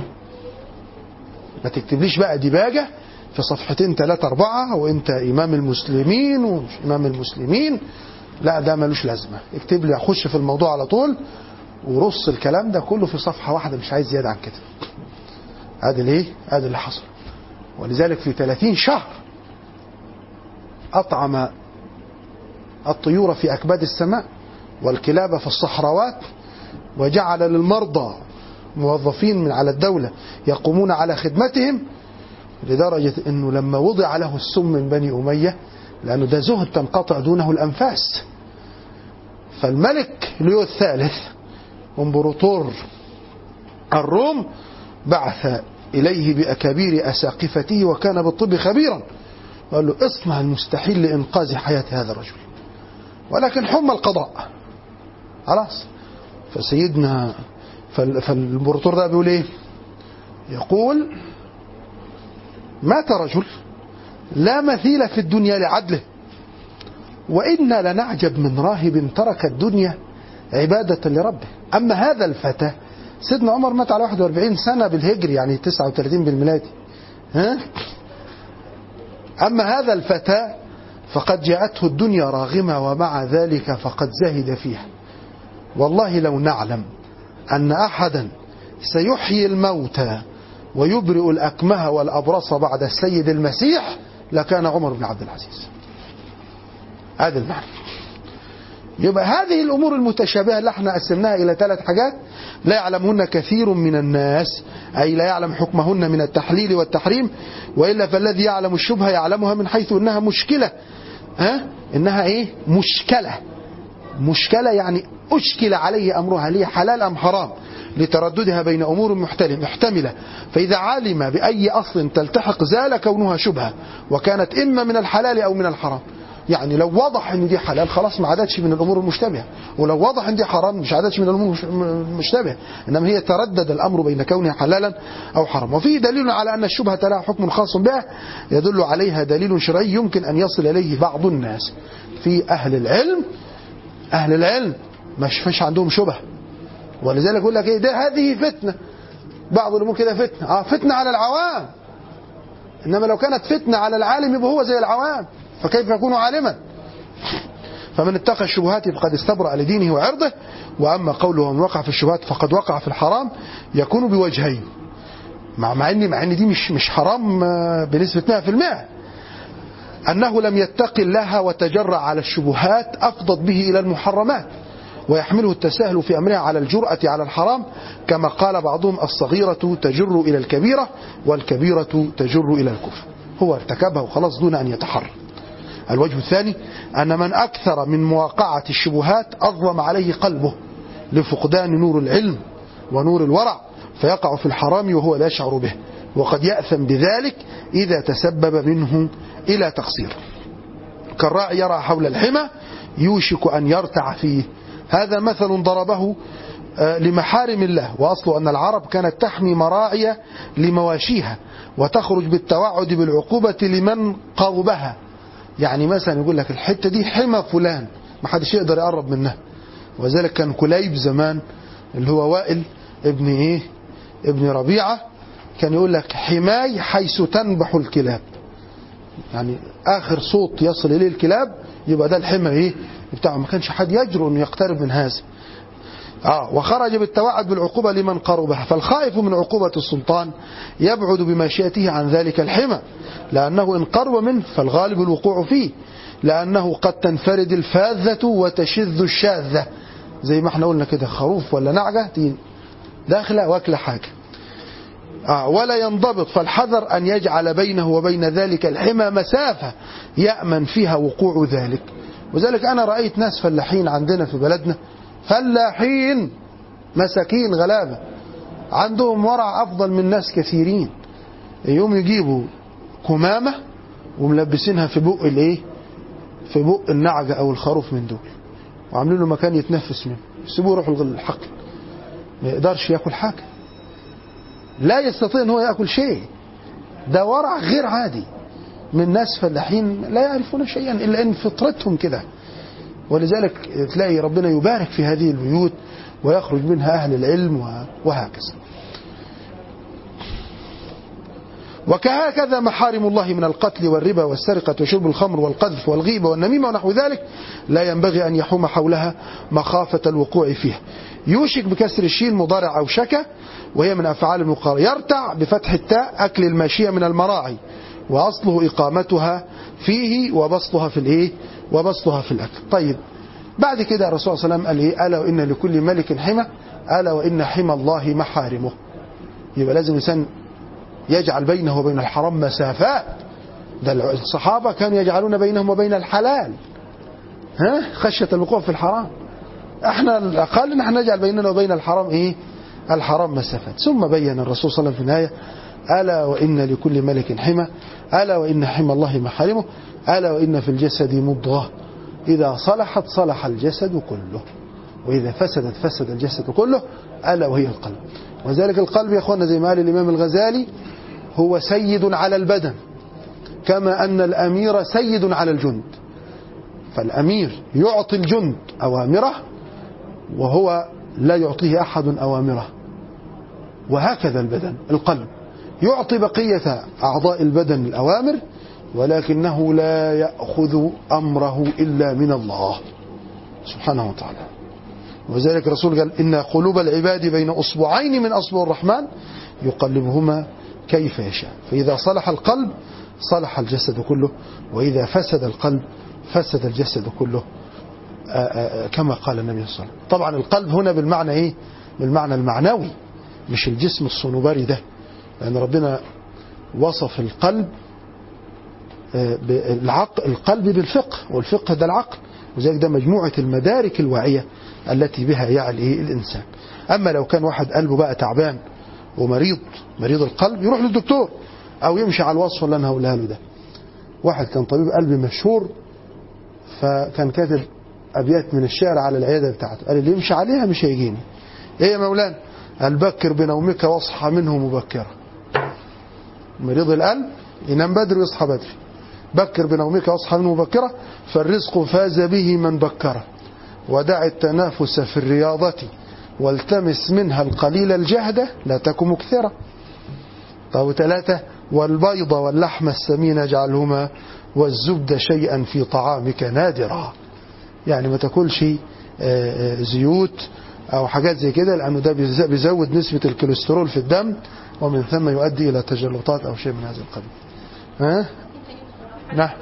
ما تكتبليش بقى ديباجة في صفحتين ثلاثة أربعة وأنت إمام المسلمين ومش إمام المسلمين لا ده ملوش لازمة اكتب لي أخش في الموضوع على طول ورص الكلام ده كله في صفحة واحدة مش عايز زيادة عن كده هذا ليه هذا اللي حصل ولذلك في 30 شهر أطعم الطيور في أكباد السماء والكلاب في الصحراوات وجعل للمرضى موظفين من على الدولة يقومون على خدمتهم لدرجة أنه لما وضع له السم من بني أمية لأنه ده زهد تنقطع دونه الأنفاس فالملك ليو الثالث امبراطور الروم بعث إليه بأكابير أساقفته وكان بالطب خبيرا وقال له اصنع المستحيل لإنقاذ حياة هذا الرجل ولكن حمى القضاء خلاص فسيدنا فال- فالامبراطور ده بيقول ايه يقول مات رجل لا مثيل في الدنيا لعدله وإنا لنعجب من راهب ترك الدنيا عبادة لربه أما هذا الفتى سيدنا عمر مات على 41 سنة بالهجري يعني 39 بالميلادي ها؟ أما هذا الفتى فقد جاءته الدنيا راغمة ومع ذلك فقد زهد فيها والله لو نعلم أن أحدا سيحيي الموتى ويبرئ الأكمه والأبرص بعد السيد المسيح لكان عمر بن عبد العزيز هذا المعنى يبقى هذه الأمور المتشابهة اللي احنا قسمناها إلى ثلاث حاجات لا يعلمهن كثير من الناس أي لا يعلم حكمهن من التحليل والتحريم وإلا فالذي يعلم الشبهة يعلمها من حيث إنها مشكلة ها إنها إيه مشكلة مشكلة يعني أشكل عليه أمرها هل هي حلال أم حرام لترددها بين أمور محتل- محتملة فإذا علم بأي أصل تلتحق زال كونها شبهة وكانت إما من الحلال أو من الحرام يعني لو وضح ان دي حلال خلاص ما عادتش من الامور المشتبهه ولو وضح ان دي حرام مش عادتش من الامور المش- المشتبهه انما هي تردد الامر بين كونها حلالا او حرام وفيه دليل على ان الشبهه لها حكم خاص بها يدل عليها دليل شرعي يمكن ان يصل اليه بعض الناس في اهل العلم اهل العلم ما فيش عندهم شبهه ولذلك يقول لك ايه ده هذه فتنه بعض الامور كده فتنه اه فتنه على العوام انما لو كانت فتنه على العالم يبقى هو زي العوام فكيف يكون عالما فمن اتقى الشبهات فقد استبرأ لدينه وعرضه واما قوله ومن وقع في الشبهات فقد وقع في الحرام يكون بوجهين مع مع ان مع ان دي مش مش حرام آه، بنسبه 100% أنه لم يتق الله وتجرأ على الشبهات أفضت به إلى المحرمات ويحمله التساهل في أمرها على الجرأة على الحرام كما قال بعضهم الصغيرة تجر إلى الكبيرة والكبيرة تجر إلى الكفر هو ارتكبها وخلاص دون أن يتحرى الوجه الثاني أن من أكثر من مواقعة الشبهات أظلم عليه قلبه لفقدان نور العلم ونور الورع فيقع في الحرام وهو لا يشعر به وقد يأثم بذلك إذا تسبب منه إلى تقصير كالراعي يرى حول الحمى يوشك أن يرتع فيه هذا مثل ضربه آه، لمحارم الله وأصل أن العرب كانت تحمي مراعي لمواشيها وتخرج بالتوعد بالعقوبة لمن قربها يعني مثلا يقول لك الحتة دي حمى فلان ما حدش يقدر يقرب منها وذلك كان كليب زمان اللي هو وائل ابن ايه ابن ربيعة كان يقول لك حماي حيث تنبح الكلاب يعني اخر صوت يصل اليه الكلاب يبقى ده الحمى ايه بتاعه ما كانش حد يجرؤ انه يقترب من هذا آه وخرج بالتوعد بالعقوبة لمن قربها فالخائف من عقوبة السلطان يبعد بمشيئته عن ذلك الحمى لأنه إن قرب منه فالغالب الوقوع فيه لأنه قد تنفرد الفاذة وتشذ الشاذة زي ما احنا قلنا كده خروف ولا نعجة تيجي داخلة واكلة حاجة آه ولا ينضبط فالحذر أن يجعل بينه وبين ذلك الحمى مسافة يأمن فيها وقوع ذلك وذلك أنا رأيت ناس فلاحين عندنا في بلدنا فلاحين مساكين غلابة عندهم ورع أفضل من ناس كثيرين يوم يجيبوا كمامة وملبسينها في بق الايه في بق النعجة أو الخروف من دول وعاملين له مكان يتنفس منه يسيبوه يروح الحقل ما يقدرش ياكل حاجة لا يستطيع ان هو ياكل شيء ده ورع غير عادي من ناس فلاحين لا يعرفون شيئا الا ان فطرتهم كده ولذلك تلاقي ربنا يبارك في هذه البيوت ويخرج منها اهل العلم وهكذا وكهكذا محارم الله من القتل والربا والسرقة وشرب الخمر والقذف والغيبة والنميمة ونحو ذلك لا ينبغي أن يحوم حولها مخافة الوقوع فيها يوشك بكسر الشين مضارع أو شكا وهي من أفعال المقارنة يرتع بفتح التاء أكل الماشية من المراعي وأصله إقامتها فيه وبسطها في الإيه وبسطها في الأكل طيب بعد كده الرسول صلى الله عليه وسلم قال إيه ألا وإن لكل ملك حمى ألا وإن حمى الله محارمه يبقى لازم الإنسان يجعل بينه وبين الحرام مسافات ده الصحابة كانوا يجعلون بينهم وبين الحلال ها خشية الوقوع في الحرام احنا الأقل نحن نجعل بيننا وبين الحرام ايه الحرام مسافات ثم بين الرسول صلى الله عليه وسلم في النهاية ألا وإن لكل ملك حمى ألا وإن حمى الله محارمه ألا وإن في الجسد مضغة إذا صلحت صلح الجسد كله وإذا فسدت فسد الجسد كله ألا وهي القلب وذلك القلب يا أخوانا زي ما قال الإمام الغزالي هو سيد على البدن كما أن الأمير سيد على الجند فالأمير يعطي الجند أوامره وهو لا يعطيه أحد أوامره وهكذا البدن القلب يعطي بقية أعضاء البدن الأوامر ولكنه لا يأخذ أمره إلا من الله سبحانه وتعالى وذلك الرسول قال إن قلوب العباد بين أصبعين من أصبع الرحمن يقلبهما كيف يشاء فإذا صلح القلب صلح الجسد كله وإذا فسد القلب فسد الجسد كله آآ آآ كما قال النبي صلى الله عليه وسلم طبعا القلب هنا بالمعنى إيه بالمعنى المعنوي مش الجسم الصنوبري ده لأن ربنا وصف القلب العقل القلب بالفقه والفقه ده العقل وذلك ده مجموعة المدارك الواعية التي بها يعلي الإنسان أما لو كان واحد قلبه بقى تعبان ومريض مريض القلب يروح للدكتور أو يمشي على الوصف اللي أنا هقولها له ده واحد كان طبيب قلب مشهور فكان كاتب أبيات من الشعر على العيادة بتاعته قال اللي يمشي عليها مش هيجيني إيه يا مولانا قال بكر بنومك واصحى منه مبكرا مريض القلب ينام بدري ويصحى بدري بكر بنومك واصحى منه مبكرا فالرزق فاز به من بكره ودع التنافس في الرياضة والتمس منها القليل الجهدة لا تكن مكثرة طب ثلاثة والبيض واللحم السمين اجعلهما والزبد شيئا في طعامك نادرا يعني ما تاكلش آه، آه، زيوت او حاجات زي كده لانه ده بيز- بيزود نسبة الكوليسترول في الدم ومن ثم يؤدي الى تجلطات او شيء من هذا القبيل ها نعم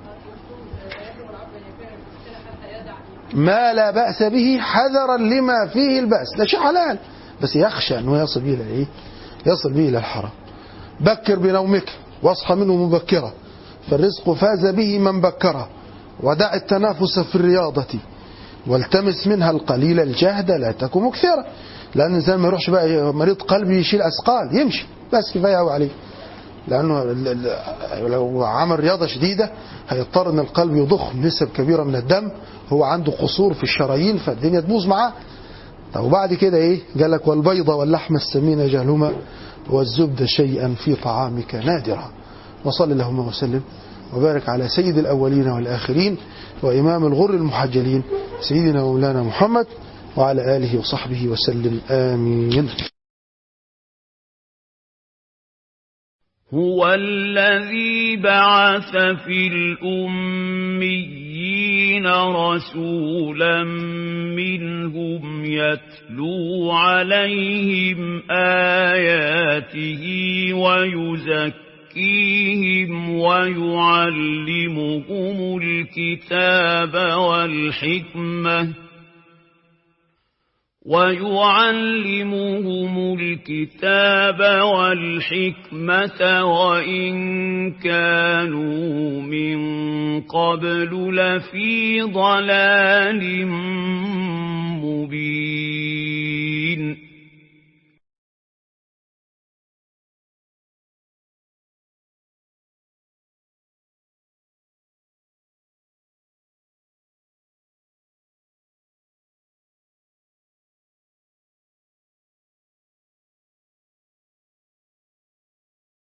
ما لا بأس به حذرا لما فيه البأس ده شيء حلال بس يخشى أنه يصل به إلى إيه؟ يصل به إلى الحرام بكر بنومك واصحى منه مبكرا فالرزق فاز به من بكره ودع التنافس في الرياضة والتمس منها القليل الجهد لا تكن مكثرة لأن الإنسان ما يروحش بقى مريض قلب يشيل أثقال يمشي بس كفاية أوي عليه لأنه ال- ال- لو عمل رياضة شديدة هيضطر أن القلب يضخ نسب كبيرة من الدم هو عنده قصور في الشرايين فالدنيا تبوظ معاه طب وبعد كده ايه قال لك والبيض واللحم السمين جهلهما والزبد شيئا في طعامك نادرا وصل اللهم وسلم وبارك على سيد الأولين والآخرين وإمام الغر المحجلين سيدنا ومولانا محمد وعلى آله وصحبه وسلم آمين هو الذي بعث في الأميين رسولا منهم يتلو عليهم آياته ويزكيهم ويعلمهم الكتاب والحكمة ويعلمهم الكتاب والحكمة وإن كانوا من قبل لفي ضلال مبين